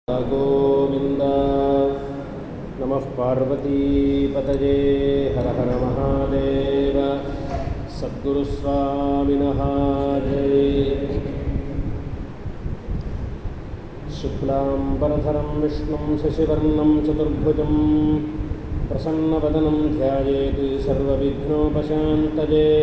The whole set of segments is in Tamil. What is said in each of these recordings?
गोविन्द नमः पार्वतीपतये हर हर महादेव सद्गुरुस्वामिनः जय शुक्लाम्बरधरं विष्णुं शशिवर्णं चतुर्भुजं प्रसन्नवदनं ध्यायेत् सर्वविघ्नोपशान्तये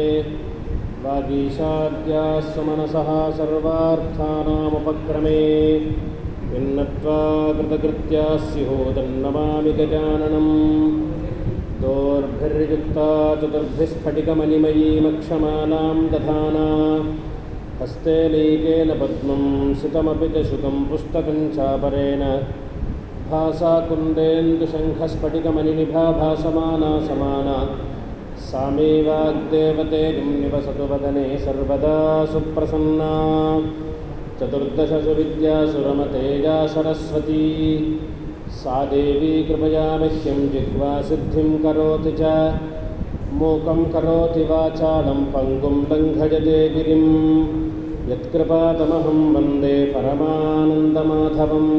वागीशाद्यास्वमनसः सर्वार्थानामुपक्रमे भिन्नत्वा कृतकृत्या स्युहोदन्नमामि गजाननम् दोर्भिर्युक्ता चतुर्भिस्फटिकमणिमयीमक्षमालां दधाना हस्ते लीकेन पद्मं सितमपि च शुकं पुस्तकं चापरेण भासा कुन्देन्दुशङ्खस्फटिकमणिनिभा भासमाना समाना सा मे वाग्देवतेजं निवसतु वदने सर्वदा सुप्रसन्ना चतुर्दशसु विद्यासुरमतेजा सरस्वती सा देवी कृपया मह्यं जिह्वासिद्धिं करोति च मूकं करोति वाचालं पङ्गुं लङ्घयते गिरिं यत्कृपातमहं वन्दे परमानन्दमाधवम्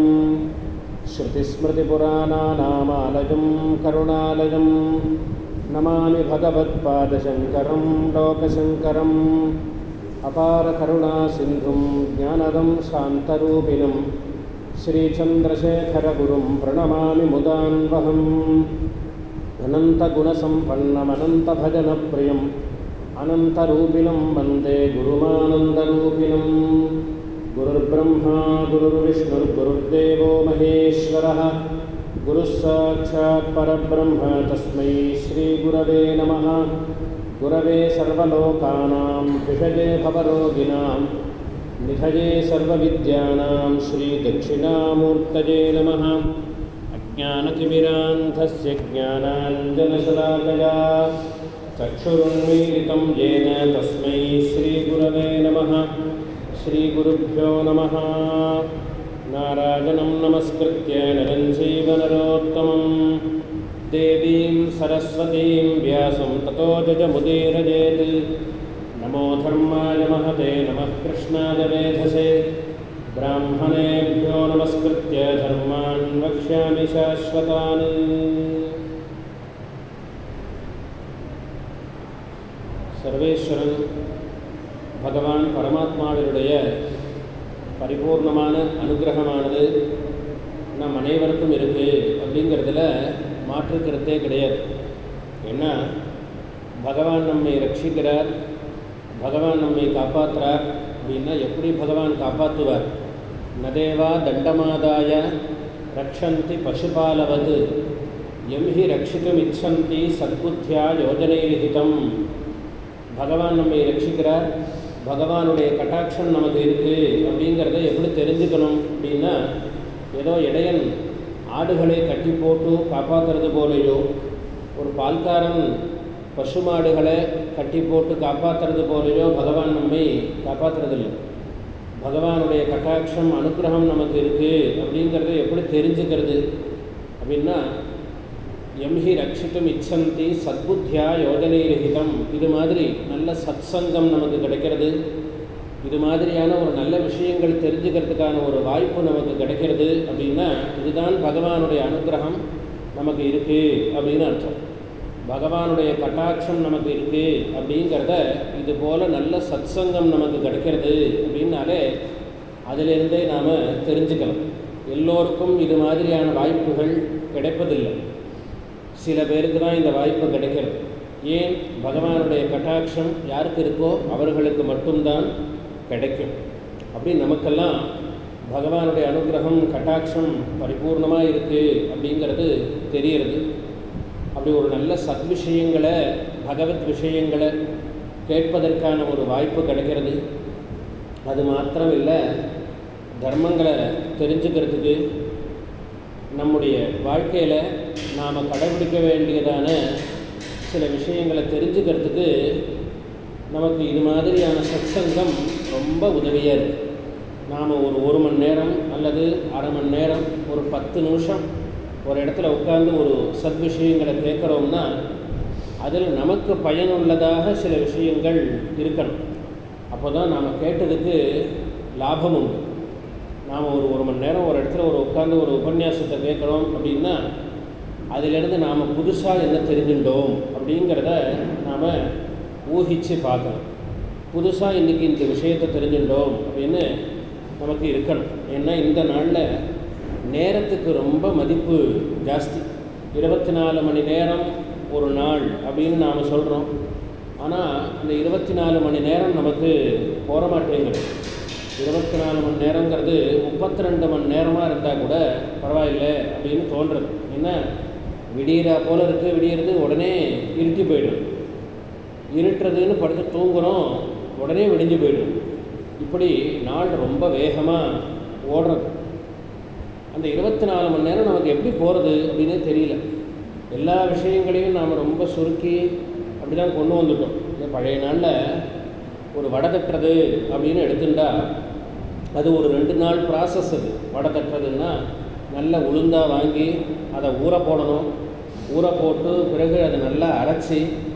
श्रुतिस्मृतिपुराणानामालयं करुणालयं नमामि भगवत्पादशङ्करं लोकशङ्करम् अपारकरुणासिन्धुं ज्ञानदं शान्तरूपिणं श्रीचन्द्रशेखरगुरुं प्रणमामि मुदान्वहम् अनन्तगुणसम्पन्नमनन्तभजनप्रियम् अनन्तरूपिणं वन्दे गुरुमानन्दरूपिणं गुरुर्ब्रह्मा गुरुर्विष्णुर्गुरुर्देवो महेश्वरः गुरुः साक्षात् परब्रह्म तस्मै श्रीगुरवे नमः गुरवे सर्वलोकानां विषये भवरोगिणां निधये सर्वविद्यानां श्रीदक्षिणामूर्तये नमः अज्ञानतिमिरान्धस्य ज्ञानाञ्जनशलाकया चक्षुरुन्मीलितं येन तस्मै श्रीगुरवे नमः श्रीगुरुभ्यो नमः नारायणं नमस्कृत्य नरं चैवनरोत्तमम् देवीं सरस्वतीं व्यासं ततो जजमुदीरजेत् नमो धर्माय महते नमः कृष्णाय वेधसे ब्राह्मणेभ्यो नमस्कृत्य धर्मान् वक्ष्यामि शाश्वतान् சர்வேஸ்வரன் பகவான் பரமாத்மாவினுடைய பரிபூர்ணமான அனுகிரகமானது நம் அனைவருக்கும் இருக்குது அப்படிங்கிறதுல மாற்றுக்கிறதே கிடையாது ஏன்னா பகவான் நம்மை ரட்சிக்கிறார் பகவான் நம்மை காப்பாற்றுறார் அப்படின்னா எப்படி பகவான் காப்பாற்றுவார் நதேவா தண்டமாதாய ரக்ஷந்தி பசுபாலவது எம்ஹி ரட்சித்தும் இச்சந்தி சத்புத்தியா யோஜனைவிகிதம் பகவான் நம்மை ரட்சிக்கிறார் பகவானுடைய கட்டாட்சம் நமக்கு இருக்குது அப்படிங்கிறத எப்படி தெரிஞ்சுக்கணும் அப்படின்னா ஏதோ இடையன் ஆடுகளை கட்டி போட்டு காப்பாற்றுறது போலையோ ஒரு பால்காரன் பசு மாடுகளை கட்டி போட்டு காப்பாற்றுறது போலையோ பகவான் நம்மை காப்பாற்றுறதில்லை பகவானுடைய கட்டாட்சம் அனுகிரகம் நமக்கு இருக்குது அப்படிங்கிறத எப்படி தெரிஞ்சுக்கிறது அப்படின்னா எம்ஹி ரட்சித்தும் இச்சந்தி சத்புத்தியா யோஜனைரகிதம் இது மாதிரி நல்ல சத்சங்கம் நமக்கு கிடைக்கிறது இது மாதிரியான ஒரு நல்ல விஷயங்கள் தெரிஞ்சுக்கிறதுக்கான ஒரு வாய்ப்பு நமக்கு கிடைக்கிறது அப்படின்னா இதுதான் பகவானுடைய அனுகிரகம் நமக்கு இருக்குது அப்படின்னு அர்த்தம் பகவானுடைய கட்டாட்சம் நமக்கு இருக்குது அப்படிங்கிறத இது போல் நல்ல சத்சங்கம் நமக்கு கிடைக்கிறது அப்படின்னாலே அதிலிருந்தே நாம் தெரிஞ்சுக்கலாம் எல்லோருக்கும் இது மாதிரியான வாய்ப்புகள் கிடைப்பதில்லை சில பேருக்கு தான் இந்த வாய்ப்பு கிடைக்கிறது ஏன் பகவானுடைய கட்டாட்சம் யாருக்கு இருக்கோ அவர்களுக்கு மட்டும்தான் கிடைக்கும் அப்படி நமக்கெல்லாம் பகவானுடைய அனுகிரகம் கட்டாட்சம் பரிபூர்ணமாக இருக்குது அப்படிங்கிறது தெரிகிறது அப்படி ஒரு நல்ல சத் விஷயங்களை பகவத் விஷயங்களை கேட்பதற்கான ஒரு வாய்ப்பு கிடைக்கிறது அது மாத்திரம் இல்லை தர்மங்களை தெரிஞ்சுக்கிறதுக்கு நம்முடைய வாழ்க்கையில் நாம் கடைபிடிக்க வேண்டியதான சில விஷயங்களை தெரிஞ்சுக்கிறதுக்கு நமக்கு இது மாதிரியான சத்சங்கம் ரொம்ப உதவியாக இருக்குது நாம் ஒரு ஒரு மணி நேரம் அல்லது அரை மணி நேரம் ஒரு பத்து நிமிஷம் ஒரு இடத்துல உட்காந்து ஒரு சத் விஷயங்களை கேட்குறோம்னா அதில் நமக்கு பயனுள்ளதாக சில விஷயங்கள் இருக்கணும் அப்போ தான் நாம் கேட்டதுக்கு லாபம் உண்டு நாம் ஒரு ஒரு மணி நேரம் ஒரு இடத்துல ஒரு உட்காந்து ஒரு உபன்யாசத்தை கேட்குறோம் அப்படின்னா அதிலிருந்து நாம் புதுசாக என்ன தெரிஞ்சுட்டோம் அப்படிங்கிறத நாம் ஊகித்து பார்க்கணும் புதுசாக இன்றைக்கி இந்த விஷயத்தை தெரிஞ்சுட்டோம் அப்படின்னு நமக்கு இருக்கணும் ஏன்னா இந்த நாளில் நேரத்துக்கு ரொம்ப மதிப்பு ஜாஸ்தி இருபத்தி நாலு மணி நேரம் ஒரு நாள் அப்படின்னு நாம் சொல்கிறோம் ஆனால் அந்த இருபத்தி நாலு மணி நேரம் நமக்கு போக மாட்டேங்குது இருபத்தி நாலு மணி நேரங்கிறது முப்பத்தி ரெண்டு மணி நேரமாக இருந்தால் கூட பரவாயில்லை அப்படின்னு தோன்றுறது ஏன்னா விடியறா போல் இருக்குது விடியறது உடனே இருட்டி போயிடும் இருட்டுறதுன்னு படுத்து தூங்குகிறோம் உடனே விடிஞ்சு போயிடும் இப்படி நாள் ரொம்ப வேகமாக ஓடுறது அந்த இருபத்தி நாலு மணி நேரம் நமக்கு எப்படி போகிறது அப்படின்னே தெரியல எல்லா விஷயங்களையும் நாம் ரொம்ப சுருக்கி அப்படி தான் கொண்டு வந்துட்டோம் இந்த பழைய நாளில் ஒரு வடை தட்டுறது அப்படின்னு எடுத்துட்டா அது ஒரு ரெண்டு நாள் ப்ராசஸ் அது வடை தட்டுறதுன்னா நல்ல உளுந்தாக வாங்கி அதை ஊற போடணும் ஊற போட்டு பிறகு அதை நல்லா அரைச்சி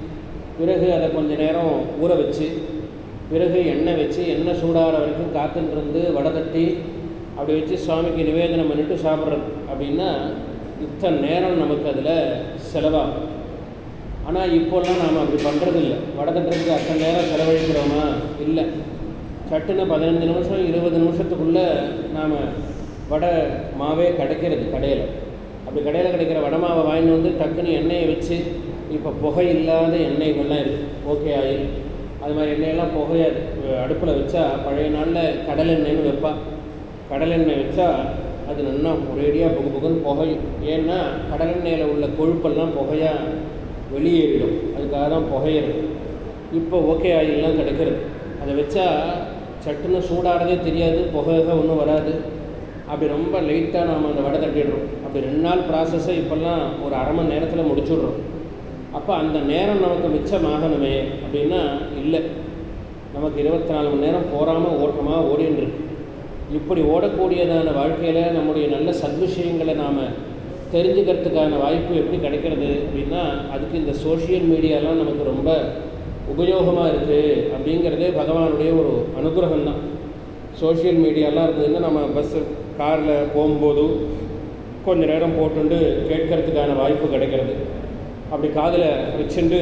பிறகு அதை கொஞ்ச நேரம் ஊற வச்சு பிறகு எண்ணெய் வச்சு எண்ணெய் சூடாகிற வரைக்கும் காத்துட்டு இருந்து வடை தட்டி அப்படி வச்சு சுவாமிக்கு நிவேதனம் பண்ணிட்டு சாப்பிட்றது அப்படின்னா இத்தனை நேரம் நமக்கு அதில் செலவாகும் ஆனால் இப்போல்லாம் நாம் அப்படி பண்ணுறது இல்லை வடை தட்டுறதுக்கு அத்தனை நேரம் செலவழிக்கிறோமா இல்லை சட்டுன்னு பதினஞ்சு நிமிஷம் இருபது நிமிஷத்துக்குள்ளே நாம் வடை மாவே கிடைக்கிறது கடையில் அப்படி கடையில் கிடைக்கிற வடை மாவை வாங்கிட்டு வந்து டக்குன்னு எண்ணெயை வச்சு இப்போ புகை இல்லாத எண்ணெய்கள்லாம் இருக்குது ஓகே ஆயில் அது மாதிரி எண்ணெயெல்லாம் புகையாது அடுப்பில் வச்சா பழைய நாளில் கடலெண்ணெய்னு வைப்பா கடலெண்ணெய் வச்சா அது நல்லா ஒரேடியாக புகு புகுன்னு புகையும் ஏன்னா கடலெண்ணெயில் உள்ள கொழுப்பெல்லாம் புகையாக வெளியேறிடும் அதுக்காக தான் புகையிறது இப்போ ஓகே ஆயிலெலாம் கிடைக்கிறது அதை வச்சா சட்டுன்னு சூடாகிறதே தெரியாது புகை ஒன்றும் வராது அப்படி ரொம்ப லைட்டாக நாம் அந்த வடை தட்டிடுறோம் அப்படி ரெண்டு நாள் ப்ராசஸை இப்போல்லாம் ஒரு அரை மணி நேரத்தில் முடிச்சுடுறோம் அப்போ அந்த நேரம் நமக்கு மிச்சமாகணுமே அப்படின்னா இல்லை நமக்கு இருபத்தி நாலு மணி நேரம் போகாமல் ஓட்டமாக ஓடின்னு இருக்கு இப்படி ஓடக்கூடியதான வாழ்க்கையில் நம்முடைய நல்ல சத்விஷயங்களை நாம் தெரிஞ்சுக்கிறதுக்கான வாய்ப்பு எப்படி கிடைக்கிறது அப்படின்னா அதுக்கு இந்த சோஷியல் மீடியாலாம் நமக்கு ரொம்ப உபயோகமாக இருக்குது அப்படிங்கிறதே பகவானுடைய ஒரு அனுகிரகம் தான் சோஷியல் மீடியாலாம் இருந்ததுன்னா நம்ம பஸ்ஸு காரில் போகும்போது கொஞ்ச நேரம் போட்டுண்டு கேட்கறதுக்கான வாய்ப்பு கிடைக்கிறது அப்படி காதில் வச்சுண்டு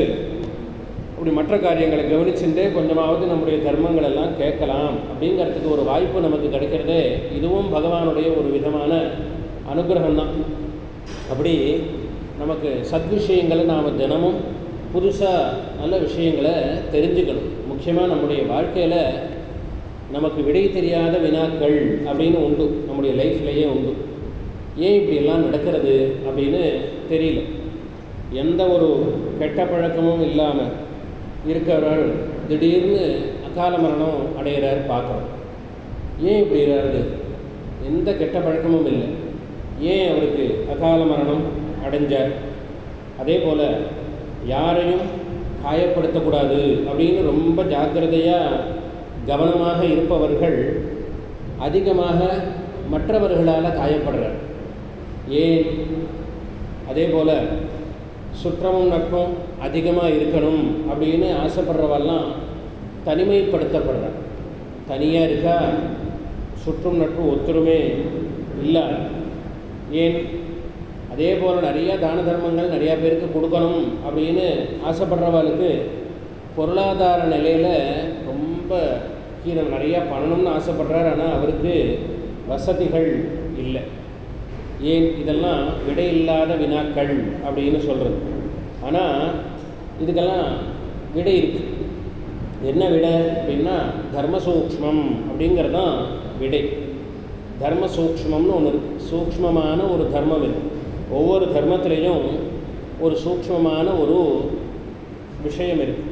அப்படி மற்ற காரியங்களை கவனிச்சுட்டே கொஞ்சமாவது நம்முடைய தர்மங்கள் எல்லாம் கேட்கலாம் அப்படிங்கிறதுக்கு ஒரு வாய்ப்பு நமக்கு கிடைக்கிறதே இதுவும் பகவானுடைய ஒரு விதமான அனுகிரகம் தான் அப்படி நமக்கு சத்விஷயங்களை நாம் தினமும் புதுசாக நல்ல விஷயங்களை தெரிஞ்சுக்கணும் முக்கியமாக நம்முடைய வாழ்க்கையில் நமக்கு விடை தெரியாத வினாக்கள் அப்படின்னு உண்டு நம்முடைய லைஃப்லேயே உண்டு ஏன் இப்படியெல்லாம் நடக்கிறது அப்படின்னு தெரியல எந்த ஒரு கெட்ட பழக்கமும் இல்லாமல் இருக்கிறவர் திடீர்னு அகால மரணம் அடைகிறார் பார்க்குறோம் ஏன் இப்படி இருக்காரு எந்த கெட்ட பழக்கமும் இல்லை ஏன் அவருக்கு அகால மரணம் அடைஞ்சார் அதே போல் யாரையும் காயப்படுத்தக்கூடாது அப்படின்னு ரொம்ப ஜாக்கிரதையாக கவனமாக இருப்பவர்கள் அதிகமாக மற்றவர்களால் காயப்படுறார் ஏன் அதே போல் சுற்றமும் நட்பும் அதிகமாக இருக்கணும் அப்படின்னு ஆசைப்படுறவெல்லாம் தனிமைப்படுத்தப்படுறார் தனியாக இருக்கா சுற்றும் நட்பு ஒத்துருமே இல்லை ஏன் அதே போல் நிறைய தான தர்மங்கள் நிறையா பேருக்கு கொடுக்கணும் அப்படின்னு ஆசைப்படுறவளுக்கு பொருளாதார நிலையில் ரொம்ப கீழே நிறையா பண்ணணும்னு ஆசைப்படுறாரு ஆனால் அவருக்கு வசதிகள் இல்லை ஏன் இதெல்லாம் விடையில்லாத வினாக்கள் அப்படின்னு சொல்கிறது ஆனால் இதுக்கெல்லாம் விடை இருக்குது என்ன விடை அப்படின்னா தர்ம சூக்ஷ்மம் அப்படிங்கிறது தான் விடை தர்ம சூக்ஷ்மம்னு ஒன்று இருக்குது சூக்ஷ்மமான ஒரு தர்மம் இருக்குது ஒவ்வொரு தர்மத்திலையும் ஒரு சூக்ஷ்மமான ஒரு விஷயம் இருக்குது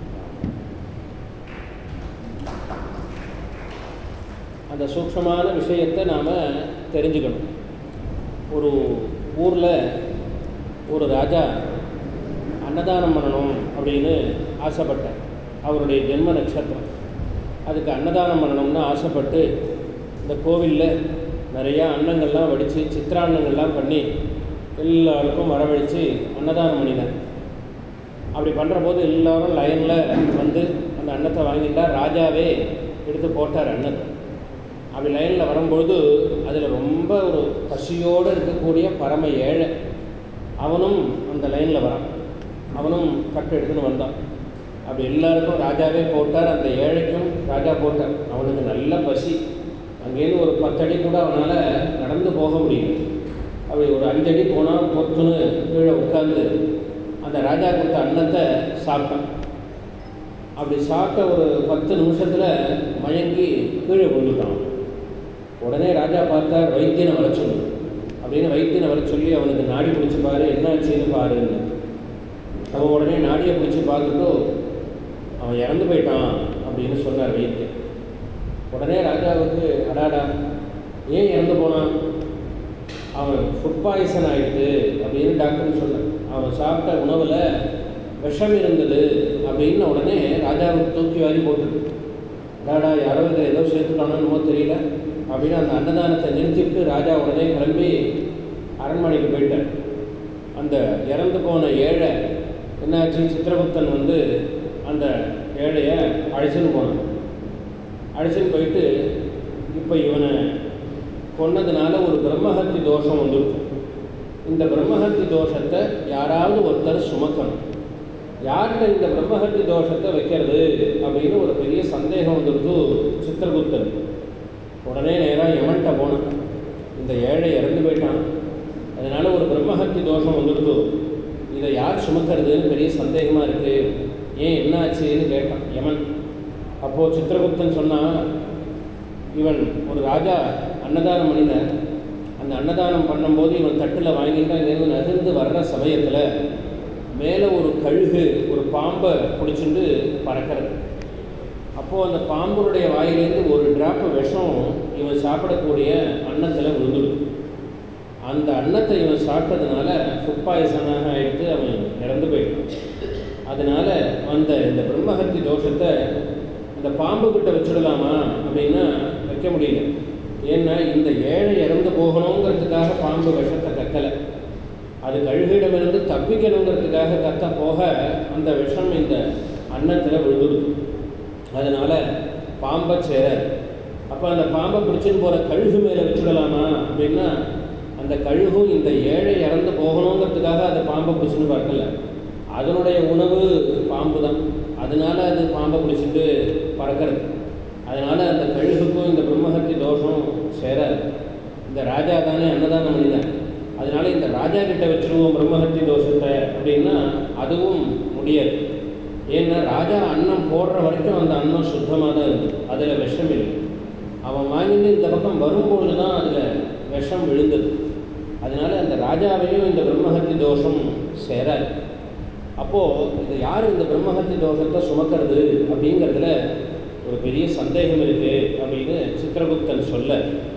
அந்த சூக்ஷ்மமான விஷயத்தை நாம் தெரிஞ்சுக்கணும் ஒரு ஊரில் ஒரு ராஜா அன்னதானம் பண்ணணும் அப்படின்னு ஆசைப்பட்டார் அவருடைய ஜென்ம நட்சத்திரம் அதுக்கு அன்னதானம் பண்ணணும்னு ஆசைப்பட்டு இந்த கோவிலில் நிறையா அன்னங்கள்லாம் வடித்து சித்திரான்னங்கள்லாம் பண்ணி எல்லாருக்கும் வரவழைச்சு அன்னதானம் பண்ணினார் அப்படி பண்ணுற போது எல்லோரும் லைனில் வந்து அந்த அன்னத்தை வாங்கிட்டார் ராஜாவே எடுத்து போட்டார் அன்னத்தை அப்படி லைனில் வரும்பொழுது அதில் ரொம்ப ஒரு பசியோடு இருக்கக்கூடிய பரம ஏழை அவனும் அந்த லைனில் வரான் அவனும் கட்டு எடுத்துன்னு வந்தான் அப்படி எல்லாருக்கும் ராஜாவே போட்டார் அந்த ஏழைக்கும் ராஜா போட்டார் அவனுக்கு நல்ல பசி அங்கேருந்து ஒரு பத்தடி கூட அவனால் நடந்து போக முடியும் அப்படி ஒரு அஞ்சடி போனால் பொத்துன்னு கீழே உட்காந்து அந்த ராஜா கொடுத்த அன்னத்தை சாப்பிட்டான் அப்படி சாப்பிட்ட ஒரு பத்து நிமிஷத்தில் மயங்கி கீழே விழுந்துட்டான் உடனே ராஜா பார்த்தார் வைத்தியனை வர சொல்லு அப்படின்னு வைத்தியனை வர சொல்லி அவனுக்கு நாடி பிடிச்சி பாரு என்ன ஆச்சுன்னு பாருன்னு அவன் உடனே நாடியை பிடிச்சி பார்த்துட்டு அவன் இறந்து போயிட்டான் அப்படின்னு சொன்னார் வைத்தியன் உடனே ராஜாவுக்கு அடாடா ஏன் இறந்து போனான் அவன் ஃபுட் பாய்சன் ஆயிடுது அப்படின்னு டாக்டர் சொன்னான் அவன் சாப்பிட்ட உணவில் விஷம் இருந்தது அப்படின்னு உடனே ராஜாவுக்கு தூக்கி வாரி போட்டுது அடாடா யாரோ இதை ஏதோ சேர்த்துட்டானோ என்னமோ தெரியல அப்படின்னு அந்த அன்னதானத்தை நிறுத்திட்டு ராஜா உடனே கிளம்பி அரண்மனைக்கு போயிட்டார் அந்த இறந்து போன ஏழை என்னாச்சு சித்திரகுப்தன் வந்து அந்த ஏழையை அழைச்சின்னு போனான் அழைச்சின்னு போயிட்டு இப்போ இவனை கொன்னதுனால ஒரு பிரம்மஹத்தி தோஷம் வந்துருக்கு இந்த பிரம்மஹத்தி தோஷத்தை யாராவது ஒருத்தர் சுமக்கணும் யார்கிட்ட இந்த பிரம்மஹத்தி தோஷத்தை வைக்கிறது அப்படின்னு ஒரு பெரிய சந்தேகம் வந்துடுது சித்திரகுப்தன் உடனே நேராக எவன்கிட்ட போனான் இந்த ஏழை இறந்து போயிட்டான் அதனால ஒரு பிரம்மஹத்தி தோஷம் வந்துடுது இதை யார் சுமக்கிறதுன்னு பெரிய சந்தேகமாக இருக்குது ஏன் என்ன ஆச்சுன்னு கேட்டான் யமன் அப்போது சித்திரகுப்தன் சொன்னான் இவன் ஒரு ராஜா அன்னதானம் பண்ணினார் அந்த அன்னதானம் பண்ணும்போது இவன் தட்டில் வாங்கிட்டு அங்கேருந்து நகர்ந்து வர்ற சமயத்தில் மேலே ஒரு கழுகு ஒரு பாம்பை பிடிச்சிட்டு பறக்கிறது அப்போது அந்த பாம்புடைய வாயிலேருந்து ஒரு டிராப்பு விஷம் இவன் சாப்பிடக்கூடிய அன்னத்தில் விழுந்துடுது அந்த அன்னத்தை இவன் சாப்பிட்டதுனால ஃபுட் பாய்சனாக ஆகிட்டு அவன் இறந்து போயிட்டான் அதனால் அந்த இந்த பிரம்மஹத்தி தோஷத்தை இந்த பாம்பு கிட்ட வச்சுடலாமா அப்படின்னா வைக்க முடியல ஏன்னா இந்த ஏழை இறந்து போகணுங்கிறதுக்காக பாம்பு விஷத்தை கக்கலை அது கழுகிடமிருந்து தப்பிக்கணுங்கிறதுக்காக கத்த போக அந்த விஷம் இந்த அன்னத்தில் விழுந்துடுது அதனால் பாம்பை சேராது அப்போ அந்த பாம்பை பிடிச்சின்னு போகிற கழுகு மேலே வச்சுடலாமா அப்படின்னா அந்த கழுகும் இந்த ஏழை இறந்து போகணுங்கிறதுக்காக அந்த பாம்பை பிடிச்சின்னு பார்க்கல அதனுடைய உணவு பாம்பு தான் அதனால அது பாம்பை பிடிச்சிட்டு பறக்கிறது அதனால் அந்த கழுகுக்கும் இந்த பிரம்மஹத்தி தோஷம் சேராது இந்த ராஜா தானே அன்னதானம் பண்ணினார் அதனால இந்த ராஜா கிட்ட வச்சுருவோம் பிரம்மஹத்தி தோஷத்தை அப்படின்னா அதுவும் முடியாது ஏன்னா ராஜா அன்னம் போடுற வரைக்கும் அந்த அன்னம் சுத்தமாக தான் இருக்குது அதில் விஷம் இல்லை அவன் வாங்கிட்டு இந்த பக்கம் வரும்பொழுது தான் அதில் விஷம் விழுந்தது அதனால அந்த ராஜாவையும் இந்த பிரம்மஹத்தி தோஷம் சேராது அப்போது இது யார் இந்த பிரம்மஹத்தி தோஷத்தை சுமக்கிறது அப்படிங்கிறதுல ஒரு பெரிய சந்தேகம் இருக்குது அப்படின்னு சித்திரகுப்தன் சொல்ல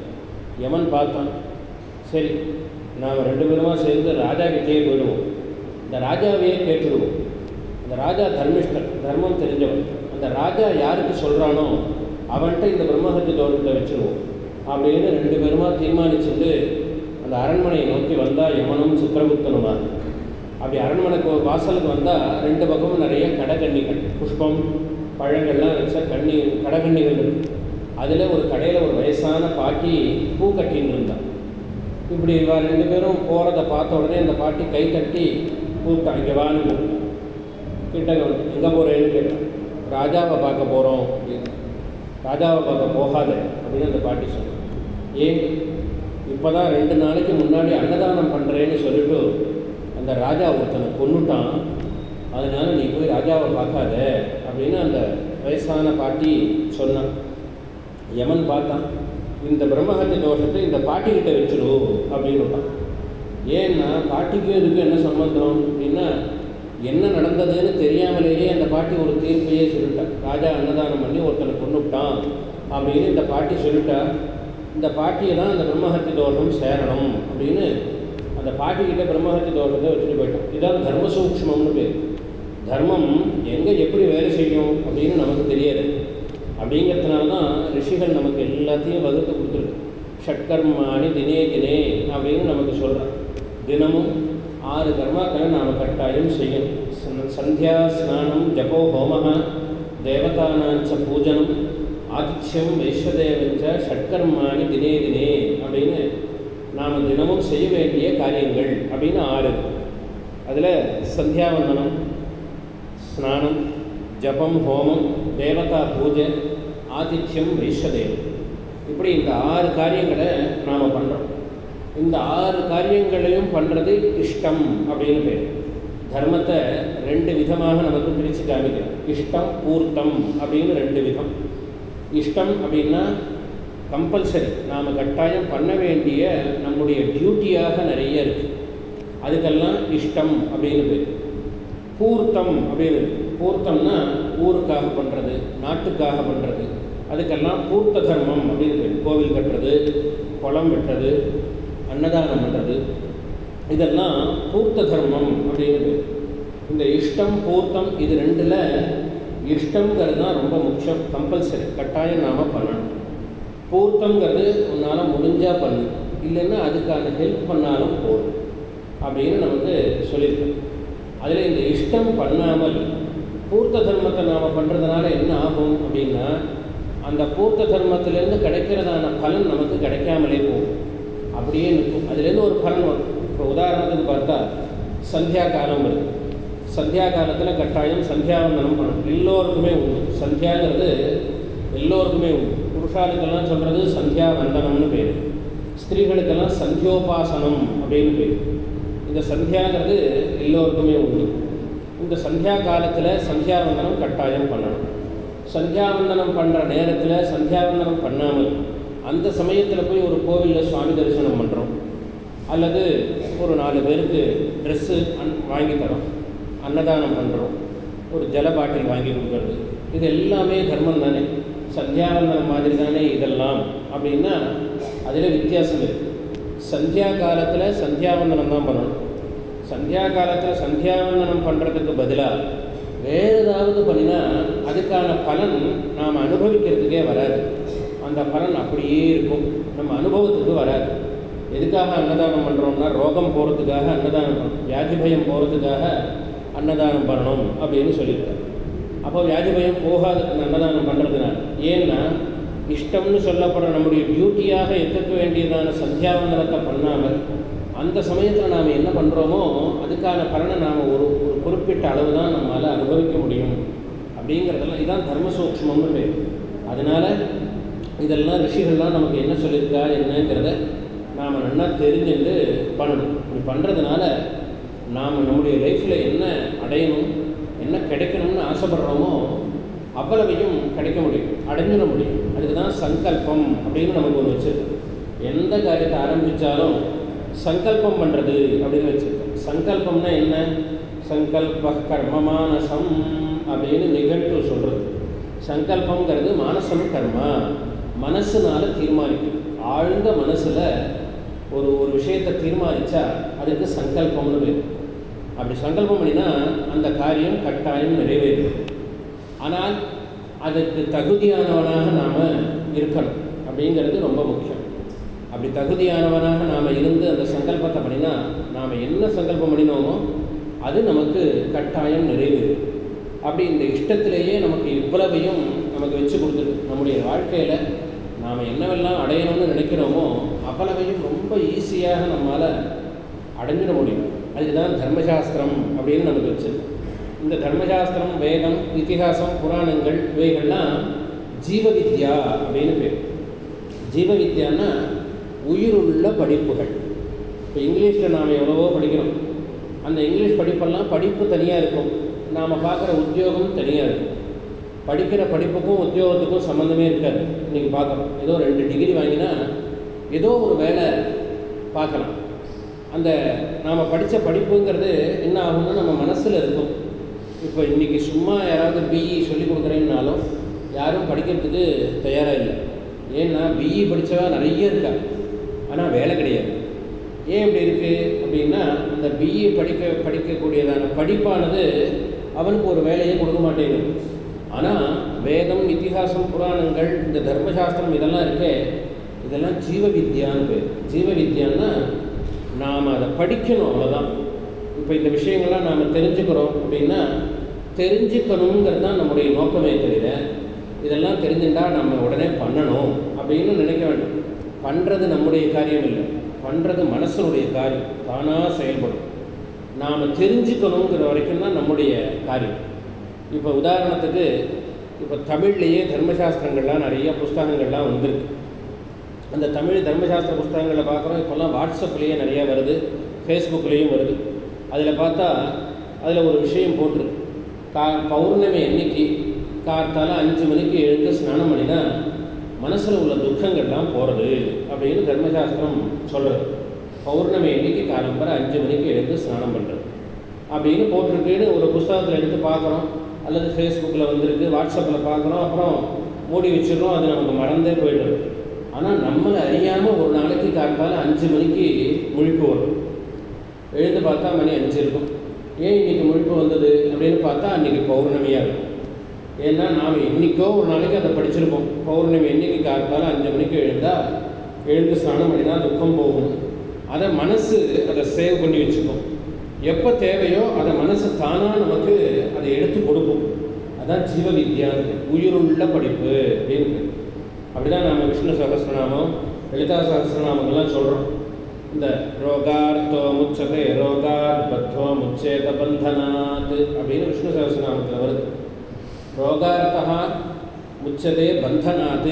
யமன் பார்த்தான் சரி நாம் ரெண்டு பேருமா சேர்ந்து ராஜா கிட்டேயே போயிடுவோம் இந்த ராஜாவையே கேட்டுடுவோம் அந்த ராஜா தர்மிஷ்டர் தர்மம் தெரிஞ்சவன் அந்த ராஜா யாருக்கு சொல்கிறானோ அவன்கிட்ட இந்த பிரம்மஹத்தி தோஷத்தை வச்சுருவோம் அப்படின்னு ரெண்டு பேருமா தீர்மானிச்சுட்டு அந்த அரண்மனையை நோக்கி வந்தால் யமனும் சித்திரகுப்தனுமா அப்படி அரண்மனைக்கு வாசலுக்கு வந்தால் ரெண்டு பக்கமும் நிறைய கடைக்கண்ணிகள் புஷ்பம் பழங்கள்லாம் வச்ச கண்ணி கடைக்கண்ணிகள் இருக்கு அதில் ஒரு கடையில் ஒரு வயசான பாட்டி பூ கட்டின்னு இருந்தான் இப்படி இவா ரெண்டு பேரும் போகிறத பார்த்த உடனே அந்த பாட்டி கை தட்டி கூப்பிட்டான் இங்கே வான்னு கூப்பிட்டான் கிட்ட எங்கே போகிறேன்னு கேட்டான் ராஜாவை பார்க்க போகிறோம் அப்படின்னு ராஜாவை பார்க்க போகாத அப்படின்னு அந்த பாட்டி சொன்னான் ஏன் இப்போ தான் ரெண்டு நாளைக்கு முன்னாடி அன்னதானம் பண்ணுறேன்னு சொல்லிட்டு அந்த ராஜா ஒருத்தனை கொன்னுட்டான் அதனால நீ போய் ராஜாவை பார்க்காத அப்படின்னு அந்த வயசான பாட்டி சொன்னான் யமன் பார்த்தான் இந்த பிரம்மஹத்தி தோஷத்தை இந்த பாட்டிக்கிட்ட வச்சிரு அப்படின்னு விட்டான் ஏன்னா பாட்டிக்கும் இதுக்கும் என்ன சம்பந்தம் அப்படின்னா என்ன நடந்ததுன்னு தெரியாமலேயே அந்த பாட்டி ஒரு தீர்ப்பையே சொல்லிட்டான் ராஜா அன்னதானம் பண்ணி ஒருத்தனை கொண்டுவிட்டான் அப்படின்னு இந்த பாட்டி சொல்லிட்டா இந்த பாட்டியை தான் அந்த பிரம்மஹத்தி தோஷம் சேரணும் அப்படின்னு அந்த பாட்டிக்கிட்ட பிரம்மஹத்தி தோஷத்தை வச்சுட்டு போயிட்டோம் இதான் தர்ம சூக்ஷ்மம்னு பேர் தர்மம் எங்கே எப்படி வேலை செய்யும் அப்படின்னு நமக்கு தெரியாது அப்படிங்கிறதுனால தான் ரிஷிகள் நமக்கு எல்லாத்தையும் வகுத்து கொடுத்துருக்கு ஷட்கர்மாணி தினே தினே அப்படின்னு நமக்கு சொல்கிறான் தினமும் ஆறு கர்மாக்களை நாம் கட்டாயம் செய்யணும் சந்- சந்தியா ஸ்நானம் ஜபோ ஹோம தேவதானாஞ்ச பூஜனம் ஆதித்யம் வைஸ்வதேவஞ்ச ஷட்கர்மானி தினே தினே அப்படின்னு நாம் தினமும் செய்ய வேண்டிய காரியங்கள் அப்படின்னு ஆறு அதில் சந்தியாவந்தனம் ஸ்நானம் ஜபம் ஹோமம் தேவதா பூஜை ஆதித்யம் வைஸ்வதேவம் இப்படி இந்த ஆறு காரியங்களை நாம் பண்ணுறோம் இந்த ஆறு காரியங்களையும் பண்ணுறது இஷ்டம் அப்படின்னு பேர் தர்மத்தை ரெண்டு விதமாக நமக்கு பிரித்து காமிக்கிறோம் இஷ்டம் பூர்த்தம் அப்படின்னு ரெண்டு விதம் இஷ்டம் அப்படின்னா கம்பல்சரி நாம் கட்டாயம் பண்ண வேண்டிய நம்முடைய டியூட்டியாக நிறைய இருக்குது அதுக்கெல்லாம் இஷ்டம் அப்படின்னு பேர் பூர்த்தம் அப்படின்னு இருக்கு பூர்த்தம்னா ஊருக்காக பண்ணுறது நாட்டுக்காக பண்ணுறது அதுக்கெல்லாம் பூர்த்த தர்மம் அப்படின்னு பேர் கோவில் கட்டுறது குளம் வெட்டுறது அன்னதானம் பண்ணுறது இதெல்லாம் பூர்த்த தர்மம் அப்படின்னு பேர் இந்த இஷ்டம் பூர்த்தம் இது ரெண்டில் இஷ்டங்கிறது தான் ரொம்ப முக்கியம் கம்பல்சரி கட்டாயம் நாம் பண்ணணும் பூர்த்தங்கிறது உன்னால் முடிஞ்சால் பண்ணு இல்லைன்னா அதுக்கான ஹெல்ப் பண்ணாலும் போதும் அப்படின்னு நமக்கு சொல்லியிருக்கோம் அதில் இந்த இஷ்டம் பண்ணாமல் பூர்த்த தர்மத்தை நாம் பண்ணுறதுனால என்ன ஆகும் அப்படின்னா அந்த பூர்த்த தர்மத்திலேருந்து கிடைக்கிறதான பலன் நமக்கு கிடைக்காமலே போகும் அப்படியே நிற்கும் அதுலேருந்து ஒரு பலன் வரும் இப்போ உதாரணத்துக்கு பார்த்தா சந்தியா காலம் வருது சந்தியா காலத்தில் கட்டாயம் சந்தியாவந்தனம் பண்ணணும் எல்லோருக்குமே உண்டு சந்தியாங்கிறது எல்லோருக்குமே உண்டு புருஷாளுக்கெல்லாம் சொல்கிறது சந்தியாவந்தனம்னு பேர் ஸ்திரீகளுக்கெல்லாம் சந்தியோபாசனம் அப்படின்னு பேர் இந்த சந்தியாங்கிறது எல்லோருக்குமே உண்டு இந்த சந்தியா காலத்தில் சந்தியாவந்தனம் கட்டாயம் பண்ணணும் சந்தியாவந்தனம் பண்ணுற நேரத்தில் சந்தியாவந்தனம் பண்ணாமல் அந்த சமயத்தில் போய் ஒரு கோவிலில் சுவாமி தரிசனம் பண்ணுறோம் அல்லது ஒரு நாலு பேருக்கு ட்ரெஸ்ஸு அன் வாங்கி தரோம் அன்னதானம் பண்ணுறோம் ஒரு ஜல பாட்டில் வாங்கி கொடுக்குறது இது எல்லாமே தர்மம் தானே சந்தியாவந்தனம் மாதிரி தானே இதெல்லாம் அப்படின்னா அதில் வித்தியாசம் இருக்குது சந்தியா காலத்தில் சந்தியாவந்தனம் தான் பண்ணணும் சந்தியா காலத்தில் சந்தியாவந்தனம் பண்ணுறதுக்கு பதிலாக வேறு ஏதாவது பண்ணினா அதுக்கான பலன் நாம் அனுபவிக்கிறதுக்கே வராது அந்த பலன் அப்படியே இருக்கும் நம்ம அனுபவத்துக்கு வராது எதுக்காக அன்னதானம் பண்ணுறோம்னா ரோகம் போகிறதுக்காக அன்னதானம் பண்ணணும் வியாதி பயம் போகிறதுக்காக அன்னதானம் பண்ணணும் அப்படின்னு சொல்லியிருக்காரு அப்போ வியாதி பயம் போகாது அந்த அன்னதானம் பண்ணுறதுனால ஏன்னா இஷ்டம்னு சொல்லப்படுற நம்முடைய டியூட்டியாக எத்துக்க வேண்டியதான சந்தியாவந்தனத்தை பண்ணாமல் அந்த சமயத்தில் நாம் என்ன பண்ணுறோமோ அதுக்கான பலனை நாம் ஒரு ஒரு குறிப்பிட்ட அளவு தான் நம்மளால் அனுபவிக்க முடியும் அப்படிங்கிறதெல்லாம் இதுதான் தர்ம சூக்ஷ்மம்னு பேர் அதனால் இதெல்லாம் ரிஷிகள்லாம் நமக்கு என்ன சொல்லியிருக்கா என்னங்கிறத நாம் நல்லா தெரிஞ்சுட்டு பண்ணணும் இப்படி பண்ணுறதுனால நாம் நம்முடைய லைஃப்பில் என்ன அடையணும் என்ன கிடைக்கணும்னு ஆசைப்படுறோமோ அவ்வளவையும் கிடைக்க முடியும் அடைஞ்சிட முடியும் அதுக்கு தான் சங்கல்பம் அப்படின்னு நமக்கு ஒன்று வச்சுருக்கோம் எந்த காரியத்தை ஆரம்பித்தாலும் சங்கல்பம் பண்ணுறது அப்படின்னு வச்சுருக்கோம் சங்கல்பம்னா என்ன சங்கல்ப கர்மமானசம் அப்படின்னு நிகழ்வு சொல்கிறது சங்கல்பங்கிறது மானசம் கர்மா மனசுனால தீர்மானிக்கும் ஆழ்ந்த மனசில் ஒரு ஒரு விஷயத்தை தீர்மானித்தா அதுக்கு சங்கல்பம்னு பேர் அப்படி சங்கல்பம் பண்ணினா அந்த காரியம் கட்டாயம் நிறைவேறும் ஆனால் அதுக்கு தகுதியானவனாக நாம் இருக்கணும் அப்படிங்கிறது ரொம்ப முக்கியம் அப்படி தகுதியானவனாக நாம் இருந்து அந்த சங்கல்பத்தை பண்ணினா நாம் என்ன சங்கல்பம் பண்ணினோமோ அது நமக்கு கட்டாயம் நிறைவேறும் அப்படி இந்த இஷ்டத்திலேயே நமக்கு இவ்வளவையும் நமக்கு வச்சு கொடுத்துருக்கு நம்முடைய வாழ்க்கையில் நாம் என்னவெல்லாம் அடையணும்னு நினைக்கிறோமோ அவ்வளவையும் ரொம்ப ஈஸியாக நம்மளால் அடைஞ்சிட முடியும் அதுதான் தர்மசாஸ்திரம் அப்படின்னு நமக்கு வச்சிருக்கு இந்த தர்மசாஸ்திரம் வேதம் இதிகாசம் புராணங்கள் இவைகள்லாம் ஜீவ வித்யா அப்படின்னு பேர் ஜீவ வித்யான்னா உயிருள்ள படிப்புகள் இப்போ இங்கிலீஷில் நாம் எவ்வளவோ படிக்கிறோம் அந்த இங்கிலீஷ் படிப்பெல்லாம் படிப்பு தனியாக இருக்கும் நாம் பார்க்குற உத்தியோகம் தனியாக இருக்கும் படிக்கிற படிப்புக்கும் உத்தியோகத்துக்கும் சம்மந்தமே இருக்காது இன்றைக்கி பார்க்குறோம் ஏதோ ரெண்டு டிகிரி வாங்கினா ஏதோ ஒரு வேலை பார்க்கலாம் அந்த நாம் படித்த படிப்புங்கிறது என்ன ஆகும்னா நம்ம மனசில் இருக்கும் இப்போ இன்றைக்கி சும்மா யாராவது பிஇ சொல்லி கொடுக்குறேன்னாலும் யாரும் படிக்கிறதுக்கு தயாராக இல்லை ஏன்னா பிஇ படித்தவா நிறைய இருக்கா ஆனால் வேலை கிடையாது ஏன் இப்படி இருக்குது அப்படின்னா அந்த பிஇ படிக்க படிக்கக்கூடியதான படிப்பானது அவனுக்கு ஒரு வேலையை கொடுக்க மாட்டேங்குது ஆனால் வேதம் இத்திஹாசம் புராணங்கள் இந்த தர்மசாஸ்திரம் இதெல்லாம் இருக்கே இதெல்லாம் ஜீவ வித்யான்னு பேர் ஜீவ வித்யான்னா நாம் அதை படிக்கணும் அவ்வளோதான் இப்போ இந்த விஷயங்கள்லாம் நாம் தெரிஞ்சுக்கிறோம் அப்படின்னா தெரிஞ்சுக்கணுங்கிறது தான் நம்முடைய நோக்கமே தவிர இதெல்லாம் தெரிஞ்சுட்டா நம்ம உடனே பண்ணணும் அப்படின்னு நினைக்க வேண்டும் பண்ணுறது நம்முடைய காரியம் இல்லை பண்ணுறது மனசனுடைய காரியம் தானாக செயல்படும் நாம் தெரிஞ்சுக்கணுங்கிற வரைக்கும் தான் நம்முடைய காரியம் இப்போ உதாரணத்துக்கு இப்போ தமிழ்லேயே தர்மசாஸ்திரங்கள்லாம் நிறைய புஸ்தகங்கள்லாம் வந்திருக்கு அந்த தமிழ் தர்மசாஸ்திர புஸ்தகங்களில் பார்க்குறோம் இப்போல்லாம் வாட்ஸ்அப்லேயே நிறையா வருது ஃபேஸ்புக்லேயும் வருது அதில் பார்த்தா அதில் ஒரு விஷயம் போட்டிருக்கு கா பௌர்ணமி அன்னைக்கு காத்தால அஞ்சு மணிக்கு எழுந்து ஸ்நானம் பண்ணினா மனசில் உள்ள துக்கங்கள்லாம் போகிறது அப்படின்னு தர்மசாஸ்திரம் சொல்கிறது பௌர்ணமி அன்னைக்கு காலம்பர அஞ்சு மணிக்கு எழுந்து ஸ்நானம் பண்ணுறது அப்படின்னு போட்டிருக்குன்னு ஒரு புஸ்தகத்தில் எடுத்து பார்க்குறோம் அல்லது ஃபேஸ்புக்கில் வந்திருக்கு வாட்ஸ்அப்பில் பார்க்குறோம் அப்புறம் மூடி வச்சிடுறோம் அது நமக்கு மறந்தே போயிடுது ஆனால் நம்மளை அறியாமல் ஒரு நாளைக்கு காத்தால அஞ்சு மணிக்கு முழிப்பு வரும் எழுந்து பார்த்தா மணி அஞ்சு இருக்கும் ஏன் இன்னைக்கு முழிப்பு வந்தது அப்படின்னு பார்த்தா அன்றைக்கி பௌர்ணமியாக இருக்கும் ஏன்னா நாம் என்றைக்கோ ஒரு நாளைக்கு அதை படிச்சிருப்போம் பௌர்ணமி என்னைக்கு காத்தால அஞ்சு மணிக்கு எழுந்தால் எழுந்து ஸ்நானம் பண்ணினா துக்கம் போகும் அதை மனசு அதை சேவ் பண்ணி வச்சுக்கும் எப்போ தேவையோ அதை மனசு தானாக நமக்கு அதை எடுத்து கொடுக்கும் அதான் ஜீவ வித்யான்னு உயிருள்ள படிப்பு அப்படின்னு அப்படிதான் நாம விஷ்ணு சகஸ்ரநாமம் லலிதா சகஸ்ரநாமங்கள்லாம் சொல்கிறோம் இந்த ரோகார்த்தோ முச்சதே ரோகாத் பத்தோ முச்சேத பந்தனாத் அப்படின்னு விஷ்ணு சகஸ்ரநாமத்தில் வருது ரோகார்த்தா முச்சதே பந்தனாத்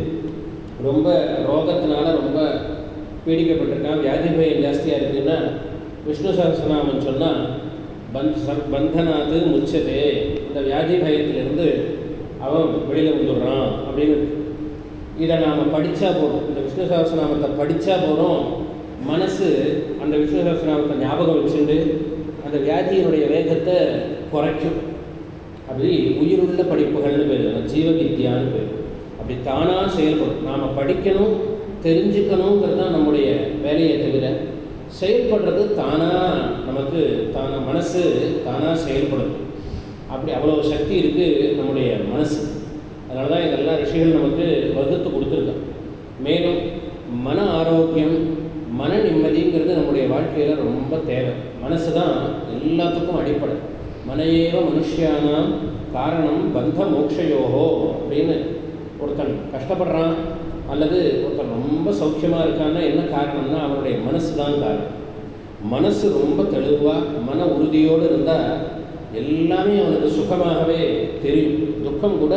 ரொம்ப ரோகத்தினால ரொம்ப பீடிக்கப்பட்டிருக்கான் வியாதி பயம் ஜாஸ்தியாக இருக்குன்னா விஷ்ணு சகஸ்ரநாமம் சொன்னால் பந்த் ச- பந்தனாத்து முச்சதே இந்த வியாதி பயத்திலிருந்து அவன் வெளியில் வந்துடுறான் அப்படின்னு இருக்கு. இதை நாம் படித்தா போகிறோம் இந்த விஷ்ணு சகஸ்ரநாமத்தை படித்தா போகிறோம் மனசு அந்த விஷ்ணு சகஸ்ரநாமத்தை ஞாபகம் வச்சுண்டு அந்த வியாதியினுடைய வேகத்தை குறைக்கும் அப்படி உயிருள்ள படிப்புகள்னு பேர் ஜீவ வித்யான்னு பேர் அப்படி தானாக செயல்படும் நாம் படிக்கணும் தெரிஞ்சுக்கணுங்கிறது தான் நம்முடைய வேலையை தவிர செயல்படுறது தானாக நமக்கு தான மனசு தானாக செயல்படும் அப்படி அவ்வளோ சக்தி இருக்குது நம்முடைய மனசு அதனால தான் இதெல்லாம் ரிஷிகள் நமக்கு வகுத்து கொடுத்துருக்காங்க மேலும் மன ஆரோக்கியம் மன நிம்மதிங்கிறது நம்முடைய வாழ்க்கையில் ரொம்ப தேவை மனசு தான் எல்லாத்துக்கும் அடிப்படை மனையேவ மனுஷியானாம் காரணம் பந்த மோக்ஷயோகோ அப்படின்னு ஒருத்தன் கஷ்டப்படுறான் அல்லது ஒருத்தன் ரொம்ப சௌக்கியமாக இருக்கான்னா என்ன காரணம்னா அவனுடைய மனசு தான் காரணம் மனசு ரொம்ப தெளிவாக மன உறுதியோடு இருந்தால் எல்லாமே அவனுக்கு சுகமாகவே தெரியும் துக்கம் கூட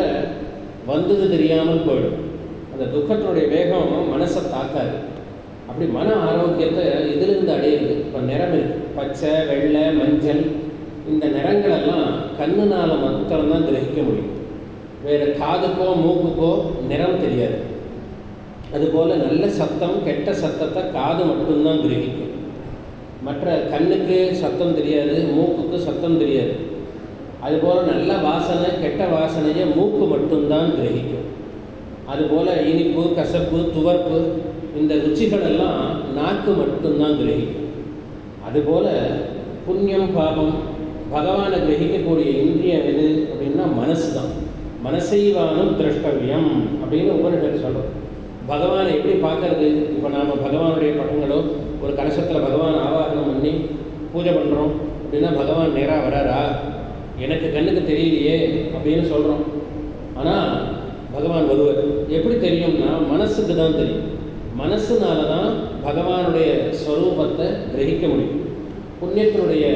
வந்தது தெரியாமல் போயிடும் அந்த துக்கத்தினுடைய வேகம் மனசை தாக்காது அப்படி மன ஆரோக்கியத்தை எதிலிருந்து அடையுது இப்போ நிறம் இருக்கு பச்சை வெள்ளை மஞ்சள் இந்த நிறங்களெல்லாம் கண்ணுனால மாத்திரம்தான் கிரகிக்க முடியும் வேறு காதுக்கோ மூக்குக்கோ நிறம் தெரியாது அதுபோல் நல்ல சத்தம் கெட்ட சத்தத்தை காது மட்டும்தான் கிரகிக்கும் மற்ற கண்ணுக்கு சத்தம் தெரியாது மூக்குக்கு சத்தம் தெரியாது அதுபோல் நல்ல வாசனை கெட்ட வாசனையை மூக்கு மட்டும்தான் கிரகிக்கும் அதுபோல் இனிப்பு கசப்பு துவர்ப்பு இந்த ருச்சிகள் எல்லாம் நாக்கு மட்டும்தான் கிரகிக்கும் அதுபோல் புண்ணியம் பாபம் பகவானை கிரகிக்கக்கூடிய இந்திரியம் எது அப்படின்னா மனசு தான் மனசைவானும் திரஷ்டவியம் அப்படின்னு உபனிஷத்து சொல்கிறோம் பகவானை எப்படி பார்க்கறது இப்போ நாம் பகவானுடைய படங்களோ ஒரு கலசத்தில் பகவான் ஆவாகனம் பண்ணி பூஜை பண்ணுறோம் அப்படின்னா பகவான் நேராக வராரா எனக்கு கண்ணுக்கு தெரியலையே அப்படின்னு சொல்கிறோம் ஆனால் பகவான் வருவர் எப்படி தெரியும்னா மனசுக்கு தான் தெரியும் மனசுனால தான் பகவானுடைய ஸ்வரூபத்தை கிரகிக்க முடியும் புண்ணியத்தினுடைய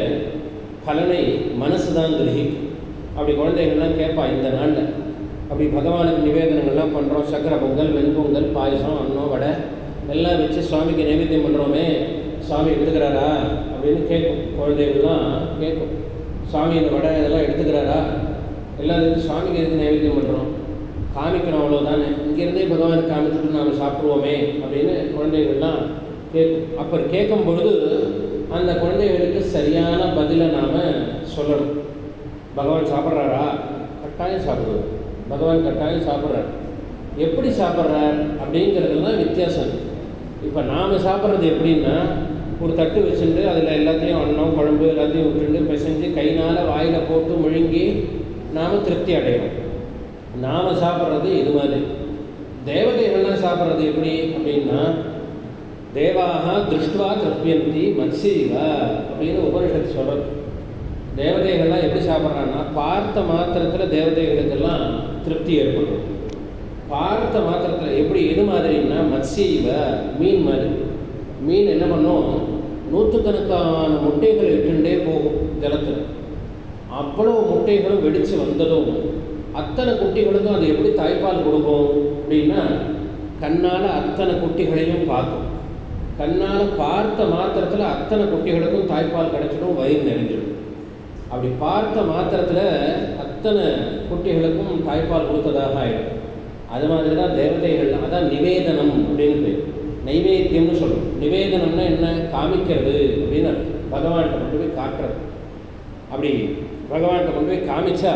பலனை மனசு தான் கிரகிக்கும் அப்படி குழந்தைகள்லாம் கேட்பா இந்த நாளில் அப்படி பகவானுக்கு நிவேதனங்கள்லாம் பண்ணுறோம் சக்கரை பொங்கல் வெண்பொங்கல் பாயசம் அன்னம் வடை எல்லாம் வச்சு சுவாமிக்கு நைவேத்தியம் பண்ணுறோமே சுவாமி எடுத்துக்கிறாரா அப்படின்னு கேட்கும் குழந்தைகள்லாம் கேட்கும் சுவாமி இந்த வடை இதெல்லாம் எடுத்துக்கிறாரா எல்லாம் எடுத்து சுவாமிக்கு எதுக்கு நைவேத்தியம் பண்ணுறோம் காமிக்கணும் அவ்வளோதானே இங்கேருந்தே பகவானுக்கு காமிச்சுட்டு நாம் சாப்பிடுவோமே அப்படின்னு குழந்தைகள்லாம் கேட்கும் அப்போ கேட்கும் பொழுது அந்த குழந்தைகளுக்கு சரியான பதிலை நாம் சொல்லணும் பகவான் சாப்பிட்றாரா கட்டாயம் சாப்பிடுவார் பகவான் கட்டாயம் சாப்பிட்றார் எப்படி சாப்பிட்றார் அப்படிங்கிறதுலாம் வித்தியாசம் இருக்கு. இப்போ நாம் சாப்பிட்றது எப்படின்னா ஒரு தட்டு வச்சுட்டு அதில் எல்லாத்தையும் அன்னம் குழம்பு எல்லாத்தையும் விட்டுண்டு பிசைஞ்சு கைனால் வாயில் போட்டு முழுங்கி நாம் திருப்தி அடைகிறோம் நாம் சாப்பிட்றது இது மாதிரி தேவதைகள்லாம் சாப்பிட்றது எப்படி அப்படின்னா தேவாக திருஷ்டுவா திருப்தியந்தி மத்சீவ அப்படின்னு உபனிஷத்து சொல்கிறது தேவதைகள்லாம் எப்படி சாப்பிட்றாங்கன்னா பார்த்த மாத்திரத்தில் தேவதைகளுக்கெல்லாம் திருப்தி ஏற்படும் பார்த்த மாத்திரத்தில் எப்படி எது மாதிரின்னா மத்ஸ்யவ மீன் மாதிரி மீன் என்ன பண்ணும் நூற்றுக்கணக்கான முட்டைகள் இட்டுண்டே போகும் ஜலத்தில் அவ்வளோ முட்டைகளும் வெடித்து வந்ததும் அத்தனை குட்டிகளுக்கும் அது எப்படி தாய்ப்பால் கொடுக்கும் அப்படின்னா கண்ணால் அத்தனை குட்டிகளையும் பார்க்கும் கண்ணால் பார்த்த மாத்திரத்தில் அத்தனை குட்டிகளுக்கும் தாய்ப்பால் கிடைச்சிடும் வயிறு நிறைஞ்சிடும் அப்படி பார்த்த மாத்திரத்தில் அத்தனை குட்டிகளுக்கும் தாய்ப்பால் கொடுத்ததாக ஆயிடும் அது மாதிரி தான் தேவதைகள் அதான் நிவேதனம் அப்படின்னு பேர் நைவேத்தியம்னு சொல்லுவோம் நிவேதனம்னா என்ன காமிக்கிறது அப்படின்னு அர்த்தம். பகவான்கிட்ட கொண்டு போய் காட்டுறது அப்படி பகவான்கிட்ட கொண்டு போய் காமிச்சா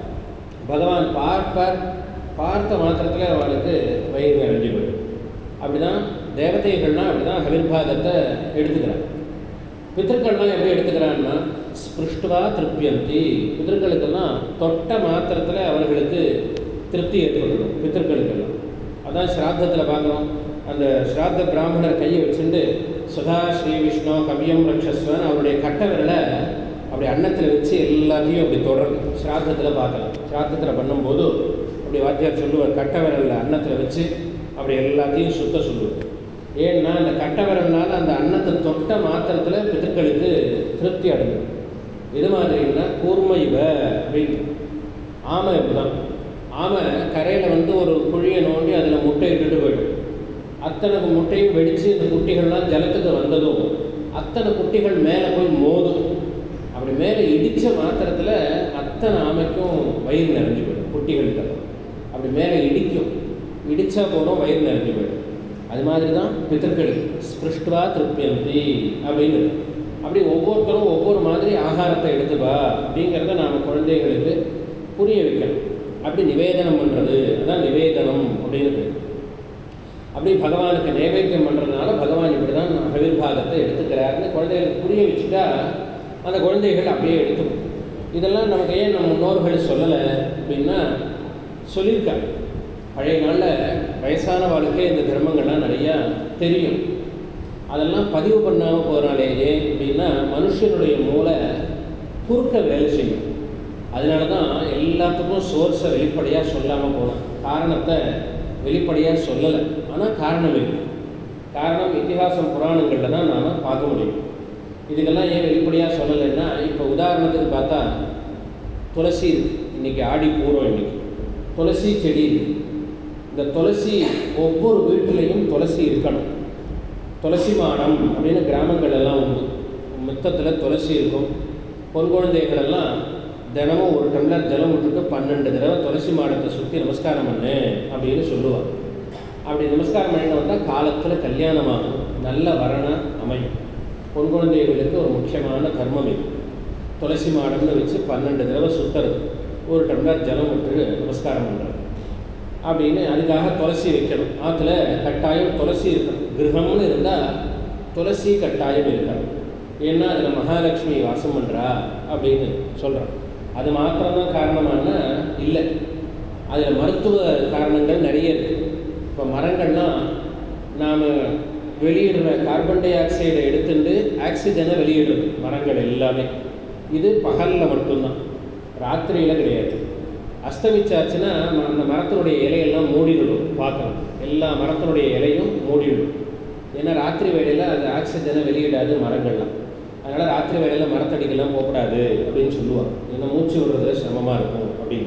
பகவான் பார்ப்பார் பார்த்த மாத்திரத்தில் அவளுக்கு வயிறு நிறைஞ்சு போயிடும் அப்படிதான் தேவதைகள்லாம் அப்படிதான் ஹவிர்பாகத்தை எடுத்துக்கிறாங்க பித்தர்கள்லாம் எப்படி எடுத்துக்கிறான்னா ஸ்பிருஷ்டுவா திருப்தியந்தி பித்தர்களுக்கெல்லாம் தொட்ட மாத்திரத்தில் அவர்களுக்கு திருப்தி ஏற்படுத்தும் பித்தர்களுக்கெல்லாம் அதான் ஸ்ராத்தத்தில் பார்க்குறோம் அந்த ஸ்ராத்த பிராமணர் கையை வச்சுட்டு சுதா ஸ்ரீ விஷ்ணு கவியம் ரக்ஷஸ்வன் அவருடைய கட்ட விரலை அப்படி அன்னத்தில் வச்சு எல்லாத்தையும் அப்படி தொடரும் ஸ்ராத்தத்தில் பார்க்கலாம் ஸ்ராத்தத்தில் பண்ணும்போது அப்படி வாத்தியார் சொல்லுவார் கட்ட விரலில் அன்னத்தில் வச்சு அப்படி எல்லாத்தையும் சுத்த சொல்லுவார் ஏன்னா அந்த கட்ட விரல்னால அந்த அன்னத்தை தொட்ட மாத்திரத்தில் பித்தர்களுக்கு திருப்தி அடையும் இது மாதிரின்னா கூர்ம இவ அப்படின்னு ஆமை இப்படிதான் ஆமை கரையில் வந்து ஒரு குழியை நோண்டி அதில் முட்டை இட்டுட்டு போயிடும் அத்தனை முட்டையும் வெடித்து இந்த குட்டிகள்லாம் ஜலத்துக்கு வந்ததும் அத்தனை குட்டிகள் மேலே போய் மோதும் அப்படி மேலே இடித்த மாத்திரத்தில் அத்தனை ஆமைக்கும் வயிறு நிறைஞ்சு போயிடும் குட்டிகளுக்கெல்லாம் அப்படி மேலே இடிக்கும் இடித்தா போதும் வயிறு நிறைஞ்சு போயிடும் அது மாதிரி தான் பித்தர்கள் ஸ்பிருஷ்டுவா திருப்தியந்தி அப்படின்னு இருக்கு. அப்படி ஒவ்வொருத்தரும் ஒவ்வொரு மாதிரி ஆகாரத்தை எடுத்துப்பா அப்படிங்கிறத நாம் குழந்தைகளுக்கு புரிய வைக்கணும் அப்படி நிவேதனம் பண்ணுறது அதான் நிவேதனம் அப்படின்னு பேர். அப்படி பகவானுக்கு நைவேத்தியம் பண்ணுறதுனால பகவான் இப்படி தான் ஹவிர்பாகத்தை எடுத்துக்கிறாருன்னு குழந்தைகளுக்கு புரிய வச்சுட்டா அந்த குழந்தைகள் அப்படியே எடுத்துக்கும் இதெல்லாம் நமக்கு ஏன் நம்ம முன்னோர்கள் சொல்லலை அப்படின்னா சொல்லியிருக்காங்க பழைய நாளில் வயசான வாழ்க்கை இந்த தர்மங்கள்லாம் நிறையா தெரியும் அதெல்லாம் பதிவு பண்ணாமல் போகிறாலே ஏன் அப்படின்னா மனுஷனுடைய மூளை குறுக்க வேலை செய்யும் அதனால தான் எல்லாத்துக்கும் சோர்ஸை வெளிப்படையாக சொல்லாமல் போனோம் காரணத்தை வெளிப்படையாக சொல்லலை ஆனால் காரணம் இருக்கு காரணம் இதிகாசம் புராணங்களில் தான் நாம் பார்க்க முடியும் இதுக்கெல்லாம் ஏன் வெளிப்படையாக சொல்லலைன்னா இப்போ உதாரணத்துக்கு பார்த்தா துளசி இருக்கு இன்னைக்கு ஆடி பூர்வம் இன்னைக்கு துளசி செடி இருக்கு இந்த துளசி ஒவ்வொரு வீட்டிலையும் துளசி இருக்கணும் துளசி மாடம் அப்படின்னு கிராமங்கள் எல்லாம் உண்டு மொத்தத்தில் துளசி இருக்கும் பொன் குழந்தைகள் எல்லாம் தினமும் ஒரு டம்ளர் ஜலம் விட்டுட்டு பன்னெண்டு தடவை துளசி மாடத்தை சுற்றி நமஸ்காரம் பண்ணு அப்படின்னு சொல்லுவாங்க அப்படி நமஸ்காரம் பண்ணிட்டு வந்தால் காலத்தில் கல்யாணமாகும் நல்ல வரணம் அமையும் பொன் குழந்தைகளுக்கு ஒரு முக்கியமான கர்மம் இது துளசி மாடம்னு வச்சு பன்னெண்டு தடவை சுற்றுறது ஒரு டம்ளர் ஜலம் விட்டு நமஸ்காரம் பண்ணுறது அப்படின்னு அதுக்காக துளசி வைக்கணும் ஆற்றுல கட்டாயம் துளசி இருக்கணும் கிரகம்னு இருந்தால் துளசி கட்டாயம் இருக்கணும் ஏன்னா அதில் மகாலட்சுமி வாசம் பண்ணுறா அப்படின்னு சொல்கிறோம் அது மாத்திரம்தான் காரணமான இல்லை அதில் மருத்துவ காரணங்கள் நிறைய இருக்குது இப்போ மரங்கள்லாம் நாம் வெளியிடுற கார்பன் டை ஆக்சைடை எடுத்துட்டு ஆக்சிஜனை வெளியிடுறது மரங்கள் எல்லாமே இது பகலில் மட்டும்தான் ராத்திரியில் கிடையாது அஸ்தமிச்சாச்சுன்னா ம- அந்த மரத்தினுடைய இலையெல்லாம் மூடிவிடும் பார்க்கலாம் எல்லா மரத்தினுடைய இலையும் மூடிவிடும் ஏன்னா ராத்திரி வேளையில் அது ஆக்சிஜனை வெளியிடாது மரங்கள்லாம் அதனால் ராத்திரி வேளையில் மரத்தடிக்கெல்லாம் போகக்கூடாது அப்படின்னு சொல்லுவாங்க ஏன்னா மூச்சு விடுறதுல சிரமமாக இருக்கும் அப்படின்னு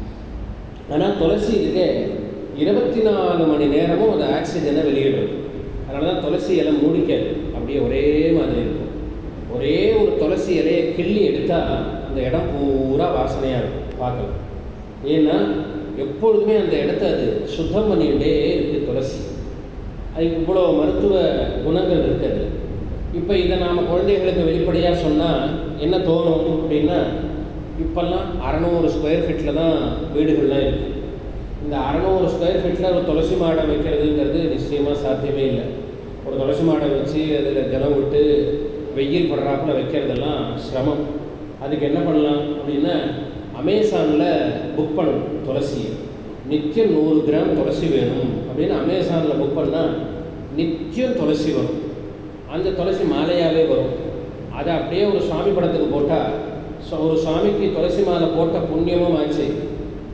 ஆனால் துளசி இருக்கே இருபத்தி நாலு மணி நேரமும் அந்த ஆக்சிஜனை வெளியிடுறது அதனால தான் துளசி இலை மூடிக்காது அப்படியே ஒரே மாதிரி இருக்கும் ஒரே ஒரு துளசி இலையை கிள்ளி எடுத்தால் அந்த இடம் பூரா வாசனையாக இருக்கும் பார்க்கலாம் ஏன்னா எப்பொழுதுமே அந்த இடத்த அது சுத்தம் பண்ணிக்கிட்டே இருக்குது துளசி அது இவ்வளோ மருத்துவ குணங்கள் இருக்குது அதில் இப்போ இதை நாம் குழந்தைகளுக்கு வெளிப்படையாக சொன்னால் என்ன தோணும் அப்படின்னா இப்போல்லாம் அறநூறு ஸ்கொயர் ஃபீட்டில் தான் வீடுகள்லாம் இருக்குது இந்த அறநூறு ஸ்கொயர் ஃபீட்டில் ஒரு துளசி மாடம் வைக்கிறதுங்கிறது நிச்சயமாக சாத்தியமே இல்லை ஒரு துளசி மாடம் வச்சு அதில் ஜலம் விட்டு வெயில் படுறாப்புல வைக்கிறதெல்லாம் சிரமம் அதுக்கு என்ன பண்ணலாம் அப்படின்னா அமேசானில் புக் பண்ணணும் துளசியை நித்தியம் நூறு கிராம் துளசி வேணும் அப்படின்னு அமேசானில் புக் பண்ணால் நித்தியம் துளசி வரும் அந்த துளசி மாலையாகவே வரும் அதை அப்படியே ஒரு சுவாமி படத்துக்கு போட்டால் ஒரு சுவாமிக்கு துளசி மாலை போட்ட புண்ணியமும் ஆச்சு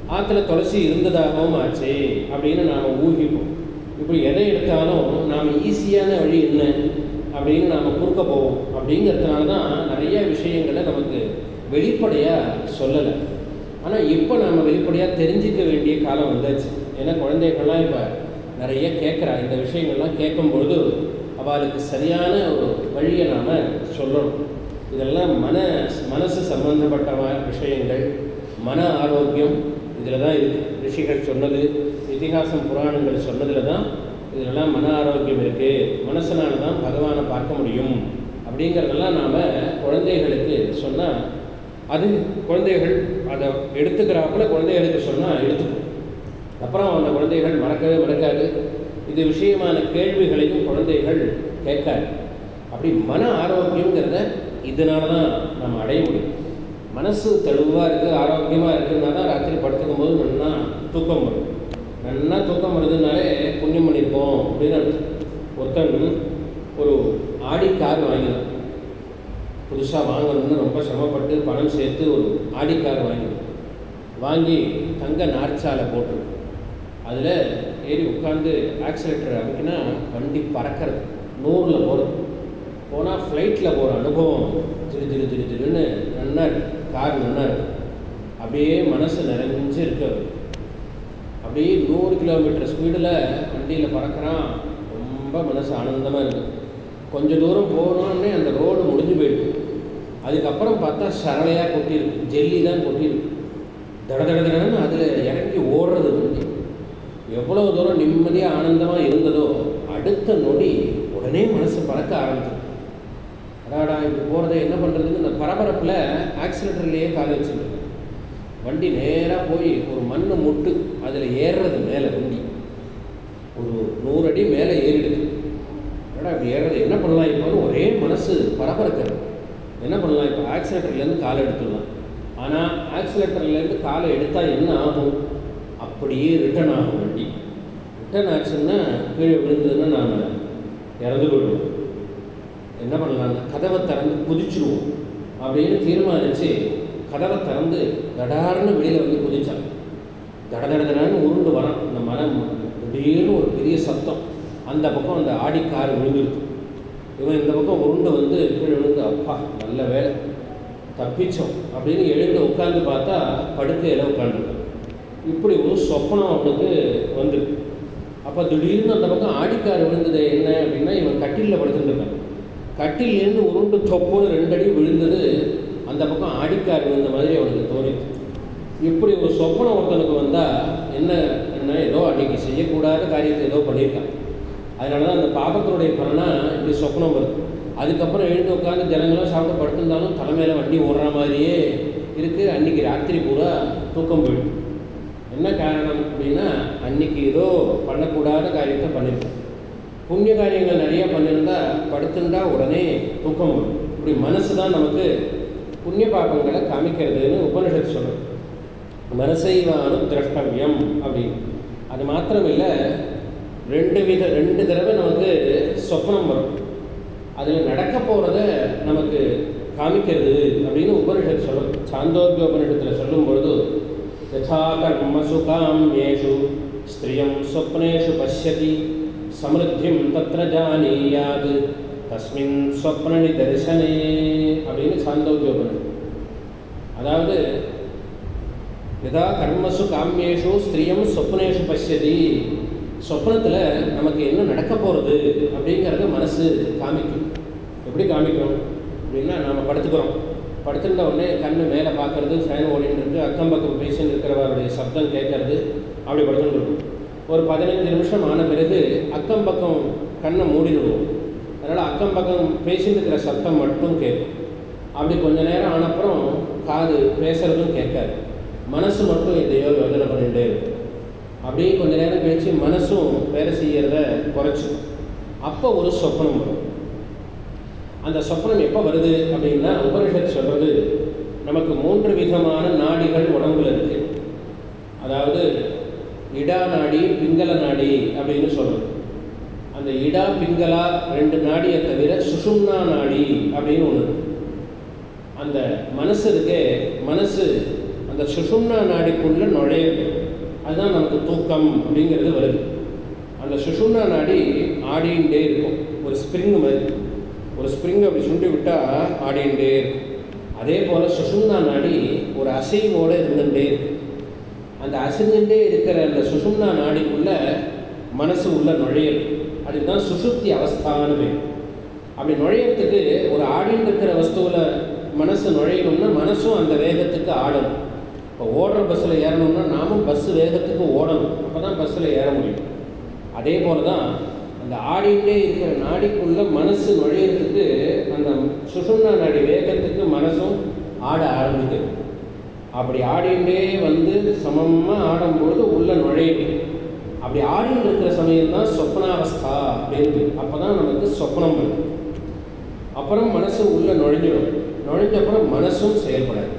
ஆற்றுல துளசி இருந்ததாகவும் ஆச்சு அப்படின்னு நாம் ஊகிப்போம் இப்படி எதை எடுத்தாலும் நாம் ஈஸியான வழி என்ன அப்படின்னு நாம் குறுக்க போவோம் அப்படிங்கிறதுனால தான் நிறைய விஷயங்களை நமக்கு வெளிப்படையாக சொல்லலை ஆனால் இப்போ நாம் வெளிப்படையாக தெரிஞ்சிக்க வேண்டிய காலம் வந்தாச்சு ஏன்னா குழந்தைகள்லாம் இப்போ நிறைய கேட்குறா இந்த விஷயங்கள்லாம் கேட்கும் பொழுது அவளுக்கு சரியான ஒரு வழியை நாம் சொல்லணும் இதெல்லாம் மன மனசு சம்பந்தப்பட்ட வ- விஷயங்கள் மன ஆரோக்கியம் இதில் தான் இருக்குது ரிஷிகள் சொன்னது இதிகாசம் புராணங்கள் சொன்னதில் தான் இதிலெல்லாம் மன ஆரோக்கியம் இருக்குது மனசனால தான் பகவானை பார்க்க முடியும் அப்படிங்கிறதெல்லாம் நாம் குழந்தைகளுக்கு சொன்னால் அது குழந்தைகள் அதை எடுத்துக்கிறாப்புல குழந்தைகளுக்கு சொன்னால் எடுத்துக்கும் அப்புறம் அந்த குழந்தைகள் மறக்கவே மறக்காது இது விஷயமான கேள்விகளையும் குழந்தைகள் கேட்காது அப்படி மன ஆரோக்கியங்கிறத இதனால தான் நம்ம அடைய முடியும் மனசு தெளிவாக இருக்குது ஆரோக்கியமாக இருக்குன்னா தான் ராத்திரி படுத்துக்கும் போது நல்லா தூக்கம் வரும் நல்லா தூக்கம் வருதுனாலே புண்ணியம் பண்ணியிருக்கோம் அப்படின்னு அர்த்தம் ஒருத்தன் ஒரு ஆடி கார் வாங்கினான் புதுசாக வாங்கணும்னு ரொம்ப சிரமப்பட்டு பணம் சேர்த்து ஒரு ஆடி கார் வாங்கினான் வாங்கி தங்க நாற்சாலை போட்டு அதில் ஏறி உட்காந்து ஆக்சிலேட்டர் அமைக்கினா வண்டி பறக்கிறது நூறில் போகிறது போனால் ஃப்ளைட்டில் போகிற அனுபவம் திரு திரு திரு திருன்னு நன்னா இருக்கு கார் நன்னா இருக்கு அப்படியே மனசு நிறைஞ்சு இருக்கு அப்படியே நூறு கிலோமீட்டர் ஸ்பீடில் வண்டியில் பறக்கிறான் ரொம்ப மனசு ஆனந்தமாக இருக்குது கொஞ்சம் தூரம் போனோடனே அந்த ரோடு முடிஞ்சு போயிடுது அதுக்கப்புறம் பார்த்தா சரளையாக கொட்டியிருக்கு ஜெல்லி தான் கொட்டியிருக்கு தட தட தடன்னு அதில் இறங்கி ஓடுறது வண்டி எவ்வளோ தூரம் நிம்மதியாக ஆனந்தமாக இருந்ததோ அடுத்த நொடி உடனே மனசு பறக்க ஆரம்பிச்சிடும் அடாடா இப்படி போகிறத என்ன பண்ணுறதுன்னு இந்த பரபரப்பில் ஆக்சிலேட்டர்லேயே காலை வச்சுருக்கு வண்டி நேராக போய் ஒரு மண் முட்டு அதில் ஏறுறது மேலே வண்டி ஒரு நூறு அடி மேலே ஏறிடுது என்னடா இப்படி ஏறுறது என்ன பண்ணலாம் இப்போன்னு ஒரே மனசு பரபரக்கிறது என்ன பண்ணலாம் இப்போ ஆக்சிலேட்டர்லேருந்து காலை எடுத்துடலாம் ஆனால் ஆக்சிலேட்டர்லேருந்து காலை எடுத்தால் என்ன ஆகும் அப்படியே ரிட்டர்ன் ஆகும் வண்டி ரிட்டர்ன் ஆச்சுன்னா கீழே விழுந்ததுன்னா நாம் இறந்து போயிடுவோம் என்ன பண்ணலாம்னா கதவை திறந்து குதிச்சிருவோம் அப்படின்னு தீர்மானித்து கதவை திறந்து தடார்னு வெளியில் வந்து குதிச்சான் தட தட தடன்னு உருண்டு வரான் இந்த மரம் திடீர்னு ஒரு பெரிய சத்தம் அந்த பக்கம் அந்த ஆடி கார் விழுந்துருது இவன் இந்த பக்கம் உருண்டு வந்து கீழே விழுந்து அப்பா நல்ல வேலை தப்பிச்சோம் அப்படின்னு எழுந்து உட்காந்து பார்த்தா படுக்கையில் உட்காந்துருக்கான் இப்படி ஒரு சொப்பனம் அவனுக்கு வந்துருக்கு அப்போ திடீர்னு அந்த பக்கம் ஆடிக்கார் விழுந்தது என்ன அப்படின்னா இவன் கட்டிலில் படுத்துருக்கான் கட்டிலேருந்து உருண்டு தொப்புன்னு ரெண்டு அடி விழுந்தது அந்த பக்கம் ஆடிக்கார் விழுந்த மாதிரி அவனுக்கு தோணிச்சு இப்படி ஒரு சொப்பனம் ஒருத்தனுக்கு வந்தால் என்ன என்ன ஏதோ அன்னைக்கு செய்யக்கூடாத காரியத்தை ஏதோ பண்ணியிருக்கான் அதனால தான் அந்த பாபத்தினுடைய பலனாக இப்படி சொப்பனம் வருது அதுக்கப்புறம் எழுந்து உட்காந்து ஜனங்களும் சாப்பிட்டு படுத்திருந்தாலும் தலைமையில் வண்டி ஓடுற மாதிரியே இருக்குது அன்னைக்கு ராத்திரி பூரா தூக்கம் போயிடும் என்ன காரணம் அப்படின்னா அன்னைக்கு ஏதோ பண்ணக்கூடாத காரியத்தை பண்ணியிருக்கோம் புண்ணிய காரியங்கள் நிறைய பண்ணியிருந்தா படுத்துண்டா உடனே தூக்கம் வரும் இப்படி மனசு தான் நமக்கு புண்ணிய பாபங்களை காமிக்கிறதுன்னு உபனிஷத்து சொல்லும் மனசைவானு திரஷ்டவியம் அப்படின்னு அது மாத்திரம் இல்லை ரெண்டு வித ரெண்டு தடவை நமக்கு சொப்னம் வரும் அதில் நடக்க போகிறத நமக்கு காமிக்கிறது அப்படின்னு உபனிஷத்து சொல்லும் சாந்தோக்கிய உபனிஷத்தில் சொல்லும் பொழுது யதா கர்மசு காமியேஷு ஸ்திரியம் ஸ்வப்னேஷு பசியதி சமிருத்தியும் தத்ர ஜானீயாத் தஸ்மின் ஸ்வப்னி தரிசனே அப்படின்னு சாந்தோக்கிய உபனிஷத்து அதாவது யதா கர்மசு காமியேஷு ஸ்திரியம் சொப்னேஷு பசியதி சொப்னத்தில் நமக்கு என்ன நடக்க போகிறது அப்படிங்கிறத மனசு காமிக்கும் எப்படி காமிக்கும் அப்படின்னா நாம் படுத்துக்கிறோம் படுத்துட்ட உடனே கண்ணு மேலே பார்க்கறது ஃபேன் ஓடிட்டு இருக்கு அக்கம் பக்கம் பேசின்னு இருக்கிறவருடைய சப்தம் கேட்கறது அப்படி படுத்துட்டு இருக்கும் ஒரு பதினஞ்சு நிமிஷம் ஆன பிறகு அக்கம் பக்கம் கண்ணை மூடிடுவோம் அதனால் அக்கம் பக்கம் பேசிட்டு இருக்கிற சத்தம் மட்டும் கேட்கும் அப்படி கொஞ்ச நேரம் ஆனப்புறம் காது பேசுறதும் கேட்காது மனசு மட்டும் எதையோ யோஜனை பண்ணிகிட்டே இருக்கும் அப்படியே கொஞ்ச நேரம் கழித்து மனசும் வேலை செய்கிறத குறைச்சிடும் அப்போ ஒரு சொப்பனம் வரும் அந்த சொப்பனம் எப்போ வருது அப்படின்னா உபனிஷத் சொல்கிறது நமக்கு மூன்று விதமான நாடிகள் உடம்புல இருக்கு அதாவது இடா நாடி பிங்கள நாடி அப்படின்னு சொல்கிறது அந்த இடா பிங்களா ரெண்டு நாடியை தவிர சுஷும்னா நாடி அப்படின்னு ஒன்று இருக்கு அந்த மனசு இருக்கே மனசு அந்த அந்த சுஷும்னா நாடிக்குள்ளே நுழையுது அதுதான் நமக்கு தூக்கம் அப்படிங்கிறது வருது அந்த சுஷும்னா நாடி ஆடிண்டே இருக்கும் ஒரு ஸ்ப்ரிங் மாதிரி ஒரு ஸ்ப்ரிங் அப்படி சுண்டி விட்டால் ஆடிண்டே இருக்கும் அதே போல் சுஷும்னா நாடி ஒரு அசைவோடு இருந்துகிட்டே இருக்கு அந்த அசைஞ்சுட்டே இருக்கிற அந்த சுஷும்னா நாடிக்குள்ள மனசு உள்ள நுழையல் அதுதான் சுசுப்தி அவஸ்தான்னு பேர் அப்படி நுழையறதுக்கு ஒரு ஆடின்னு இருக்கிற வஸ்துவில் மனசு நுழையணும்னா மனசும் அந்த வேகத்துக்கு ஆடணும் இப்போ ஓடுற பஸ்ஸில் ஏறணும்னா நாமும் பஸ்ஸு வேகத்துக்கு ஓடணும் அப்போ தான் பஸ்ஸில் ஏற முடியும் அதே போல தான் அந்த ஆடிண்டே இருக்கிற நாடிக்குள்ள மனசு நுழையிறதுக்கு அந்த சுஷும்னா நாடி வேகத்துக்கு மனசும் ஆட ஆரம்பிக்குது அப்படி ஆடிண்டே வந்து சமமாக ஆடும்பொழுது உள்ள நுழையுது அப்படி ஆடிட்டு இருக்கிற சமயம் தான் சொப்னாவஸ்தா அப்படின்னு அப்போ தான் நமக்கு சொப்னம் வரும் அப்புறம் மனசு உள்ள நுழைஞ்சிடும் நுழைஞ்ச அப்புறம் மனசும் செயல்படாது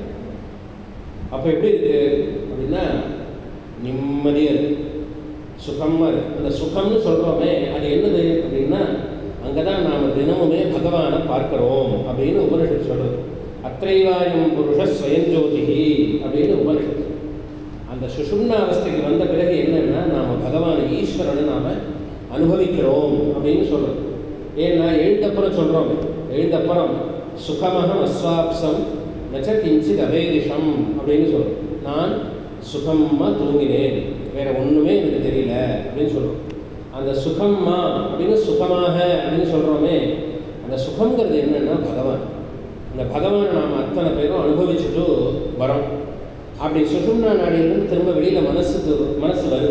அப்போ எப்படி இருக்கு அப்படின்னா நிம்மதியாக இருக்கு சுகமாக இருக்கு அந்த சுகம்னு சொல்கிறோமே அது என்னது அப்படின்னா அங்கே தான் நாம் தினமுமே பகவானை பார்க்கிறோம் அப்படின்னு உபனிஷத் சொல்கிறது அத்தைவாயம் புருஷ ஸ்வயஞ்சோதிகி அப்படின்னு உபனிஷத் அந்த சுஷும்னா அவஸ்தைக்கு வந்த பிறகு என்னன்னா நாம் பகவானை ஈஸ்வரனை நாம் அனுபவிக்கிறோம் அப்படின்னு சொல்கிறோம் ஏன்னா எழுந்தப்புறம் சொல்கிறோம் எழுந்தப்புறம் சுகமகம் அஸ்வாப்சம் நச்ச கிஞ்சித் அவேதிஷம் அப்படின்னு சொல்கிறோம் நான் சுகமாக தூங்கினேன் வேற ஒன்றுமே எனக்கு தெரியல அப்படின்னு சொல்கிறோம் அந்த சுகம்மா அப்படின்னு சுகமாக அப்படின்னு சொல்கிறோமே அந்த சுகங்கிறது என்னன்னா பகவான் அந்த பகவானை நாம் அத்தனை பேரும் அனுபவிச்சுட்டு வரோம் அப்படி சுஷும்னா நாடியிலிருந்து திரும்ப வெளியில் மனசுக்கு மனசு வருது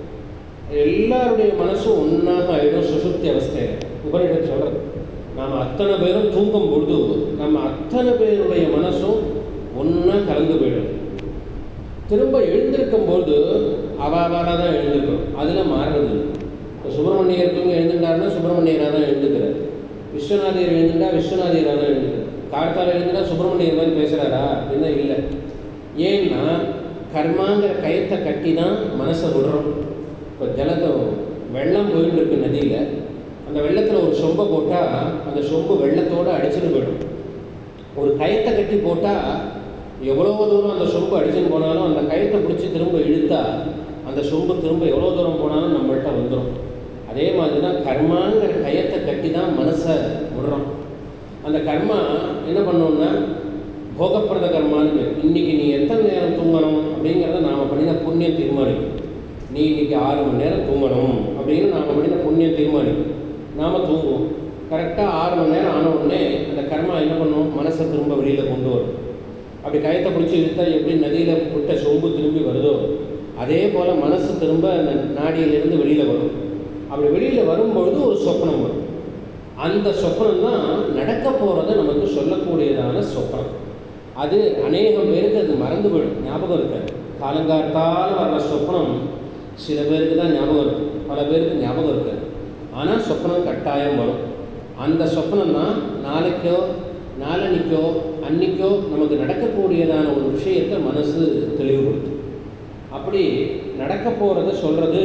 எல்லாருடைய மனசும் ஒன்றாக ஆகிடும் சுசுப்தி அவஸ்தையில் உபனிஷத் சொல்கிறது நாம் அத்தனை பேரும் தூங்கும் பொழுது நம்ம அத்தனை பேருடைய மனசும் ஒன்றா கலந்து போயிடும் திரும்ப எழுந்திருக்கும் போது அவாவாராக தான் எழுந்திருக்கிறோம் அதில் மாறுறது இல்லை. இப்போ சுப்பிரமணியர் தூங்கி எழுந்துட்டாருன்னா சுப்பிரமணியராக தான் எழுந்துக்கிறார் விஸ்வநாதியர் எழுந்துட்டா விஸ்வநாதியராக தான் எழுந்துக்கிறார் கார்த்தால் எழுந்துட்டா சுப்பிரமணியர் மாதிரி பேசுகிறாரா அப்படின்னா இல்லை ஏன்னா கர்மாங்கிற கயத்தை கட்டி தான் மனசை விடுறோம் இப்போ ஜலத்தை வெள்ளம் போயிட்டு இருக்கு நதியில் அந்த வெள்ளத்தில் ஒரு சொம்பை போட்டால் அந்த சொம்பு வெள்ளத்தோடு அடிச்சுட்டு போயிடும் ஒரு கயத்தை கட்டி போட்டால் எவ்வளோ தூரம் அந்த சொம்பு அடிச்சுன்னு போனாலும் அந்த கயத்தை பிடிச்சி திரும்ப இழுத்தா அந்த சொம்பு திரும்ப எவ்வளோ தூரம் போனாலும் நம்மள்கிட்ட வந்துடும் அதே மாதிரி தான் கர்மாங்கிற கயத்தை கட்டி தான் மனசை விடுறோம் அந்த கர்மா என்ன பண்ணோம்னா போகப்பிரத கர்மான்னு பேர். இன்னைக்கு நீ எத்தனை நேரம் தூங்கணும் அப்படிங்கிறத நாம் பண்ணின புண்ணியம் தீர்மானிக்கும் நீ இன்னைக்கு ஆறு மணி நேரம் தூங்கணும் அப்படின்னு நாம் பண்ணின புண்ணியம் தீர்மானிக்கும் நாம் தூங்குவோம் கரெக்டாக ஆறு மணி நேரம் ஆன உடனே அந்த கர்மா என்ன பண்ணும் மனசை திரும்ப வெளியில் கொண்டு வரும் அப்படி கயத்தை பிடிச்சி இழுத்தா எப்படி நதியில் விட்ட சொம்பு திரும்பி வருதோ அதே போல் மனசு திரும்ப அந்த நாடியிலிருந்து வெளியில் வரும் அப்படி வெளியில் வரும்பொழுது ஒரு சொப்பனம் வரும் அந்த சொப்பனம் தான் நடக்க போகிறத நமக்கு சொல்லக்கூடியதான சொப்பனம் அது அநேகம் பேருக்கு அது மறந்து போயிடும் ஞாபகம் இருக்காது காலங்காத்தால் வர்ற சொப்பனம் சில பேருக்கு தான் ஞாபகம் இருக்கும் பல பேருக்கு ஞாபகம் இருக்காது ஆனால் சொப்பனம் கட்டாயம் வரும் அந்த சொப்பனம் தான் நாளைக்கோ நாளன்னைக்கோ அன்னைக்கோ நமக்கு நடக்கக்கூடியதான ஒரு விஷயத்தை மனசு தெளிவுபடுத்தும் அப்படி நடக்க போகிறத சொல்கிறது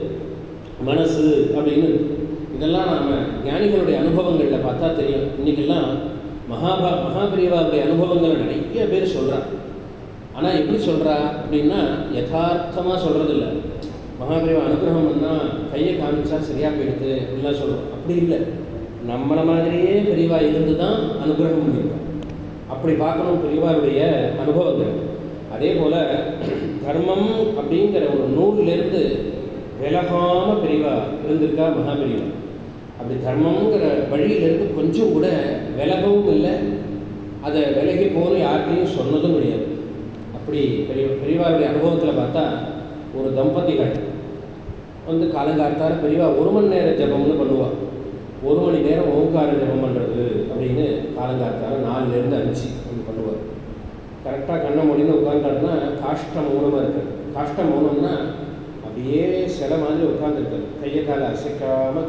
மனசு அப்படின்னு இருக்கு. இதெல்லாம் நாம் ஞானிகளுடைய அனுபவங்களில் பார்த்தா தெரியும் இன்றைக்கெல்லாம் மகாபா மகாபிரிவாவுடைய அனுபவங்களை நிறைய பேர் சொல்கிறான் ஆனால் எப்படி சொல்கிறா அப்படின்னா யதார்த்தமாக சொல்கிறதில்ல மகாபிரிவா அனுகிரகம் பண்ணால் கையை காமிச்சா சரியாக போயிடுது அப்படிலாம் சொல்கிறோம் அப்படி இல்லை நம்மளை மாதிரியே பெரியவா இருந்து தான் அனுகிரகம் பண்ணியிருக்கோம் அப்படி பார்க்கணும் பெரியவாருடைய அனுபவங்கள் அதே போல் தர்மம் அப்படிங்கிற ஒரு நூலிலிருந்து விலகாமல் பெரியவா இருந்திருக்கா மகாபெரியவா அப்படி தர்மங்கிற வழியிலிருந்து கொஞ்சம் கூட விலகவும் இல்லை அதை விலகி போகணும் யார்கிட்டையும் சொன்னதும் கிடையாது அப்படி பெரிய பெரியவாருடைய அனுபவத்தில் பார்த்தா ஒரு தம்பதிகள் வந்து காலங்காத்தால பெரியவா ஒரு மணி நேர ஜபம்னு பண்ணுவாள் ஒரு மணி நேரம் ஓங்கார ஜபம் பண்ணுறது அப்படின்னு காலங்காத்தால நாலுலேருந்து அஞ்சு அப்படி பண்ணுவார் கரெக்டாக கண்ணை முடிந்து உட்காந்தாருன்னா காஷ்ட மௌனமாக இருக்காது காஷ்ட மௌனம்னா அப்படியே சில மாதிரி உட்காந்துருக்காரு கையை காலை அசைக்காமல்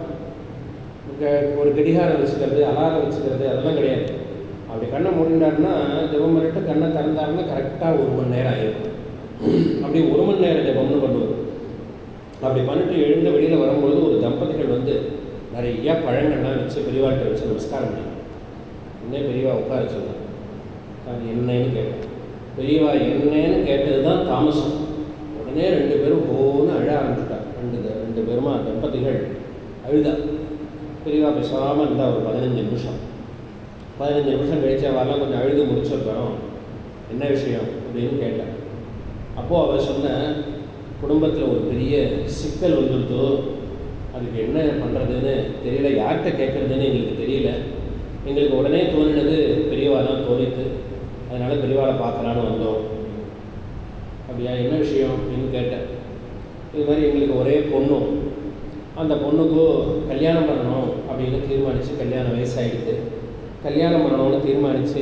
ஒரு கடிகாரம் வச்சுக்கிறது அலாரம் வச்சுக்கிறது அதெல்லாம் கிடையாது அப்படி கண்ணை மூடினாருன்னா ஜெபம் பண்ணிட்டு கண்ணை திறந்தாருன்னா கரெக்டாக ஒரு மணி நேரம் ஆயிடும் அப்படி ஒரு மணி நேரம் ஜெபம்னு பண்ணுவார் அப்படி பண்ணிட்டு எழுந்து வெளியில் வரும்பொழுது ஒரு தம்பதிகள் வந்து நிறைய பழங்கள்லாம் வச்சு பெரியவாட்ட வச்சு நமஸ்காரம் பண்ணி இன்னே பெரியவா உட்கார சொன்னார் அது என்னன்னு கேட்டேன் பெரியவா என்னன்னு கேட்டது தான் தாமசம் உடனே ரெண்டு பேரும் போன்னு அழ ஆரம்பிச்சுட்டா ரெண்டு த- ரெண்டு பேருமா தம்பதிகள் அழுதா பெரியவா பேசாமல் இருந்தா ஒரு பதினஞ்சு நிமிஷம் பதினஞ்சு நிமிஷம் கழிச்சு அவெல்லாம் கொஞ்சம் அழுது முடிச்சிருக்கோம் என்ன விஷயம் அப்படின்னு கேட்டேன் அப்போது அவர் சொன்ன குடும்பத்தில் ஒரு பெரிய சிக்கல் வந்துருத்தோ அதுக்கு என்ன பண்ணுறதுன்னு தெரியல யார்கிட்ட கேட்குறதுன்னு எங்களுக்கு தெரியல எங்களுக்கு உடனே தோணினது பெரியவா தான் தோணித்து அதனால் பெரியவாளை பார்க்கலான்னு வந்தோம் அப்படியா என்ன விஷயம் அப்படின்னு கேட்டேன் இது மாதிரி எங்களுக்கு ஒரே பொண்ணும் அந்த பொண்ணுக்கு கல்யாணம் பண்ணணும் அப்படின்னு தீர்மானித்து கல்யாணம் வயசாகிடுது கல்யாணம் பண்ணணும்னு தீர்மானித்து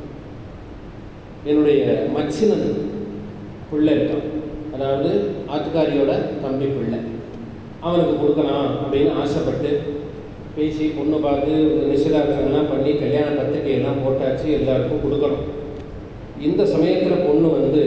என்னுடைய மச்சினன் பிள்ளை இருக்கான் அதாவது ஆத்துக்காரியோட தம்பி பிள்ளை அவனுக்கு கொடுக்கலாம் அப்படின்னு ஆசைப்பட்டு பேசி பொண்ணு பார்த்து நிச்சயதார்த்தங்கள்லாம் பண்ணி கல்யாண பத்திரிகையெல்லாம் போட்டாச்சு எல்லாருக்கும் கொடுக்கணும் இந்த சமயத்தில் பொண்ணு வந்து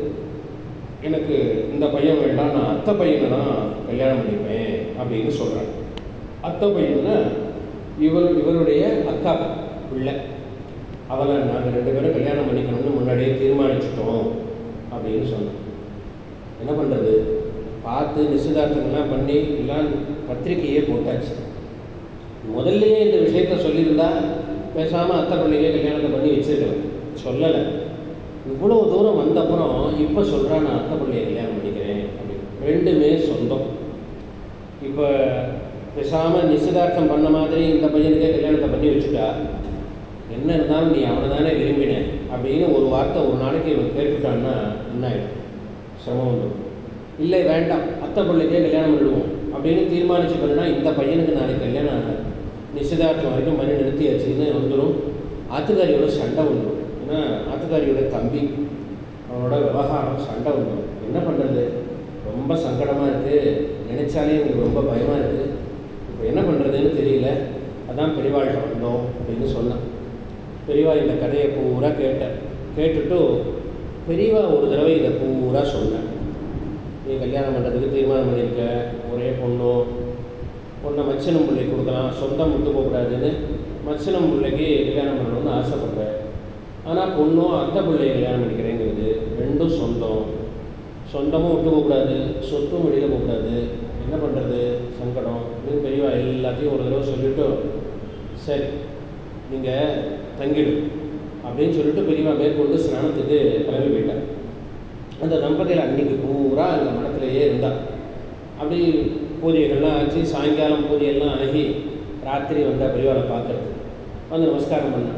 எனக்கு இந்த பையன் வேண்டாம் நான் அத்தை பையனை தான் கல்யாணம் பண்ணிப்பேன் அப்படின்னு சொல்கிறாங்க அத்தை பையன்னா இவர் இவருடைய அக்கா பிள்ளை அவளை நாங்கள் ரெண்டு பேரும் கல்யாணம் பண்ணிக்கணும்னு முன்னாடியே தீர்மானிச்சிட்டோம் அப்படின்னு சொன்னோம் என்ன பண்ணுறது பார்த்து நிச்சயதார்த்தங்கள்லாம் பண்ணி எல்லாம் பத்திரிக்கையே போட்டாச்சு முதல்லயே இந்த விஷயத்த சொல்லியிருந்தா பேசாமல் அத்தை பிள்ளைக்கே கல்யாணத்தை பண்ணி வச்சிருக்கலாம் சொல்லலை இவ்வளோ தூரம் வந்த அப்புறம் இப்போ சொல்கிறா நான் அத்தை பிள்ளைய கல்யாணம் பண்ணிக்கிறேன் அப்படின்னு ரெண்டுமே சொந்தம் இப்போ பேசாமல் நிச்சயதார்த்தம் பண்ண மாதிரி இந்த பையனுக்கே கல்யாணத்தை பண்ணி வச்சுட்டா என்ன இருந்தாலும் நீ அவனை தானே விரும்பின அப்படின்னு ஒரு வார்த்தை ஒரு நாளைக்கு இவன் கேட்டுட்டான்னா என்ன ஆகிடும் சிரமம் வந்துடும் இல்லை வேண்டாம் அத்தை பிள்ளைக்கே கல்யாணம் பண்ணிடுவோம் அப்படின்னு தீர்மானிச்சு பண்ணினா இந்த பையனுக்கு நாளைக்கு கல்யாணம் ஆகாது நிச்சயதார்த்தம் வரைக்கும் பண்ணி நிறுத்தியாச்சுன்னு வந்துடும் ஆத்துக்காரியோட சண்டை வந்துடும் ஏன்னா ஆத்துக்காரியோட தம்பி அவனோட விவகாரம் சண்டை வந்துடும் என்ன பண்ணுறது ரொம்ப சங்கடமாக இருக்குது நினைச்சாலே எனக்கு ரொம்ப பயமாக இருக்குது இப்போ என்ன பண்ணுறதுன்னு தெரியல அதான் பெரியவாள்கிட்ட வந்தோம் அப்படின்னு சொன்னான் பெரியவா இந்த கதையை பூரா கேட்டேன் கேட்டுட்டு பெரியவா ஒரு தடவை இதை பூரா சொன்னேன் நீ கல்யாணம் பண்ணுறதுக்கு தீர்மானம் பண்ணியிருக்க ஒரே பொண்ணும் பொண்ணை மச்சினம் பிள்ளை கொடுக்கலாம் சொந்தம் விட்டு போகக்கூடாதுன்னு மச்சினம் பிள்ளைக்கு கல்யாணம் பண்ணணும்னு ஆசைப்பட்றேன் ஆனால் பொண்ணும் அத்தை பிள்ளையை கல்யாணம் பண்ணிக்கிறேங்கிறது ரெண்டும் சொந்தம் சொந்தமும் விட்டு போகக்கூடாது சொத்தும் வெளியில் போகக்கூடாது என்ன பண்ணுறது சங்கடம் அப்படின்னு பெரியவா எல்லாத்தையும் ஒரு தடவை சொல்லிவிட்டு சரி நீங்கள் தங்கிடு அப்படின்னு சொல்லிட்டு பெரியவா மேற்கொண்டு ஸ்நானத்துக்கு கிளம்பி போயிட்டேன் அந்த தம்பதியில் அன்னைக்கு பூரா அந்த மடத்திலேயே இருந்தா அப்படி பூஜைகள்லாம் ஆச்சு சாயங்காலம் பூஜையெல்லாம் ஆகி ராத்திரி வந்தால் பெரியவாளை பார்க்கறது வந்து நமஸ்காரம் பண்ணான்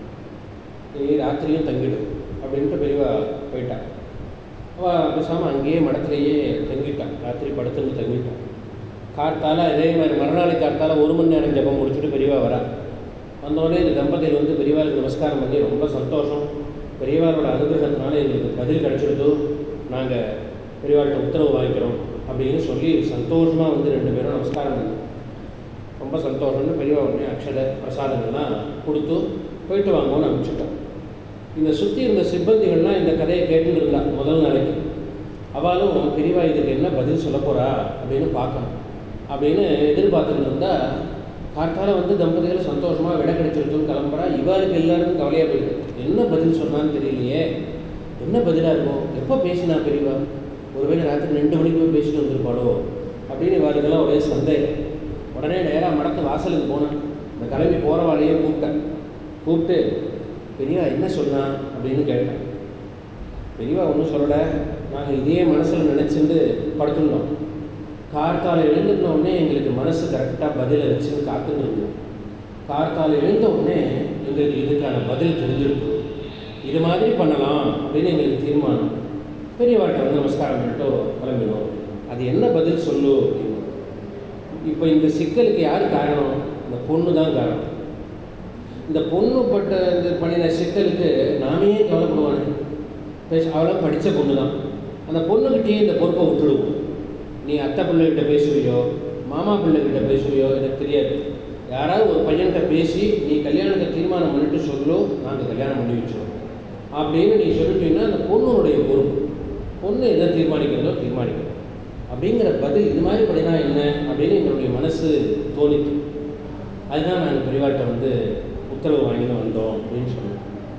நீ ராத்திரியும் தங்கிடு அப்படின்ட்டு பெரியவா போயிட்டான் அவள் பேசாமல் அங்கேயே மடத்திலேயே தங்கிட்டான் ராத்திரி படுத்துன்னு தங்கிட்டான் காத்தால இதே மாதிரி மறுநாளை காத்தால ஒரு மணி நேரம் ஜபம் முடிச்சுட்டு பெரியவா வரா வந்தோடனே இந்த தம்பதிகள் வந்து பெரியவாளுக்கு நமஸ்காரம் பண்ணி ரொம்ப சந்தோஷம் பெரியவாளோட அனுகிரகத்தினால எங்களுக்கு பதில் கிடச்சிடுதோ நாங்கள் பெரியவாள்கிட்ட உத்தரவு வாங்கிக்கிறோம் அப்படின்னு சொல்லி சந்தோஷமாக வந்து ரெண்டு பேரும் நமஸ்காரம் பண்ணோம் ரொம்ப சந்தோஷம்னு பெரியவா உடனே அக்ஷத பிரசாதங்கள்லாம் கொடுத்து போயிட்டு வாங்கன்னு அனுப்பிச்சுட்டோம் இந்த சுற்றி இருந்த சிப்பந்திகள்லாம் இந்த கதையை கேட்டுட்டு இருந்தா முதல் நாளைக்கு அவளும் பெரியவா இதுக்கு என்ன பதில் சொல்ல போறா அப்படின்னு பார்க்கணும் அப்படின்னு எதிர்பார்த்துட்டு இருந்தா காத்தால வந்து தம்பதிகள் சந்தோஷமாக விட கிடைச்சிருச்சுன்னு கிளம்புறா இவாளுக்கு எல்லாருக்கும் கவலையாக போயிடுது என்ன பதில் சொன்னான்னு தெரியலையே என்ன பதிலாக இருக்கும் எப்போ பேசினா பெரியவா ஒருவேளை ராத்திரி ரெண்டு மணிக்கு போய் பேசிட்டு வந்திருப்பாளோ அப்படின்னு இவாளுக்கெல்லாம் ஒரே சந்தேகம் உடனே நேராக மடத்து வாசலுக்கு போனேன் இந்த கிளம்பி போகிறவாளையே கூப்பிட்டேன் கூப்பிட்டு பெரியவா என்ன சொன்னா அப்படின்னு கேட்டேன் பெரியவா ஒன்றும் சொல்லலை நாங்கள் இதே மனசில் நினச்சிட்டு படுத்துருந்தோம் கார்த்தால எழுந்திருந்த உடனே எங்களுக்கு மனசு கரெக்டாக பதிலை வச்சுன்னு காத்துன்னு இருந்தோம் கார்த்தால எழுந்த உடனே எங்களுக்கு இதுக்கான பதில் தெரிஞ்சிருக்கு இது மாதிரி பண்ணலாம் அப்படின்னு எங்களுக்கு தீர்மானம் பெரியவாட்ட வந்து நமஸ்காரம் பண்ணிட்டு கிளம்பினோம் அது என்ன பதில் சொல்லு அப்படின்னு இப்போ இந்த சிக்கலுக்கு யார் காரணம் இந்த பொண்ணு தான் காரணம் இந்த பொண்ணு பட்ட இந்த பண்ணின சிக்கலுக்கு நாமே கவலைப்படுவானே பேச அவளாம் படித்த பொண்ணு தான் அந்த பொண்ணுக்கிட்டேயே இந்த பொறுப்பை விட்டுடுவோம் நீ அத்தை பிள்ளைகிட்ட பேசுவியோ மாமா பிள்ளைகிட்ட பேசுவியோ எனக்கு தெரியாது யாராவது ஒரு பையன்கிட்ட பேசி நீ கல்யாணத்தை தீர்மானம் பண்ணிட்டு சொல்லோ நாங்கள் கல்யாணம் பண்ணி வச்சிருவோம் அப்படின்னு நீ சொல்லிட்டீங்கன்னா அந்த பொண்ணுடைய பொறுப்பு பொண்ணு எதை தீர்மானிக்கிறதோ தீர்மானிக்கணும் அப்படிங்கிற பதில் இது மாதிரி பண்ணினா என்ன அப்படின்னு எங்களுடைய மனசு தோணித்து அதுதான் நாங்கள் பெரியவாட்ட வந்து உத்தரவு வாங்கின்னு வந்தோம் அப்படின்னு சொன்னோம்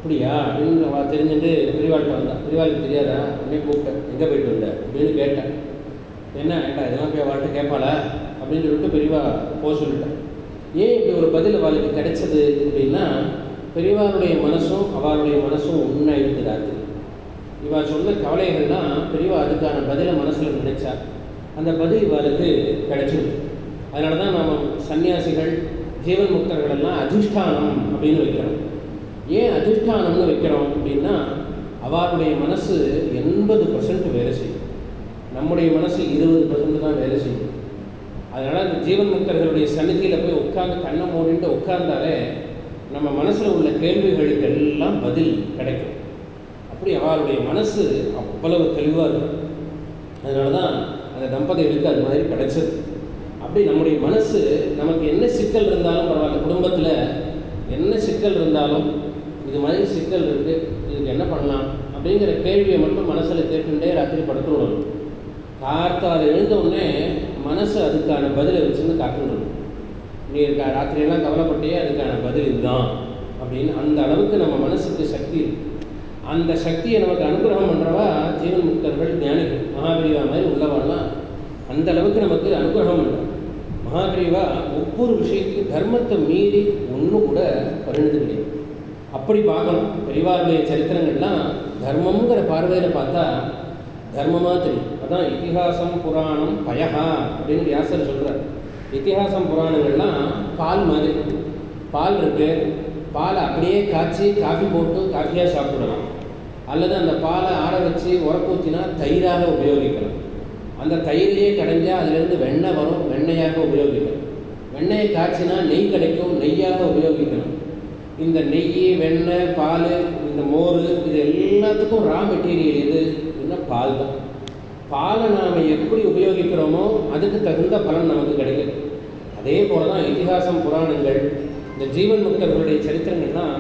அப்படியா அப்படின்னு அவள் தெரிஞ்சுட்டு பெரியவாள்கிட்ட வந்தா பெரியவாளுக்கு தெரியாதா உடனே கூப்பிட்டேன் எங்கே போயிட்டு வந்த அப்படின்னு கேட்டேன் என்ன ஏட்டா இதெல்லாம் போய் அவள்கிட்ட கேட்பாளா அப்படின்னு சொல்லிட்டு பெரியவா போக சொல்லிட்டேன் ஏன் இப்படி ஒரு பதில் அவளுக்கு கிடைச்சது அப்படின்னா பெரியவாருடைய மனசும் அவளுடைய மனசும் ஒன்றாயிடுது ராத்திரி இவா சொன்ன கவலைகள்லாம் பெரியவா அதுக்கான பதிலை மனசில் நினைச்சா அந்த பதில் இவளுக்கு கிடைச்சிருக்கு அதனால தான் நாம் சன்னியாசிகள் ஜீவன் முக்தர்கள் எல்லாம் அதிஷ்டானம் அப்படின்னு வைக்கிறோம் ஏன் அதிஷ்டானம்னு வைக்கிறோம் அப்படின்னா அவளுடைய மனசு எண்பது பர்சன்ட் வேலை செய்யும் நம்முடைய மனசு இருபது பர்சன்ட் தான் வேலை செய்யும் அதனால் அந்த ஜீவன் முக்தர்களுடைய சந்நிதியில் போய் உட்கார்ந்து கண்ணை மூடிட்டு உட்கார்ந்தாலே நம்ம மனசில் உள்ள கேள்விகளுக்கு எல்லாம் பதில் கிடைக்கும் அப்படி அவளுடைய மனசு அவ்வளவு தெளிவாக இருக்கும் அதனால தான் அந்த தம்பதிகளுக்கு அது மாதிரி கிடைச்சது அப்படி நம்முடைய மனசு நமக்கு என்ன சிக்கல் இருந்தாலும் பரவாயில்ல குடும்பத்தில் என்ன சிக்கல் இருந்தாலும் இது மாதிரி சிக்கல் இருக்குது இதுக்கு என்ன பண்ணலாம் அப்படிங்கிற கேள்வியை மட்டும் மனசில் கேட்டுட்டே ராத்திரி படுத்து விடணும் கார்த்தால் எழுந்த உடனே மனசு அதுக்கான பதிலை வச்சுன்னு காட்டுணும் நீ இருக்கா ராத்திரியெல்லாம் கவலைப்பட்டியே அதுக்கான பதில் இதுதான் அப்படின்னு அந்த அளவுக்கு நம்ம மனசுக்கு சக்தி இருக்கு அந்த சக்தியை நமக்கு அனுகிரகம் பண்ணுறவா ஜீவன் முக்தர்கள் ஞானிகள் மகாபிரிவா மாதிரி உள்ளவாள்லாம் அந்த அளவுக்கு நமக்கு அனுகிரகம் பண்ணுறோம் மகாபிரிவா ஒவ்வொரு விஷயத்தையும் தர்மத்தை மீறி ஒன்றும் கூட பரிணது கிடையாது அப்படி பார்க்கணும் பெரிவாருடைய சரித்திரங்கள்லாம் தர்மம்ங்கிற பார்வையில் பார்த்தா தர்மமாக தெரியும் அதான் இதிகாசம் புராணம் பயஹா அப்படின்னு வியாசர் சொல்கிறார் இதிகாசம் புராணங்கள்லாம் பால் மாதிரி பால் இருக்கு பாலை அப்படியே காய்ச்சி காஃபி போட்டு காஃபியாக சாப்பிடலாம் அல்லது அந்த பாலை ஆற வச்சு உரக்கூத்தினா தயிராக உபயோகிக்கலாம் அந்த தயிரையே கடைஞ்சால் அதுலேருந்து வெண்ணெய் வரும் வெண்ணெயாக உபயோகிக்கலாம் வெண்ணெயை காய்ச்சினா நெய் கிடைக்கும் நெய்யாக உபயோகிக்கலாம் இந்த நெய் வெண்ணெய் பால் இந்த மோர் இது எல்லாத்துக்கும் ரா மெட்டீரியல் எது அப்படின்னா பால் தான் பாலை நாம் எப்படி உபயோகிக்கிறோமோ அதுக்கு தகுந்த பலன் நமக்கு கிடைக்குது அதே போல தான் இதிகாசம் புராணங்கள் இந்த ஜீவன் முக்தர்களுடைய சரித்திரங்கள்லாம்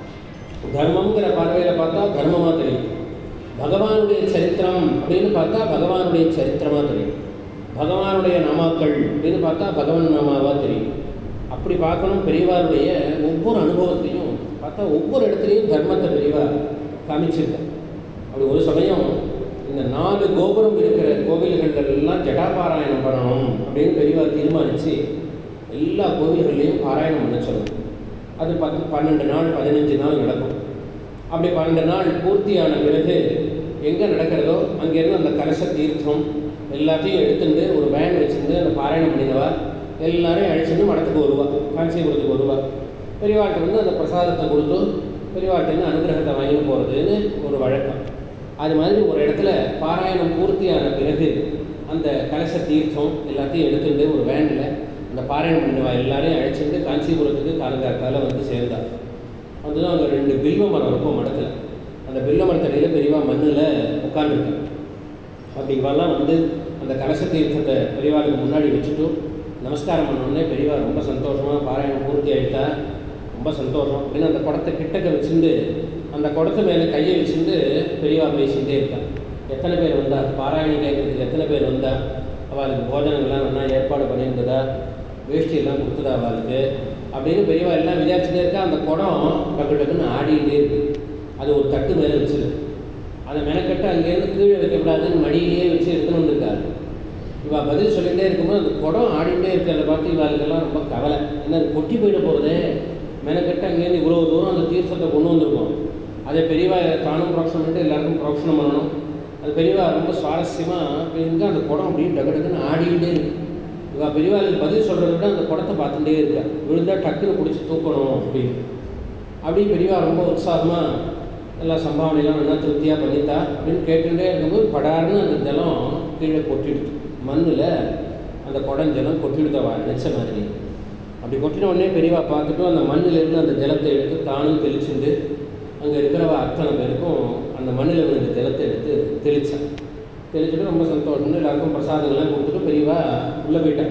தர்மங்கிற பார்வையில் பார்த்தா தர்மமாக தெரியும் பகவானுடைய சரித்திரம் அப்படின்னு பார்த்தா பகவானுடைய சரித்திரமாக தெரியும் பகவானுடைய நாமாக்கள் அப்படின்னு பார்த்தா பகவான் நாமாவாக தெரியும் அப்படி பார்க்கணும் பெரியவாருடைய ஒவ்வொரு அனுபவத்தையும் பார்த்தா ஒவ்வொரு இடத்துலையும் தர்மத்தை பெரியவா காமிச்சிருக்கேன் அப்படி ஒரு சமயம் இந்த நாலு கோபுரம் இருக்கிற கோவில்கள் எல்லாம் ஜடாபாராயணம் பண்ணணும் அப்படின்னு பெரியவா தீர்மானித்து எல்லா கோவில்கள்லையும் பாராயணம் பண்ண சொல்லணும் அது பத்து பன்னெண்டு நாள் பதினஞ்சு நாள் நடக்கும் அப்படி பன்னெண்டு நாள் பூர்த்தியான பிறகு எங்கே நடக்கிறதோ அங்கேருந்து அந்த கலச தீர்த்தம் எல்லாத்தையும் எடுத்துட்டு ஒரு வேன் வச்சுருந்து அந்த பாராயணம் பண்ணினவா எல்லாரையும் அழைச்சிட்டு மடத்துக்கு வருவா காஞ்சிபுரத்துக்கு வருவா பெரியவாள்கிட்ட வந்து அந்த பிரசாதத்தை கொடுத்து பெரியவாள்கிட்ட அனுகிரகத்தை வாங்கிட்டு போகிறதுன்னு ஒரு வழக்கம் அது மாதிரி ஒரு இடத்துல பாராயணம் பூர்த்தியான பிறகு அந்த கலச தீர்த்தம் எல்லாத்தையும் எடுத்துட்டு ஒரு வேனில் அந்த பாராயணம் பண்ணினவா எல்லாரையும் அழைச்சிட்டு காஞ்சிபுரத்துக்கு காலங்காத்தால் வந்து சேர்ந்தார் வந்துதான் அங்கே ரெண்டு பில்வ மரம் இருக்கும் மடத்தில் அந்த பில்வ மரத்தடியில் பெரியவா மண்ணில் உட்காந்துருக்கேன் அப்படி இவெல்லாம் வந்து அந்த கலச தீர்த்தத்தை பெரியவாளுக்கு முன்னாடி வச்சுட்டு நமஸ்காரம் பண்ணோடனே பெரியவா ரொம்ப சந்தோஷமாக பாராயணம் பூர்த்தி ஆகிட்டா ரொம்ப சந்தோஷம் அப்படின்னு அந்த குடத்தை கிட்டக்க வச்சுட்டு அந்த குடத்து மேலே கையை வச்சுட்டு பெரியவா பேசிகிட்டே இருக்கான் எத்தனை பேர் வந்தா பாராயணம் கேட்குறதுக்கு எத்தனை பேர் வந்தா அவளுக்கு போஜனங்கள்லாம் நல்லா ஏற்பாடு பண்ணியிருந்ததா வேஷ்டியெல்லாம் கொடுத்ததா அவளுக்கு அப்படின்னு பெரியவா எல்லாம் விசாரிச்சுட்டே இருக்கா அந்த குடம் டக்கு டக்குன்னு ஆடிக்கிட்டே இருக்கு அது ஒரு தட்டு மேலே வச்சிருக்கு அதை மெனக்கட்டு அங்கேருந்து கீழே வைக்கக்கூடாதுன்னு மடியிலேயே வச்சு எடுத்துன்னு வந்திருக்காரு இவா பதில் சொல்லிகிட்டே இருக்கும்போது அந்த குடம் ஆடிட்டே இருக்கிறத பார்த்து இவாளுக்கெல்லாம் ரொம்ப கவலை ஏன்னா அது கொட்டி போயிட போகிறதே மெனக்கட்டு அங்கேருந்து இவ்வளோ தூரம் அந்த தீர்த்தத்தை கொண்டு வந்திருக்கோம் அதை பெரியவா தானும் ப்ரோக்ஷனம் பண்ணிட்டு எல்லாருக்கும் ப்ரோக்ஷனம் பண்ணணும் அது பெரியவா ரொம்ப சுவாரஸ்யமாக எங்கே அந்த குடம் அப்படியே டக்கு டக்குன்னு ஆடிக்கிட்டே இருக்கு இவா பெரியவாளுக்கு பதில் சொல்கிறத விட அந்த குடத்தை பார்த்துட்டே இருக்கா விழுந்தால் டக்குன்னு பிடிச்சி தூக்கணும் அப்படின்னு அப்படி பெரியவா ரொம்ப உற்சாகமாக எல்லா சம்பாவனையெல்லாம் நல்லா திருப்தியாக பண்ணித்தா அப்படின்னு கேட்டுகிட்டே இருக்கும்போது படார்னு அந்த ஜலம் கீழே கொட்டிடுச்சு மண்ணில் அந்த குடஞ்சலம் கொட்டிடுதவா நினச்ச மாதிரி அப்படி கொட்டின உடனே பெரியவா பார்த்துட்டு அந்த மண்ணிலிருந்து அந்த ஜலத்தை எடுத்து தானும் தெளிச்சுண்டு அங்கே இருக்கிறவா அத்தனை பேருக்கும் அந்த மண்ணில் விழுந்த ஜலத்தை எடுத்து தெளித்தான் தெளிச்சுட்டு ரொம்ப சந்தோஷம்னு எல்லாருக்கும் பிரசாதங்கள்லாம் கொடுத்துட்டு பெரியவா உள்ளே போயிட்டான்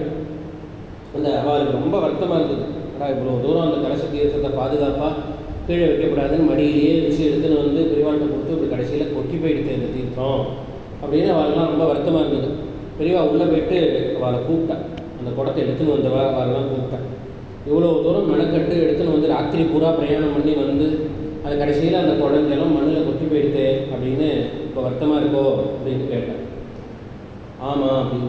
அந்த அவளுக்கு ரொம்ப வருத்தமாக இருந்தது அடா இவ்வளோ தூரம் அந்த கலச தீர்த்தத்தை பாதுகாப்பாக கீழே வைக்கக்கூடாதுன்னு மடியிலேயே வச்சு எடுத்துன்னு வந்து பெரியவாள்கிட்ட கொடுத்து இப்படி கடைசியில் கொட்டி போயிடுது இந்த தீர்த்தம் அப்படின்னு அவளுக்குலாம் ரொம்ப வருத்தமாக இருந்தது பெரியவா உள்ளே போயிட்டு அவளை கூப்பிட்டான் அந்த குடத்தை எடுத்துன்னு வந்தவா அவளெல்லாம் கூப்பிட்டான் இவ்வளோ தூரம் மெனக்கட்டு எடுத்துன்னு வந்து ராத்திரி பூரா பிரயாணம் பண்ணி வந்து அது கடைசியில் அந்த குழந்தைகளும் மண்ணில் கொட்டி போயிடுது அப்படின்னு இப்போ வருத்தமாக இருக்கோ அப்படின்னு கேட்டேன் ஆமாம் அப்படின்னு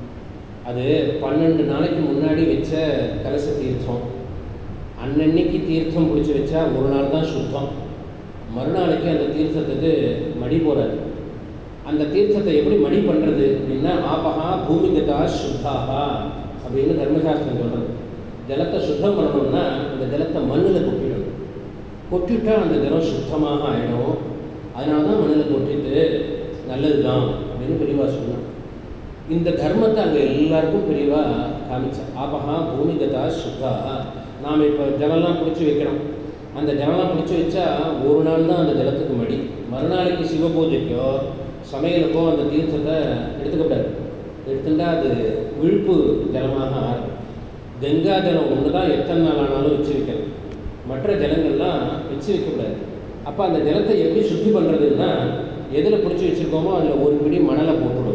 அது பன்னெண்டு நாளைக்கு முன்னாடி வச்ச கலச தீர்த்தம் அன்னன்னைக்கு தீர்த்தம் பிடிச்சி வச்சா ஒரு நாள் தான் சுத்தம் மறுநாளைக்கு அந்த தீர்த்தத்துக்கு மடி போடாது அந்த தீர்த்தத்தை எப்படி மடி பண்ணுறது அப்படின்னா ஆபகா பூமிகதா சுத்தாகா அப்படின்னு தர்மசாஸ்திரம் சொல்கிறது ஜலத்தை சுத்தம் பண்ணணும்னா அந்த ஜலத்தை மண்ணில் கொட்டிடணும் கொட்டிட்டா அந்த ஜலம் சுத்தமாக ஆகிடும் அதனால தான் மண்ணில் கொட்டிட்டு நல்லது தான் அப்படின்னு பெரியவா சொன்னான் இந்த தர்மத்தை அங்கே எல்லாருக்கும் பெரியவா காமிச்சா ஆபகா பூமிகதா சுத்தா நாம் இப்போ ஜலம்லாம் பிடிச்சி வைக்கிறோம் அந்த ஜலம்லாம் பிடிச்சி வச்சா ஒரு நாள் தான் அந்த ஜலத்துக்கு மடி மறுநாளைக்கு சிவ பூஜைக்கோ சமையலுக்கோ அந்த தீர்த்தத்தை எடுத்துக்கப்படாது எடுத்துட்டா அது விழுப்பு ஜலமாக ஆறும் கங்கா ஜலம் ஒன்று தான் எத்தனை நாள் ஆனாலும் வச்சு வைக்கலாம் மற்ற ஜலங்கள்லாம் வச்சு வைக்கக்கூடாது அப்போ அந்த ஜலத்தை எப்படி சுத்தி பண்ணுறதுன்னா எதில் பிடிச்சி வச்சுருக்கோமோ அதில் ஒரு பிடி மணலை போட்டுடும்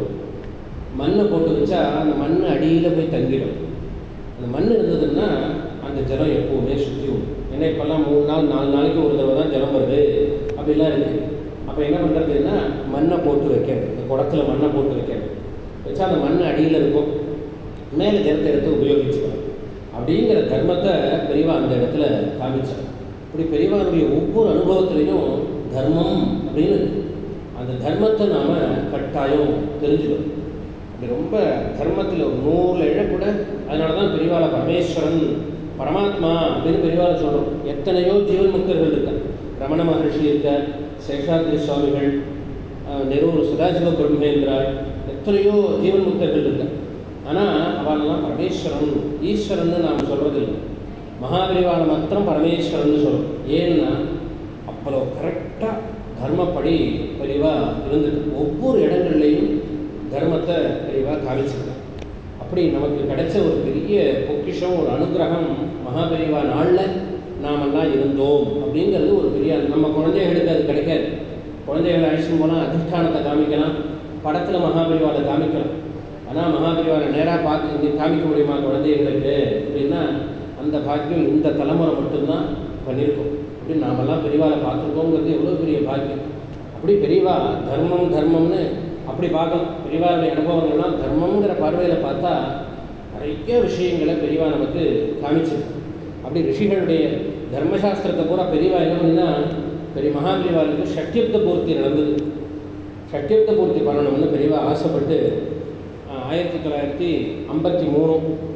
மண்ணை போட்டு வச்சா அந்த மண் அடியில் போய் தங்கிடும் அந்த மண் இருந்ததுன்னா அந்த ஜலம் எப்போவுமே சுற்றி விடும் ஏன்னா இப்போல்லாம் மூணு நாள் நாலு நாளைக்கு ஒரு தடவை தான் ஜலம் வருது அப்படிலாம் இருக்குது அப்போ என்ன பண்ணுறதுன்னா மண்ணை போட்டு வைக்கிறது இந்த குடத்துல மண்ணை போட்டு வைக்கிறது வச்சா அந்த மண் அடியில் இருக்கும் மேலே ஜலத்தை எடுத்து உபயோகிச்சுக்கலாம் அப்படிங்கிற தர்மத்தை பெரியவா அந்த இடத்துல காமிச்சார் இப்படி பெரியவாருடைய ஒவ்வொரு அனுபவத்திலையும் தர்மம் அப்படின்னு இருக்கு. அந்த தர்மத்தை நாம் கட்டாயம் தெரிஞ்சுக்கணும் அப்படி ரொம்ப தர்மத்தில் ஒரு நூறு இழ கூட அதனால தான் பெரியவாள பரமேஸ்வரன் பரமாத்மா அப்படின்னு பெரியவாள சொல்கிறோம் எத்தனையோ ஜீவன் முக்தர்கள் இருக்கார் ரமண மகர்ஷி இருக்கார் சேஷாத்ரி சுவாமிகள் அஹ், நெரூர் சதாசிவ பிரம்மேந்திராள் எத்தனையோ ஜீவன் முக்தர்கள் இருக்கார் ஆனால் அவளெல்லாம் பரமேஸ்வரன் ஈஸ்வரன் நாம் சொல்கிறதில்லை மகாபரிவாளை மாத்திரம் பரமேஸ்வரன் சொல்கிறோம் ஏன்னா அவ்வளோ கரெக்டாக தர்மப்படி பெரியவா இருந்தது ஒவ்வொரு இடங்கள்லையும் தர்மத்தை பெரியவா காமிச்சிருக்காங்க அப்படி நமக்கு கிடைச்ச ஒரு பெரிய பொக்கிஷம் ஒரு அனுகிரகம் மகாபெரிவா நாளில் நாமெல்லாம் இருந்தோம் அப்படிங்கிறது ஒரு பெரிய நம்ம குழந்தைகளுக்கு அது கிடைக்காது குழந்தைகளை அழைச்சிட்டு போனால் அதிஷ்டானத்தை காமிக்கலாம் படத்தில் மகாபெரிவாலை காமிக்கலாம் ஆனால் மகாபெரிவாலை நேராக பார்த்து இங்கே காமிக்க முடியுமா குழந்தைகளுக்கு அப்படின்னா அந்த பாக்கியம் இந்த தலைமுறை மட்டும்தான் பண்ணியிருக்கோம் அப்படி நாமெல்லாம் பெரியவாளை பார்த்துருக்கோங்கிறது எவ்வளோ பெரிய பாக்கியம் அப்படி பெரியவா தர்மம் தர்மம்னு அப்படி பார்க்கணும் பெரியவாருடைய அனுபவங்கள்லாம் தர்மங்கிற பார்வையில் பார்த்தா நிறைய விஷயங்களை பெரியவா நமக்கு காமிச்சிருக்கு அப்படி ரிஷிகளுடைய தர்மசாஸ்திரத்தை பூரா பெரியவா என்ன பண்ணினா பெரிய மகாபெரிவாளுக்கு ஷட்யுப்த பூர்த்தி நடந்தது ஷட்யுப்த பூர்த்தி பண்ணணும்னு பெரியவா ஆசைப்பட்டு ஆஹ், ஆயிரத்தி தொள்ளாயிரத்தி ஐம்பத்தி மூணு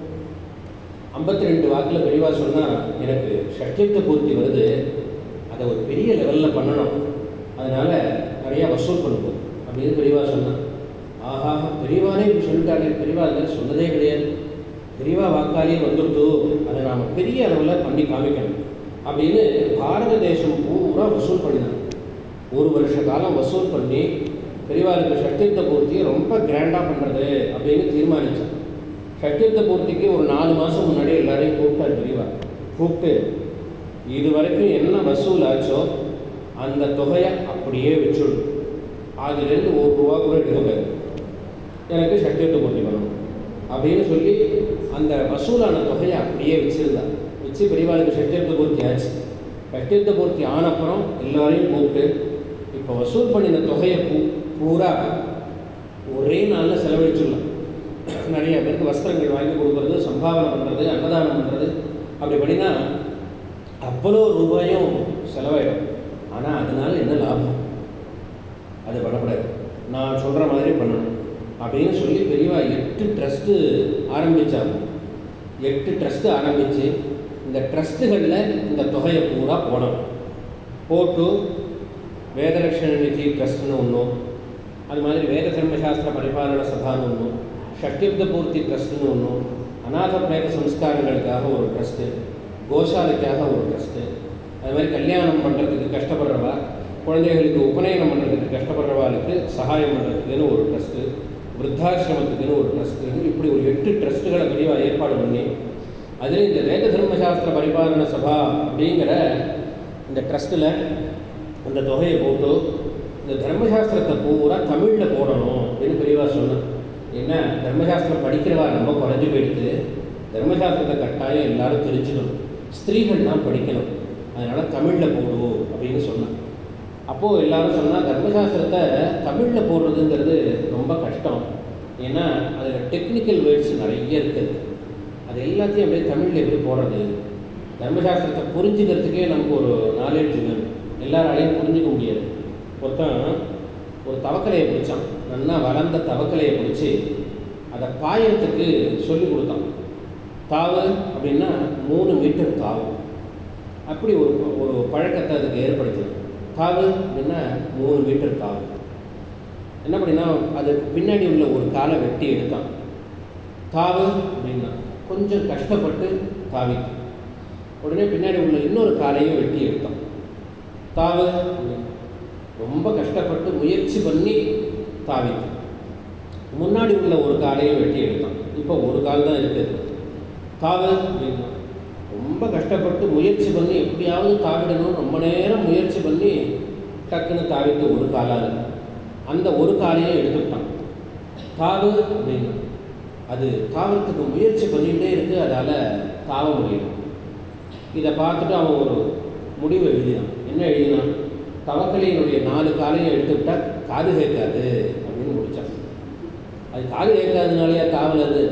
ஐம்பத்தி ரெண்டு வாக்கில் பெரியவா சொன்னால் எனக்கு ஷட்யுப்த பூர்த்தி வருது அதை ஒரு பெரிய லெவலில் பண்ணணும் அதனால் நிறையா வசூல் பண்ணுவோம் அப்படின்னு பெரியவா சொன்னான் ஆஹா பெரியவானே இப்படி சொல்லிட்டாங்க பெரியவா அது மாதிரி சொன்னதே கிடையாது பெரியவா வாக்காலே வந்துடுத்து அதை நாம் பெரிய அளவில் பண்ணி காமிக்கணும் அப்படின்னு பாரத தேசம் பூரா வசூல் பண்ணினாங்க ஒரு வருஷ காலம் வசூல் பண்ணி பெரியவாளுக்கு சட்டியத்தை பூர்த்தியை ரொம்ப கிராண்டாக பண்ணுறது அப்படின்னு தீர்மானித்தான் சட்டியத்தை பூர்த்திக்கு ஒரு நாலு மாதம் முன்னாடி எல்லாரையும் கூப்பிட்டார் பெரியவா கூப்பிட்டு இது வரைக்கும் என்ன வசூல் ஆச்சோ அந்த தொகையை அப்படியே வச்சுடும் அதுலேருந்து ஒரு ரூபா கூட எடுக்கக்கூடாது எனக்கு சட்டியத்தை பூர்த்தி பண்ணணும் அப்படின்னு சொல்லி அந்த வசூலான தொகையை அப்படியே வச்சுருந்தா வச்சு பெரியவாளுக்கு சட்டியத்தை பூர்த்தி ஆச்சு சட்டியத்தை பூர்த்தி ஆனப்புறம் எல்லாரையும் கூப்பிட்டு இப்போ வசூல் பண்ணின தொகையை பூ பூரா ஒரே நாளில் செலவழிச்சிடலாம் நிறைய பேருக்கு வஸ்திரங்கள் வாங்கி கொடுக்கறது சம்பாவனை பண்ணுறது அன்னதானம் பண்ணுறது அப்படி பண்ணினா அவ்வளோ ரூபாயும் செலவாயிடும் ஆனால் அதனால என்ன லாபம் அது பண்ணக்கூடாது நான் சொல்கிற மாதிரி பண்ணணும் அப்படின்னு சொல்லி பெரியவா எட்டு ட்ரஸ்ட்டு ஆரம்பித்தாங்க எட்டு ட்ரஸ்ட்டு ஆரம்பித்து இந்த ட்ரஸ்ட்டுகளில் இந்த தொகையை பூரா போனோம் போட்டு வேதரட்சண நிதி ட்ரஸ்ட்னு ஒன்றும் அது மாதிரி வேத தர்மசாஸ்திர பரிபாலன சபான்னு ஒன்றும் ஷட்யுப்த பூர்த்தி ட்ரஸ்ட்னு ஒன்றும் அநாத பிரேத சம்ஸ்காரங்களுக்காக ஒரு ட்ரஸ்ட்டு கோசாலைக்காக ஒரு ட்ரஸ்ட்டு அது மாதிரி கல்யாணம் பண்ணுறதுக்கு கஷ்டப்படுறவா குழந்தைகளுக்கு உபநயனம் பண்ணுறதுக்கு கஷ்டப்படுறவாளுக்கு சகாயம் பண்ணுறதுக்குன்னு ஒரு ட்ரஸ்ட்டு விருத்தாசிரமத்துக்குன்னு ஒரு ட்ரஸ்ட்டு இப்படி ஒரு எட்டு ட்ரஸ்ட்டுகளை பெரியவா ஏற்பாடு பண்ணி அதில் இந்த வேத தர்மசாஸ்திர பரிபாலன சபா அப்படிங்கிற இந்த ட்ரஸ்ட்டில் அந்த தொகையை போட்டு இந்த தர்மசாஸ்திரத்தை பூரா தமிழில் போடணும் அப்படின்னு பெரியவா சொன்னேன் ஏன்னா தர்மசாஸ்திரம் படிக்கிறவா ரொம்ப குறைஞ்சி போயிடுது தர்மசாஸ்திரத்தை கட்டாயம் எல்லாரும் தெரிஞ்சுக்கணும் ஸ்திரீகள் தான் படிக்கணும் அதனால் தமிழில் போடு அப்படின்னு அப்போது எல்லாரும் சொன்னால் தர்மசாஸ்திரத்தை தமிழில் போடுறதுங்கிறது ரொம்ப கஷ்டம் ஏன்னா அதில் டெக்னிக்கல் வேர்ட்ஸ் நிறைய இருக்குது அது எல்லாத்தையும் அப்படியே தமிழில் எப்படி போடுறது தர்மசாஸ்திரத்தை புரிஞ்சுக்கிறதுக்கே நமக்கு ஒரு நாலேஜ் வேணும் எல்லாராலையும் புரிஞ்சுக்க முடியாது ஒருத்தன் ஒரு தவக்கலையை பிடிச்சான் நல்லா வளர்ந்த தவக்கலையை பிடிச்சி அதை பாயறதுக்கு சொல்லி கொடுத்தான் தாவு அப்படின்னா மூணு மீட்டர் தாவும் அப்படி ஒரு ஒரு பழக்கத்தை அதுக்கு ஏற்படுத்தினோம் தாவு அப்படின்னா மூணு மீட்டர் தாவு என்ன பண்ணினா அதுக்கு பின்னாடி உள்ள ஒரு காலை வெட்டி எடுத்தான் தாவு அப்படின்னா கொஞ்சம் கஷ்டப்பட்டு தாவிக்கு உடனே பின்னாடி உள்ள இன்னொரு காலையும் வெட்டி எடுத்தான் தாவு அப்படின்னா ரொம்ப கஷ்டப்பட்டு முயற்சி பண்ணி தாவிக்கு முன்னாடி உள்ள ஒரு காலையும் வெட்டி எடுத்தான் இப்போ ஒரு கால் தான் இருக்குது தாவு அப்படின்னா ரொம்ப கஷ்டப்பட்டு முயற்சி பண்ணி எப்படியாவது தாவிடணும் ரொம்ப நேரம் முயற்சி பண்ணி டக்குன்னு தாவிட்டு ஒரு காலால் அந்த ஒரு காலையும் எடுத்துக்கிட்டான் தாவு அப்படின்னா அது தாவறதுக்கு முயற்சி பண்ணிகிட்டே இருக்கு அதால் தாவ முடியும் இதை பார்த்துட்டு அவன் ஒரு முடிவு எழுதினான் என்ன எழுதினான் தவக்கலையினுடைய நாலு காலையும் எடுத்துக்கிட்டா காது கேட்காது அப்படின்னு முடித்தான் அது காது கேட்காதனாலேயா காவல் அது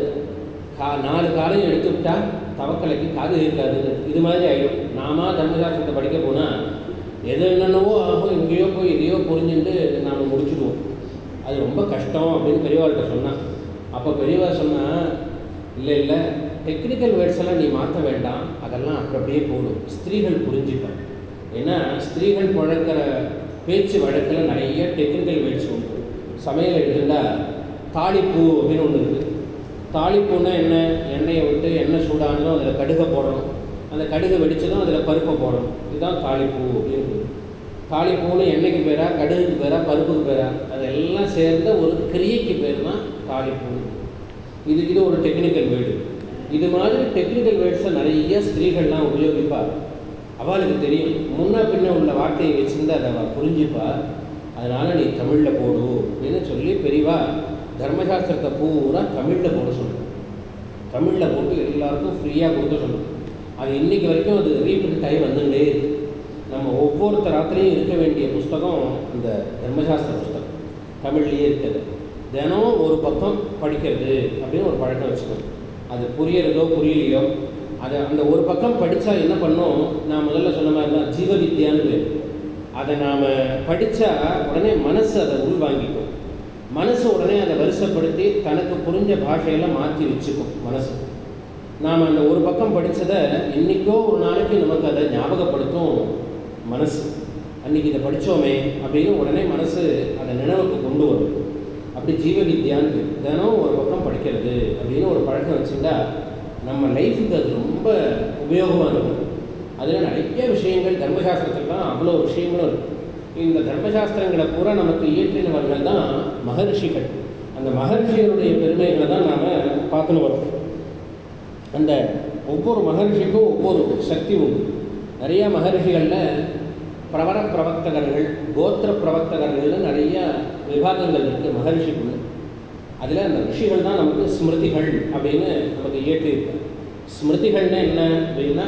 கா நாலு காலையும் எடுத்துக்கிட்டா தவக்கலைக்கு காது கேட்காது இது மாதிரி ஆகிடும் நாம தர்மசாஸ்திரத்தை படிக்க போனால் எது என்னென்னவோ ஆகும் எங்கேயோ போய் எதையோ புரிஞ்சுட்டு நாம் முடிச்சுடுவோம் அது ரொம்ப கஷ்டம் அப்படின்னு பெரியவாள்கிட்ட சொன்னான் அப்போ பெரியவா சொன்னால் இல்லை இல்லை டெக்னிக்கல் வேர்ட்ஸ் எல்லாம் நீ மாற்ற வேண்டாம் அதெல்லாம் அப்படி அப்படியே போடும் ஸ்திரீகள் புரிஞ்சுப்பேன் ஏன்னா ஸ்திரீகள் பழக்கிற பேச்சு வழக்கில் நிறைய டெக்னிக்கல் வேர்ட்ஸ் உண்டு சமையல் எடுத்துட்டா தாளிப்பூ அப்படின்னு ஒன்று இருக்குது தாளிப்பூன்னா என்ன எண்ணெயை விட்டு எண்ணெய் சூடானதும் அதில் கடுகை போடணும் அந்த கடுகு வெடிச்சதும் அதில் பருப்பை போடணும் இதுதான் தாளிப்பூ அப்படின்னு தாளிப்பூன்னு எண்ணெய்க்கு பேரா கடுகுக்கு பேரா பருப்புக்கு பேரா அதெல்லாம் சேர்ந்த ஒரு கிரியைக்கு பேர் தான் தாளிப்பூ இது இது ஒரு டெக்னிக்கல் வேர்டு இது மாதிரி டெக்னிக்கல் வேர்ட்ஸை நிறைய ஸ்திரீகள்லாம் உபயோகிப்பா அவளுக்கு தெரியும் முன்ன பின்ன உள்ள வார்த்தையை வச்சிருந்து அதை அவள் புரிஞ்சுப்பா அதனால் நீ தமிழில் போடு அப்படின்னு சொல்லி பெரியவா தர்மசாஸ்திரத்தை பூரா தமிழில் போட சொல்லணும் தமிழில் போட்டு எல்லாருக்கும் ஃப்ரீயாக கொடுக்க சொல்லணும் அது இன்றைக்கி வரைக்கும் அது ரீப்ரிண்ட் ஆகி வந்துட்டே இருக்கு நம்ம ஒவ்வொருத்தர் ராத்திரியும் இருக்க வேண்டிய புஸ்தகம் இந்த தர்மசாஸ்திர புஸ்தகம் தமிழ்லேயே இருக்குது தினம் ஒரு பக்கம் படிக்கிறது அப்படின்னு ஒரு பழக்கம் வச்சுக்கணும் அது புரியறதோ புரியலையோ அதை அந்த ஒரு பக்கம் படித்தா என்ன பண்ணோம் நான் முதல்ல சொன்ன மாதிரி தான் ஜீவ வித்யான்னு பேர் அதை நாம் படித்தா உடனே மனசு அதை உள்வாங்கிக்கும் மனசு உடனே அதை வரிசைப்படுத்தி தனக்கு புரிஞ்ச பாஷையெல்லாம் மாற்றி வச்சுக்கும் மனசு நாம் அந்த ஒரு பக்கம் படித்ததை இன்றைக்கோ ஒரு நாளைக்கு நமக்கு அதை ஞாபகப்படுத்தும் மனசு அன்றைக்கி இதை படித்தோமே அப்படின்னு உடனே மனசு அதை நினைவுக்கு கொண்டு வரும் அப்படி ஜீவ வித்யான்னு பேர். தினம் ஒரு பக்கம் படிக்கிறது அப்படின்னு ஒரு பழக்கம் வச்சுட்டா நம்ம லைஃபுக்கு அது ரொம்ப உபயோகமாக இருக்கும் அதில் நிறைய விஷயங்கள் தர்மசாஸ்திரத்தில் தான் அவ்வளோ விஷயங்களும் இருக்கு இந்த தர்மசாஸ்திரங்களை பூரா நமக்கு இயற்றினவர்கள் தான் மகர்ஷிகள் அந்த மகர்ஷிகளுடைய பெருமைகளை தான் நாம் பார்த்துன்னு வரோம் அந்த ஒவ்வொரு மகர்ஷிக்கும் ஒவ்வொரு சக்தி உண்டு நிறைய மகர்ஷிகளில் பிரவர பிரவர்த்தகர்கள் கோத்திர பிரவர்த்தகர்கள்னு நிறைய விபாகங்கள் இருக்குது மகர்ஷிக்குள்ள அதில் அந்த ரிஷிகள் தான் நமக்கு ஸ்மிருதிகள் அப்படின்னு நமக்கு இயற்றியிருக்கு ஸ்மிருதிகள்னா என்ன அப்படின்னா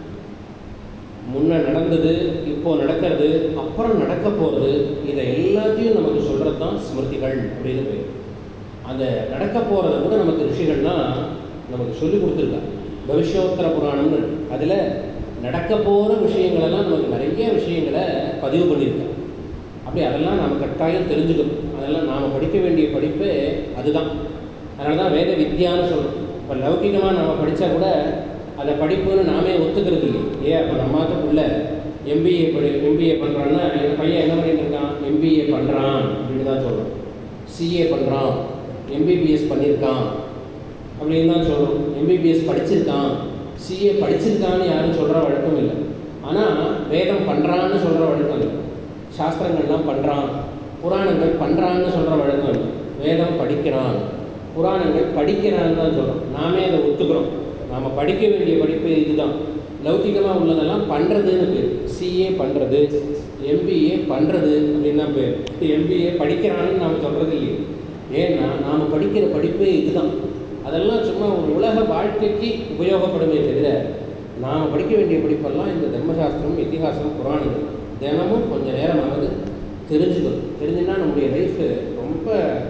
முன்ன நடந்தது இப்போ நடக்கிறது அப்புறம் நடக்க போகிறது இதை எல்லாத்தையும் நமக்கு சொல்கிறது தான் ஸ்மிருதிகள் அப்படின்னு பேர் அந்த நடக்க போகிறத கூட நமக்கு ரிஷிகள்லாம் நமக்கு சொல்லி கொடுத்துருக்காங்க பவிஷ்யோத்தர புராணம்னு அதில் நடக்க போகிற விஷயங்களெல்லாம் நமக்கு நிறைய விஷயங்களை பதிவு பண்ணியிருக்காங்க அப்படி அதெல்லாம் நாம் கட்டாயம் தெரிஞ்சுக்கணும் அதெல்லாம் நாம் படிக்க வேண்டிய படிப்பு அதுதான் அதனால தான் வேத வித்யான்னு சொல்கிறோம் இப்போ லௌகிகமாக நம்ம படித்தா கூட அதை படிப்புன்னு நாமே ஒத்துக்கிறது இல்லை ஏன் அப்போ நம்மாத்துக்குள்ள எம்பிஏ படி எம்பிஏ பண்ணுறான்னா என் பையன் என்ன பண்ணிட்டு இருக்கான் எம்பிஏ பண்ணுறான் அப்படின்னு தான் சொல்கிறோம் சிஏ பண்ணுறான் எம்பிபிஎஸ் பண்ணியிருக்கான் அப்படின்னு தான் சொல்கிறோம் எம்பிபிஎஸ் படிச்சிருக்கான் சிஏ படிச்சிருக்கான்னு யாரும் சொல்கிற வழக்கம் இல்லை ஆனால் வேதம் பண்ணுறான்னு சொல்கிற வழக்கம் இல்லை சாஸ்திரங்கள்லாம் பண்ணுறான் புராணங்கள் பண்ணுறான்னு சொல்கிற வழக்கம் இல்லை வேதம் படிக்கிறான் புராணங்கள் படிக்கிறான்னு தான் சொல்கிறோம் நாமே அதை ஒத்துக்கிறோம் நாம் படிக்க வேண்டிய படிப்பு இதுதான் லௌகிகமாக உள்ளதெல்லாம் பண்ணுறதுன்னு பேர் சிஏ பண்ணுறது எம்பிஏ பண்ணுறது அப்படின்னு தான் பேர் எம்பிஏ படிக்கிறான்னு நாம் சொல்கிறது இல்லையே ஏன்னா நாம் படிக்கிற படிப்பே இதுதான் அதெல்லாம் சும்மா ஒரு உலக வாழ்க்கைக்கு உபயோகப்படுமே தவிர நாம் படிக்க வேண்டிய படிப்பெல்லாம் இந்த தர்மசாஸ்திரம் இதிகாசம் புராணங்கள் தினமும் கொஞ்ச நேரமாவது தெரிஞ்சுக்கணும் தெரிஞ்சுன்னா நம்முடைய லைஃபு ரொம்ப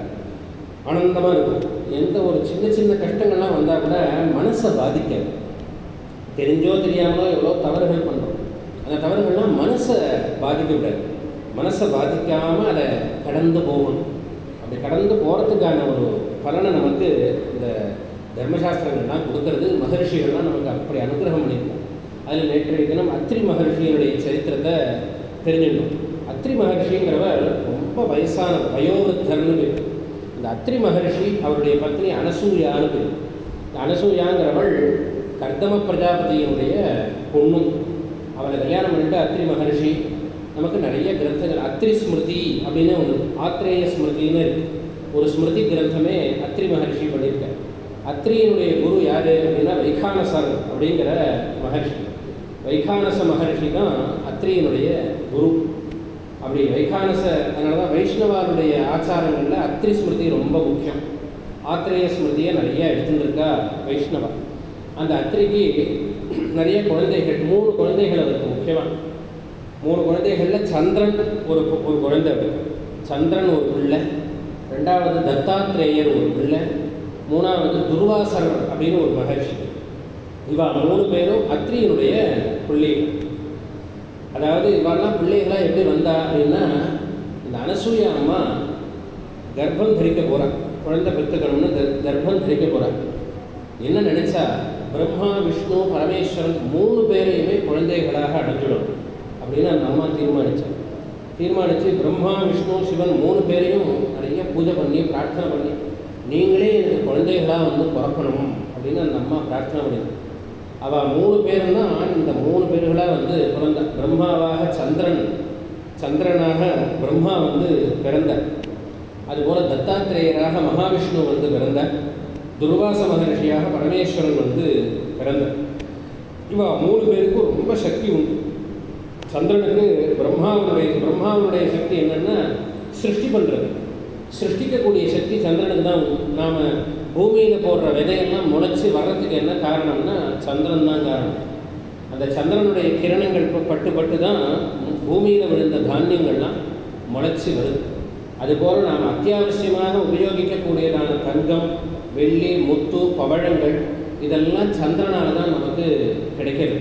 ஆனந்தமாக இருக்கும் எந்த ஒரு சின்ன சின்ன கஷ்டங்கள்லாம் வந்தால் கூட மனசை பாதிக்காது தெரிஞ்சோ தெரியாமலோ எவ்வளோ தவறுகள் பண்ணுறோம் அந்த தவறுகள்லாம் மனசை பாதிக்க விடாது மனசை பாதிக்காமல் அதை கடந்து போகணும் அப்படி கடந்து போகிறதுக்கான ஒரு பலனை நமக்கு இந்த தர்மசாஸ்திரங்கள்லாம் கொடுக்கறது மகர்ஷிகள்லாம் நமக்கு அப்படி அனுகிரகம் பண்ணியிருக்கோம் அதில் நேற்றைய தினம் அத்ரி மகர்ஷியினுடைய சரித்திரத்தை தெரிஞ்சிடணும் அத்ரி மகர்ஷிங்கிறவர் ரொம்ப வயசான வயோவிருத்தர்னு பேர் இந்த அத்ரி மகர்ஷி அவருடைய பத்னி அனசூயான்னு பேர் இந்த அனசூயாங்கிறவள் கர்தம பிரஜாபதியினுடைய பொண்ணு அவளை கல்யாணம் பண்ணிட்டு அத்ரி மகர்ஷி நமக்கு நிறைய கிரந்தங்கள் அத்ரி ஸ்மிருதி அப்படின்னு ஒன்று ஆத்ரேய ஸ்மிருதின்னு இருக்கு ஒரு ஸ்மிருதி கிரந்தமே அத்ரி மகர்ஷி பண்ணியிருக்கார் அத்ரியினுடைய குரு யார் அப்படின்னா வைகானசர் அப்படிங்கிற மகர்ஷி வைகானச மகர்ஷி தான் அத்ரியினுடைய குரு அப்படி வைகானச அதனால தான் வைஷ்ணவாருடைய ஆச்சாரங்களில் அத்ரி ஸ்மிருதி ரொம்ப முக்கியம் ஆத்ரேய ஸ்மிருதியை நிறைய எடுத்துருக்கா வைஷ்ணவா அந்த அத்திரிக்கு நிறைய குழந்தைகள் மூணு குழந்தைகள் அவருக்கு முக்கியமாக மூணு குழந்தைகளில் சந்திரன் ஒரு ஒரு குழந்தை அவருக்கு சந்திரன் ஒரு பிள்ளை ரெண்டாவது தத்தாத்ரேயர் ஒரு பிள்ளை மூணாவது துர்வாசர் அப்படின்னு ஒரு மகர்ஷி இவா மூணு பேரும் அத்ரியினுடைய பிள்ளைகள் அதாவது இவெல்லாம் பிள்ளைகளாக எப்படி வந்தா அப்படின்னா இந்த அனசூயா அம்மா கர்ப்பம் தரிக்க போகிறான் குழந்தை பெற்றுக்கணும்னு கர் கர்ப்பம் தரிக்க போகிறான் என்ன நினச்சா பிரம்மா விஷ்ணு பரமேஸ்வரன் மூணு பேரையுமே குழந்தைகளாக அடைஞ்சிடும் அப்படின்னு அந்த அம்மா தீர்மானித்தார் தீர்மானித்து பிரம்மா விஷ்ணு சிவன் மூணு பேரையும் நிறைய பூஜை பண்ணி பிரார்த்தனை பண்ணி நீங்களே எனக்கு குழந்தைகளாக வந்து பிறக்கணும் அப்படின்னு அந்த அம்மா பிரார்த்தனை பண்ணிது அவள் மூணு பேரும் தான் இந்த மூணு பேர்களாக வந்து பிறந்த பிரம்மாவாக சந்திரன் சந்திரனாக பிரம்மா வந்து பிறந்தார் அதுபோல் தத்தாத்திரேயராக மகாவிஷ்ணு வந்து பிறந்தார் துர்வாச மகர்ஷியாக பரமேஸ்வரன் வந்து பிறந்தார் இவா மூணு பேருக்கும் ரொம்ப சக்தி உண்டு சந்திரனுக்கு பிரம்மாவுடைய பிரம்மாவுடைய சக்தி என்னென்னா சிருஷ்டி பண்ணுறது சிருஷ்டிக்கக்கூடிய சக்தி சந்திரனுக்கு தான் உண்டு நாம் பூமியில் போடுற விதையெல்லாம் முளைச்சி வர்றதுக்கு என்ன காரணம்னா சந்திரன் தான் காரணம் அந்த சந்திரனுடைய கிரணங்கள் ப- பட்டு பட்டு தான் பூமியில் விழுந்த தானியங்கள்லாம் முளைச்சி வருது அதுபோல் நாம் அத்தியாவசியமாக உபயோகிக்கக்கூடியதான தங்கம் வெள்ளி முத்து பவழங்கள் இதெல்லாம் சந்திரனால் தான் நமக்கு கிடைக்கிறது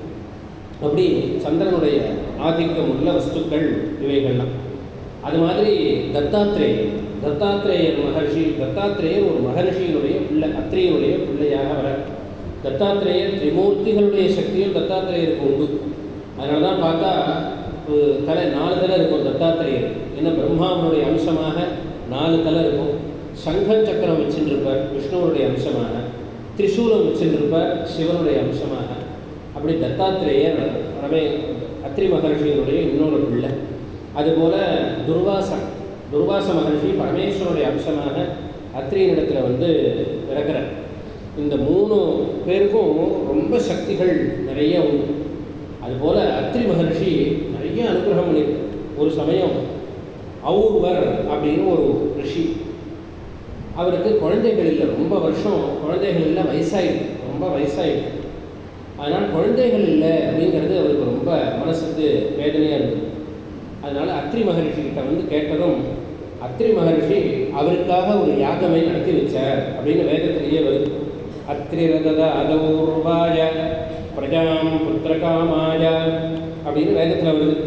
அப்படி சந்திரனுடைய ஆதிக்கம் உள்ள வஸ்துக்கள் இவைகள்லாம் அது மாதிரி தத்தாத்ரேயர் தத்தாத்ரேயர் மகர்ஷி தத்தாத்ரேயர் ஒரு மகர்ஷியினுடைய பிள்ளை அத்திரையினுடைய பிள்ளையாக வர தத்தாத்ரேயர் திரிமூர்த்திகளுடைய சக்தியும் தத்தாத்ரேயருக்கு உண்டு அதனால தான் பார்த்தா ஒரு தலை நாலு தலை இருக்கும் தத்தாத்ரேயர் ஏன்னா பிரம்மாவனுடைய அம்சமாக நாலு தலை இருக்கும் சங்க சக்கரம் வச்சுருப்பார் விஷ்ணுவனுடைய அம்சமாக திரிசூலம் வச்சுருப்பார் சிவனுடைய அம்சமாக அப்படி தத்தாத்ரேயர் ரமே அத்ரி மகர்ஷியினுடைய இன்னொரு பிள்ளை அதுபோல் துர்வாசன் துர்வாச மகர்ஷி பரமேஸ்வரனுடைய அம்சமாக அத்ரியினிடத்தில் வந்து பிறக்கிறார் இந்த மூணு பேருக்கும் ரொம்ப சக்திகள் நிறைய உண்டு அதுபோல் அத்ரி மகர்ஷி நிறைய அனுகிரகம் பண்ணியிருக்கு ஒரு சமயம் ஔர்வர் அப்படின்னு ஒரு ரிஷி அவருக்கு குழந்தைகள் இல்லை ரொம்ப வருஷம் குழந்தைகள் இல்லை வயசாயிடுது ரொம்ப வயசாயிடுது அதனால் குழந்தைகள் இல்லை அப்படிங்கிறது அவருக்கு ரொம்ப மனசுக்கு வேதனையாக இருந்தது அதனால் அத்ரி மகரிஷி கிட்ட வந்து கேட்டதும் அத்ரி மகரிஷி அவருக்காக ஒரு யாகமே நடத்தி வச்சார் அப்படின்னு வேதத்திலேயே வருது அத்ரி ரதத அதௌர்வாய பிரஜாம் புத்திரகாமாய அப்படின்னு வேதத்தில் வருது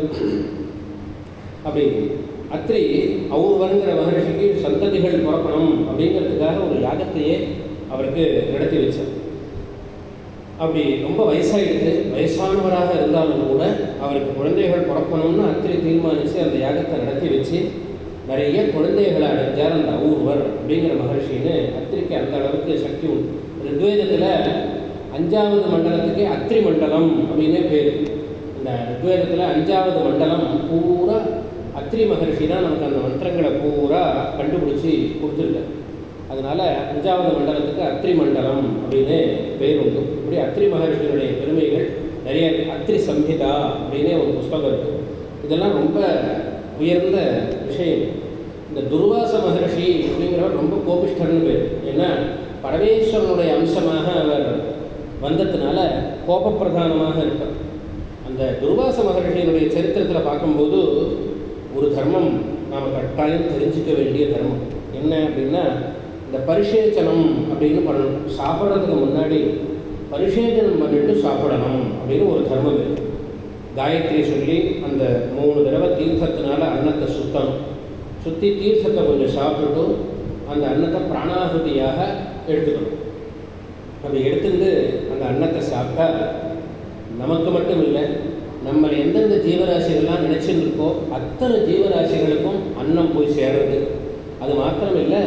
அப்படி அத்ரி அவுர்வருங்கிற மகரிஷிக்கு சந்ததிகள் பிறக்கணும் அப்படிங்கிறதுக்காக ஒரு யாகத்தையே அவருக்கு நடத்தி வச்சார் அப்படி ரொம்ப வயசாயிடுது வயசானவராக இருந்தாலும் கூட அவருக்கு குழந்தைகள் பிறக்கணும்னு அத்திரி தீர்மானித்து அந்த யாகத்தை நடத்தி வச்சு நிறைய குழந்தைகளை அடைஞ்சார் அந்த ஊர்வர் அப்படிங்கிற மகர்ஷின்னு அத்திரிக்கு அந்த அளவுக்கு சக்தி உண்டு ரிக்வேதத்தில் அஞ்சாவது மண்டலத்துக்கே அத்திரி மண்டலம் அப்படின்னே பேர் இந்த ரிக்வேதத்தில் அஞ்சாவது மண்டலம் பூரா அத்திரி மகர்ஷி தான் நமக்கு அந்த மந்திரங்களை பூரா கண்டுபிடிச்சி கொடுத்துருக்காரு அதனால் அஞ்சாவது மண்டலத்துக்கு அத்ரி மண்டலம் அப்படின்னு பேர் உண்டு இப்படி அத்ரி மகர்ஷிகளுடைய பெருமைகள் நிறைய இருக்கு. அத்ரி சம்ஹிதா அப்படின்னே ஒரு புஸ்தகம் இருக்குது இதெல்லாம் ரொம்ப உயர்ந்த விஷயம் இந்த துர்வாச மகர்ஷி அப்படிங்கிறவர் ரொம்ப கோபிஷ்டர்னு பேர் ஏன்னா பரமேஸ்வரனுடைய அம்சமாக அவர் வந்ததுனால கோபப்பிரதானமாக இருப்பார் அந்த துர்வாச மகர்ஷியினுடைய சரித்திரத்தில் பார்க்க பார்க்கும்போது ஒரு தர்மம் நாம் கட்டாயம் தெரிஞ்சிக்க வேண்டிய தர்மம் என்ன அப்படின்னா இந்த பரிசேச்சனம் அப்படின்னு பண்ணணும் சாப்பிட்றதுக்கு முன்னாடி பரிசேச்சனம் பண்ணிட்டு சாப்பிடணும் அப்படின்னு ஒரு தர்மம் இருக்கு காயத்ரி சொல்லி அந்த மூணு தடவை தீர்த்தத்தினால அன்னத்தை சுத்தணும் சுற்றி தீர்த்தத்தை கொஞ்சம் சாப்பிட்டுட்டு அந்த அன்னத்தை பிராணாகுதியாக எடுத்துக்கணும் அப்படி எடுத்துட்டு அந்த அன்னத்தை சாப்பிட்டா நமக்கு மட்டும் இல்லை நம்ம எந்தெந்த ஜீவராசிகள்லாம் நினச்சிட்டு இருக்கோ அத்தனை ஜீவராசிகளுக்கும் அன்னம் போய் சேர்றது அது மாத்திரம் இல்லை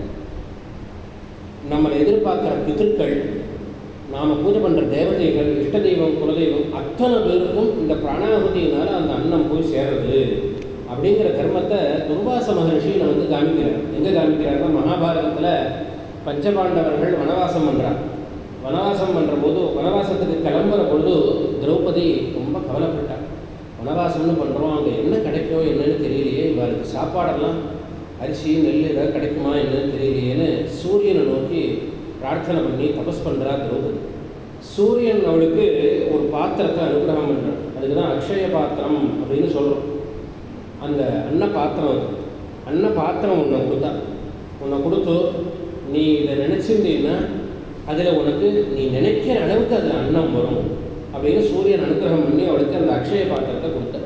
நம்மளை எதிர்பார்க்குற பிதற்கள் நாம் பூஜை பண்ணுற தேவதைகள் இஷ்ட தெய்வம் குலதெய்வம் அத்தனை பேருக்கும் இந்த பிராணாகுதியினால் அந்த அன்னம் போய் சேர்றது அப்படிங்கிற தர்மத்தை துர்வாச மகர்ஷி நமக்கு காமிக்கிறார் எங்கே காமிக்கிறார்னா மகாபாரதத்தில் பஞ்சபாண்டவர்கள் வனவாசம் பண்ணுறார் வனவாசம் பண்ணுற போது வனவாசத்துக்கு கிளம்புற பொழுது திரௌபதி ரொம்ப கவலைப்பட்டார் வனவாசம்னு பண்ணுறோம் அங்கே என்ன கிடைக்கும் என்னன்னு தெரியலையே இவருக்கு சாப்பாடெல்லாம் அரிசி நெல் ஏதாவது கிடைக்குமா என்னன்னு தெரியலையேன்னு சூரியனை நோக்கி பிரார்த்தனை பண்ணி தபஸ் பண்ணுறா திரௌபதி சூரியன் அவளுக்கு ஒரு பாத்திரத்தை அனுகிரகம் பண்ணுறான் அதுக்கு தான் அக்ஷய பாத்திரம் அப்படின்னு சொல்கிறோம் அந்த அன்ன பாத்திரம் அது அன்ன பாத்திரம் உன்னை கொடுத்தா உன்னை கொடுத்து நீ இதை நினச்சிருந்தீங்கன்னா அதில் உனக்கு நீ நினைக்கிற அளவுக்கு அதில் அன்னம் வரும் அப்படின்னு சூரியன் அனுகிரகம் பண்ணி அவளுக்கு அந்த அக்ஷய பாத்திரத்தை கொடுத்தார்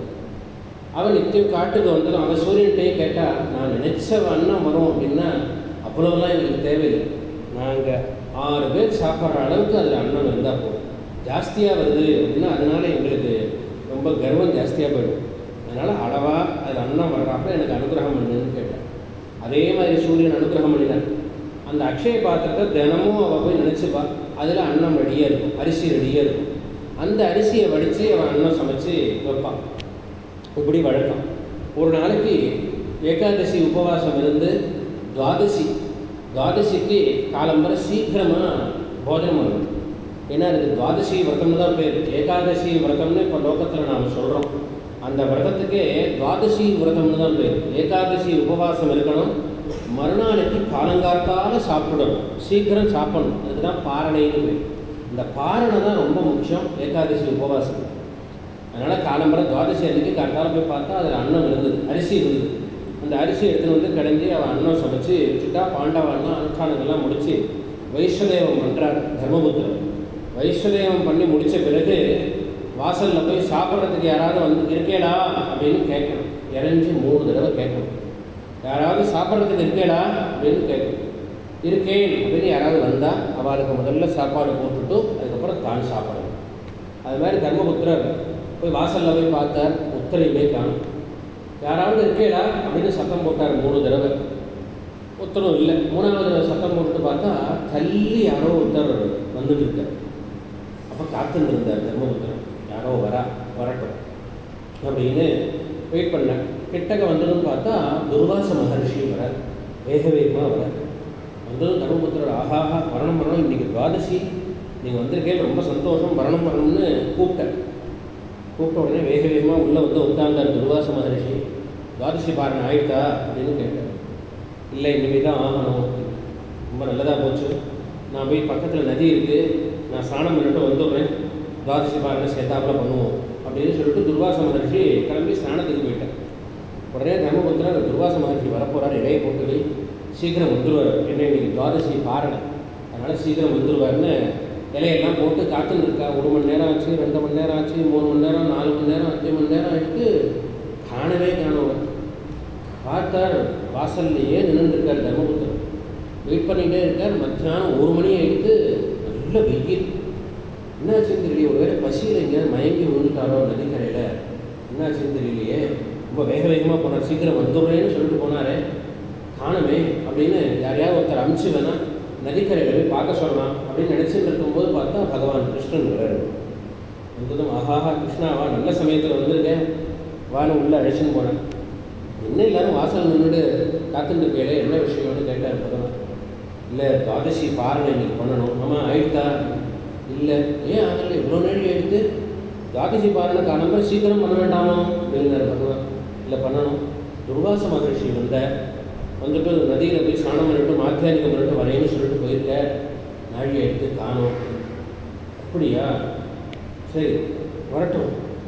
அவன் நித்தியம் காட்டுக்கு வந்ததும் அவன் சூரியன்கிட்டே கேட்டால் நான் நினைச்ச அன்னம் வரும் அப்படின்னா அவ்வளோலாம் எங்களுக்கு தேவையில்லை நாங்கள் ஆறு பேர் சாப்பிட்ற அளவுக்கு அதில் அன்னம் இருந்தால் போதும் ஜாஸ்தியாக வருது அப்படின்னா அதனால எங்களுக்கு ரொம்ப கர்வம் ஜாஸ்தியாக போயிடும் அதனால் அளவாக அதில் அன்னம் வர்றப்ப எனக்கு அனுகிரகம் பண்ணுன்னு கேட்டேன் அதே மாதிரி சூரியன் அனுகிரகம் பண்ணினார் அந்த அக்ஷய பாத்திரத்தை தினமும் அவள் போய் நினச்சிப்பா அதில் அன்னம் ரெடியாக இருக்கும் அரிசி ரெடியாக இருக்கும் அந்த அரிசியை வடித்து அவன் அன்னம் சமைச்சு வைப்பான் இப்படி வழக்கம் ஒரு நாளைக்கு ஏகாதசி உபவாசம் இருந்து துவாதசி துவாதசிக்கு காலம்பர சீக்கிரமாக போஜனம் பண்ணணும் ஏன்னா அதுக்கு துவாதசி விரதம்னு தான் பேர் ஏகாதசி விரதம்னு இப்போ லோகத்தில் நாம் சொல்கிறோம் அந்த விரதத்துக்கே துவாதசி விரதம்னு தான் பேர் ஏகாதசி உபவாசம் இருக்கணும் மறுநாளைக்கு காலங்காத்தால சாப்பிடணும் சீக்கிரம் சாப்பிடணும் அதுக்கு தான் பாரணைன்னு பேர் இந்த பாரணை தான் ரொம்ப முக்கியம் ஏகாதசி உபவாசம் அதனால் காலம்பர துவாதசி அன்னைக்கு காட்டால போய் பார்த்தா அதில் அன்னம் இருந்தது அரிசி இருந்தது அந்த அரிசி எடுத்துகிட்டு வந்து கடைஞ்சி அவன் அன்னம் சமைச்சு வச்சுட்டா பாண்டவான்லாம் அனுஷ்டானங்கள்லாம் முடித்து வைஸ்வதேவம் பண்ணுறார் தர்மபுத்திரர் வைஸ்வதேவம் பண்ணி முடித்த பிறகு வாசலில் போய் சாப்பிட்றதுக்கு யாராவது வந்து இருக்கேடா அப்படின்னு கேட்கணும் இறஞ்சி மூணு தடவை கேட்கணும் யாராவது சாப்பிட்றதுக்கு இருக்கேடா அப்படின்னு கேட்கணும் இருக்கேன் அப்படின்னு யாராவது வந்தால் அவளுக்கு முதல்ல சாப்பாடு போட்டுட்டு அதுக்கப்புறம் தான் சாப்பிடணும் அது மாதிரி தர்மபுத்திரர் போய் வாசலில் போய் பார்த்தார் உத்தரையுமே காணும் யாராவது இருக்கேடா அப்படின்னு சத்தம் போட்டார் மூணு தடவை உத்தரவும் இல்லை மூணாவது தடவை சத்தம் போட்டுட்டு பார்த்தா தள்ளி யாரோ ஒருத்தர் வந்துட்டு இருக்கார் அப்போ காத்துன்னு இருந்தார் தர்மபுத்திரன் யாரோ வரா வரட்டும் அப்படின்னு வெயிட் பண்ணேன் கிட்டக்க வந்ததுன்னு பார்த்தா துர்வாச மகர்ஷி வரார் வேக வேகமாக வரார் வந்ததும் தர்மபுத்திரர் ஆஹாஹா வரணும் வரணும் இன்றைக்கி துவாதசி நீங்கள் வந்திருக்கேன் ரொம்ப சந்தோஷம் வரணும் வரணும்னு கூப்பிட்டேன் கூப்பிட்ட உடனே வேக வேகமாக உள்ளே வந்து உட்கார்ந்தார் துர்வாச மகரிஷி துவாதசி பாரணம் ஆயிட்டா அப்படின்னு கேட்டேன் இல்லை இனிமேல் தான் ஆகணும் ரொம்ப நல்லதாக போச்சு நான் போய் பக்கத்தில் நதி இருக்குது நான் ஸ்நானம் பண்ணிட்டு வந்துடுறேன் துவாதசி பாரணம் சேர்த்தாப்புல பண்ணுவோம் அப்படின்னு சொல்லிட்டு துர்வாச மகர்ஷி கிளம்பி ஸ்நானத்துக்கு போயிட்டேன் உடனே தர்மபுத்திரர் துர்வாச மகர்ஷி வரப்போகிறார் இடையை போட்டு போய் சீக்கிரம் வந்துடுவார் என்ன இன்னைக்கு துவாதசி பாரணை அதனால் சீக்கிரம் வந்துடுவார்னு இலையெல்லாம் போட்டு காத்துன்னு இருக்கா ஒரு மணி நேரம் ஆச்சு ரெண்டு மணி நேரம் ஆச்சு மூணு மணி நேரம் நாலு மணி நேரம் அஞ்சு மணி நேரம் ஆயிட்டு காணவே காணவர் பார்த்தார் வாசல்லையே நின்றுருக்கார் தர்மபுத்திரர் வெயிட் பண்ணிகிட்டே இருக்கார் மத்தியானம் ஒரு மணி ஆயிட்டு நல்ல வெயில் என்னாச்சுன்னு தெரியலையே ஒருவேளை பசியில் எங்கேயாவது மயங்கி விழுந்துட்டாரோ நதிக்கரையில் என்னாச்சுன்னு தெரியலையே ரொம்ப வேக வேகமாக போனார் சீக்கிரம் வந்துடுறேன்னு சொல்லிட்டு போனாரே காணுமே அப்படின்னு யாரையாவது ஒருத்தர் அமுச்சு வேணா நதிக்கரையில் போய் பார்க்க சொல்லலாம் அப்படின்னு நினச்சிட்டு இருக்கும்போது பார்த்தா பகவான் கிருஷ்ணன் வர்றாரு வந்ததும் ஆஹாஹா கிருஷ்ணாவா நல்ல சமயத்தில் வந்திருக்கேன் வான்னு உள்ளே அழைச்சின்னு போனேன் என்ன எல்லாரும் வாசல் நின்றுட்டு காத்துட்டு இருக்கே என்ன விஷயம்னு கேட்டார் பகவான் இல்லை துவாதசி பாரணை இன்னைக்கு பண்ணணும் ஆமாம் ஆயிடுதா இல்லை ஏன் ஆகலை இவ்வளோ நேரம் எடுத்து துவாதசி பாரணை காலம்பரம் சீக்கிரம் பண்ண வேண்டாமோ அப்படின்னாரு பகவான் இல்லை பண்ணணும் துர்வாச மகர்ஷி வந்த வந்துட்டு நதியில் போய் ஸ்நானம் பண்ணிட்டு மாத்தியானிகம் பண்ணிட்டு வரேன்னு சொல்லிட்டு போயிருக்க நாழியை எடுத்து காணும் அப்படியா சரி வரட்டும்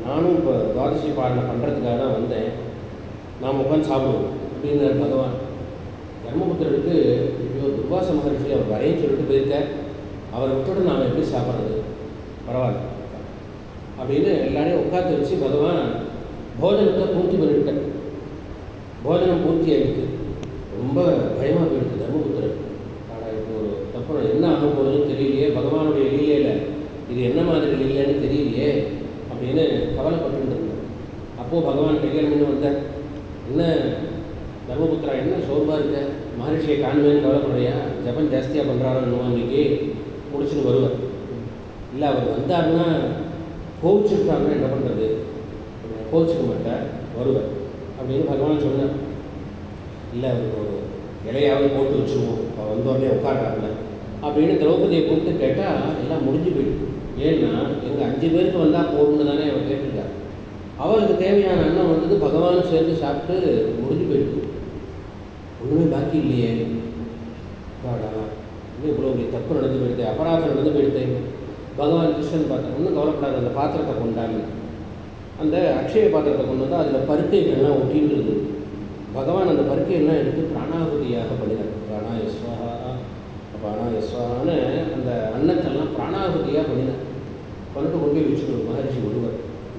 நானும் இப்போ துவாதசி பாடலை பண்ணுறதுக்காக தான் வந்தேன் நாம் உட்காந்து சாப்பிடுவோம் அப்படின்னாரு பகவான் தர்மபுத்திரருக்கு ஐயோ துர்வாச மகர்ஷி அவர் வரையும் சொல்லிட்டு போயிருக்க அவரை விட்டுட்டு நாம் எப்படி சாப்பிட்றது பரவாயில்ல அப்படின்னு எல்லாரையும் உட்காந்து வச்சு பகவான் போஜனத்தை பூர்த்தி பண்ணிவிட்டேன் போஜனம் பூர்த்தி ஆகிடுது ரொம்ப பயமாக போயிடுது தர்மபுத்திரர் ஆனால் இப்போ ஒரு தப்பு என்ன ஆக போகுதுன்னு தெரியலையே பகவானுடைய லீலையில் இது என்ன மாதிரி லீலைன்னு தெரியலையே அப்படின்னு கவலைப்பட்டு இருந்தேன் அப்போது பகவான் கையில் வந்தார் என்ன தர்மபுத்திரா என்ன சோர்வாக இருக்க மகரிஷியை காணுவேன்னு கவலைப்படுறியா ஜபம் ஜாஸ்தியாக பண்ணுறாரோ அன்றைக்கி முடிச்சுட்டு வருவார் இல்லை அவர் வந்தாருன்னா கோவிச்சுட்டாருன்னா என்ன பண்ணுறது கோவிச்சுக்க மாட்டார் வருவார் அப்படின்னு பகவான் சொன்னார் இல்லை அவருக்கு ஒரு இலையாவது போட்டு வச்சுருவோம் அவர் வந்தோடனே உட்காடுறாருல அப்படின்னு திரௌபதியை கூப்பிட்டு கேட்டால் எல்லாம் முடிஞ்சு போயிடுது ஏன்னா எங்கள் அஞ்சு பேருக்கு வந்தால் போகணும்னு தானே அவர் கேட்டிருக்கார் அவருக்கு தேவையான அன்னம் வந்தது பகவான் சேர்ந்து சாப்பிட்டு முடிஞ்சு போயிடுது ஒன்றுமே பாக்கி இல்லையே அப்பாடா இன்னும் இவ்வளோ பெரிய தப்பு நடந்து போயிடுது அபராதம் நடந்து போயிடுது பகவான் கிருஷ்ணன் பார்த்தா ஒன்றும் கவலைப்படாத அந்த பாத்திரத்தை கொண்டாங்க அந்த அக்ஷய பாத்திரத்தை கொண்டு வந்து அதில் பருக்கைகள்லாம் ஒட்டின்னு இருந்தது பகவான் அந்த பருக்கையெல்லாம் எடுத்து பிராணாகுதியாக பண்ணினார் பிராணாயஸ்வஹா பிராணாயஸ்வஹான்னு அந்த அன்னத்தெல்லாம் பிராணாகுதியாக பண்ணினார் பண்ணிட்டு கொண்டு போய் வச்சுக்கணும் மகர்ஷி ஒருவர்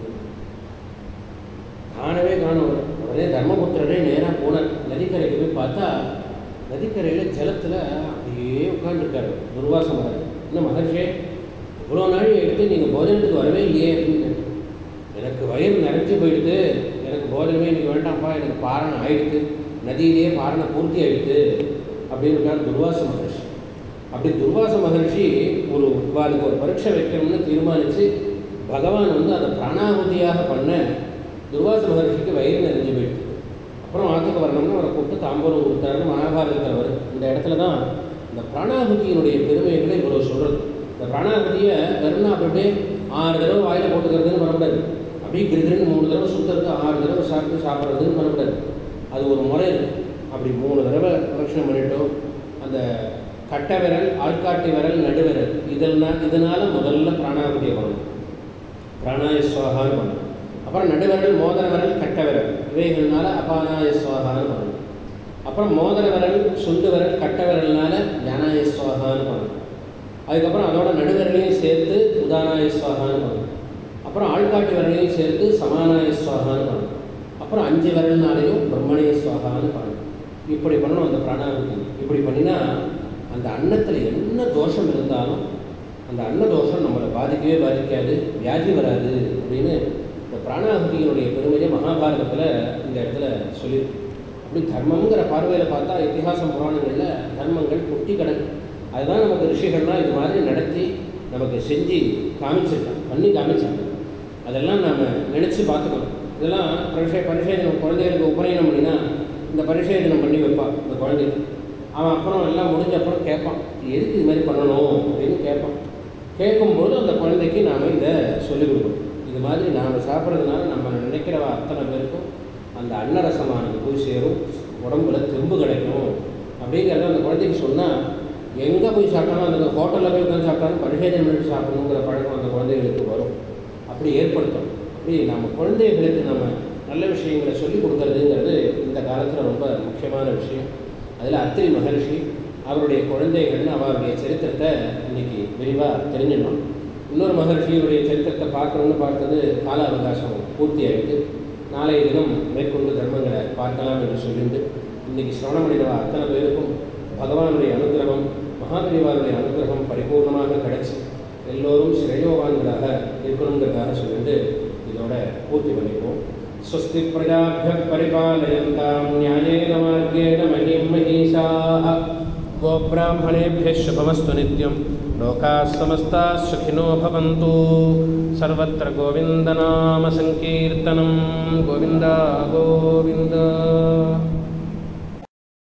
காணவே காணும் உடனே தர்மபுத்திரரே நேராக போனார் நதிக்கரைக்கு போய் பார்த்தா நதிக்கரையில் ஜலத்தில் அப்படியே உட்காந்துருக்காரு துர்வாச மகர் என்ன மகர்ஷே இவ்வளோ நாள் எடுத்து நீங்கள் போஜனத்துக்கு வரவே இல்லையே அப்படின்னு கேட்டார். எனக்கு வயிறு நிறைஞ்சு போயிடுது எனக்கு போஜனமே எனக்கு வேண்டாம்ப்பா எனக்கு பாரணம் ஆயிடுது நதியிலேயே பாரணம் பூர்த்தி ஆயிடுது அப்படின்னு இருக்கார் துர்வாச மகர்ஷி அப்படி துர்வாச மகர்ஷி ஒரு இவாளுக்கு ஒரு பரீட்சை வைக்கணும்னு தீர்மானித்து பகவான் வந்து அதை பிராணாகுதியாக பண்ண துர்வாச மகர்ஷிக்கு வயிறு நிறைஞ்சு போயிடுது அப்புறம் ஆத்துக்கு வரணும்னு அவரை கூப்பிட்டு தாம்பூரம் கொடுத்தாருன்னு மகாபாரதத்தில் வரும் இந்த இடத்துல தான் இந்த பிராணாகுதியினுடைய பெருமைகளை இவ்வளோ சொல்கிறது இந்த பிராணாகுதியை வெறும்னா அப்படியே ஆறு தடவை வாயில் போட்டுக்கிறதுன்னு பண்ணக்கூடாது அப்படியே கிருகிருன்னு மூணு தடவை சுற்றுறது ஆறு தடவை சாப்பிட்டு சாப்பிட்றதுன்னு பண்ணக்கூடாது அது ஒரு முறை இருக்குது அப்படி மூணு தடவை பிரதட்சணம் பண்ணிட்டோம் அந்த கட்டை விரல் ஆள்காட்டி விரல் நடுவிரல் இதெல்லாம் இதனால் முதல்ல பிராணாகுதியை பண்ணணும் பிராணாய சுவாகான்னு பண்ணணும் அப்புறம் நடுவிரல் மோதிர விரல் கட்ட விரல் இவைகள்னால அபானாய சுவாகான்னு பண்ணணும் அப்புறம் மோதிர விரல் சுண்டு விரல் கட்ட விரல்னால ஞானாய சுவாகான்னு பண்ணணும் அதுக்கப்புறம் அதோட நடுவிரலையும் சேர்த்து உதானாய சுவாகான்னு பண்ணணும் அப்புறம் ஆள்காட்டு விரலையும் சேர்த்து சமானாய சுவாகான்னு பண்ணணும் அப்புறம் அஞ்சு விரல்னாலையும் பிரம்மணிய சுவாகான்னு பண்ணணும் இப்படி பண்ணணும் அந்த பிராணாகுதி இப்படி பண்ணினா அந்த அன்னத்தில் என்ன தோஷம் இருந்தாலும் அந்த அன்ன தோஷம் நம்மளை பாதிக்கவே பாதிக்காது வியாதி வராது அப்படின்னு இந்த பிராணாகுதியினுடைய பெருமையை மகாபாரதத்தில் இந்த இடத்துல சொல்லியிருக்கு அப்படி தர்மங்கிற பார்வையில் பார்த்தா இத்திஹாசம் புராணங்களில் தர்மங்கள் கொட்டி கிடக்கு அதுதான் நமக்கு ரிஷிகள்லாம் இது மாதிரி நடத்தி நமக்கு செஞ்சு காமிச்சிருக்காங்க பண்ணி காமிச்சிருக்காங்க அதெல்லாம் நாம் நினச்சி பார்த்துக்கணும் இதெல்லாம் பரிசை பரிசை தினம் குழந்தைகளுக்கு உபநயனம் பண்ணினா இந்த பரிசை தினம் பண்ணி வைப்பான் இந்த குழந்தைக்கு அவன் அப்புறம் எல்லாம் முடிஞ்ச அப்புறம் கேட்பான் எதுக்கு இது மாதிரி பண்ணணும் அப்படின்னு கேட்பான் கேட்கும்போது அந்த குழந்தைக்கு நாம் இதை சொல்லிக் கொடுக்கணும் இது மாதிரி நாம் சாப்பிட்றதுனால நம்ம நினைக்கிற அத்தனை பேருக்கும் அந்த அன்னரசமானது போய் சேரும் உடம்புல தெம்பு கிடைக்கும் அப்படிங்கிறத அந்த குழந்தைக்கு சொன்னால் எங்கே போய் சாப்பிட்டாலும் அந்த ஹோட்டலில் போய் உட்காந்து சாப்பிட்டாலும் பரிசேதனை பண்ணி சாப்பிடணுங்கிற பழக்கம் அந்த குழந்தைகளுக்கு வரும் அப்படி ஏற்படுத்தும் அப்படி நம்ம குழந்தைகளுக்கு நம்ம நல்ல விஷயங்களை சொல்லிக் கொடுக்கறதுங்கிறது இந்த காலத்தில் ரொம்ப முக்கியமான விஷயம் அதில் அத்திரி மகர்ஷி அவருடைய குழந்தைகள்னு அவருடைய சரித்திரத்தை இன்னைக்கு விரிவாக தெரிஞ்சிடணும் இன்னொரு மகர்ஷியுடைய சரித்திரத்தை பார்க்கணும்னு பார்த்தது கால அவகாசம் பூர்த்தி ஆகிட்டு நாளைய தினம் மேற்கொண்டு தர்மங்களை பார்க்கலாம் என்று சொல்லிட்டு இன்னைக்கு சிரவணம் பண்ணிடுவா அத்தனை பேருக்கும் பகவானுடைய அனுகிரகம் மகாபரிவாருடைய அனுகிரகம் பரிபூர்ணமாக கிடைச்சி எல்லோரும் ஸ்ரேயோவான்களாக இருக்கணுங்கிறதாக சொல்லிட்டு இதோட பூர்த்தி பண்ணிப்போம் स्वस्ति प्रजाभ्यः परिपालयन्तां न्यायेन मार्गेण महीं महीषाः गोब्राह्मणेभ्यः शुभमस्तु नित्यं लोकाः समस्ताः सुखिनो भवन्तु सर्वत्र गोविन्दनामसङ्कीर्तनं गोविन्द गोविन्द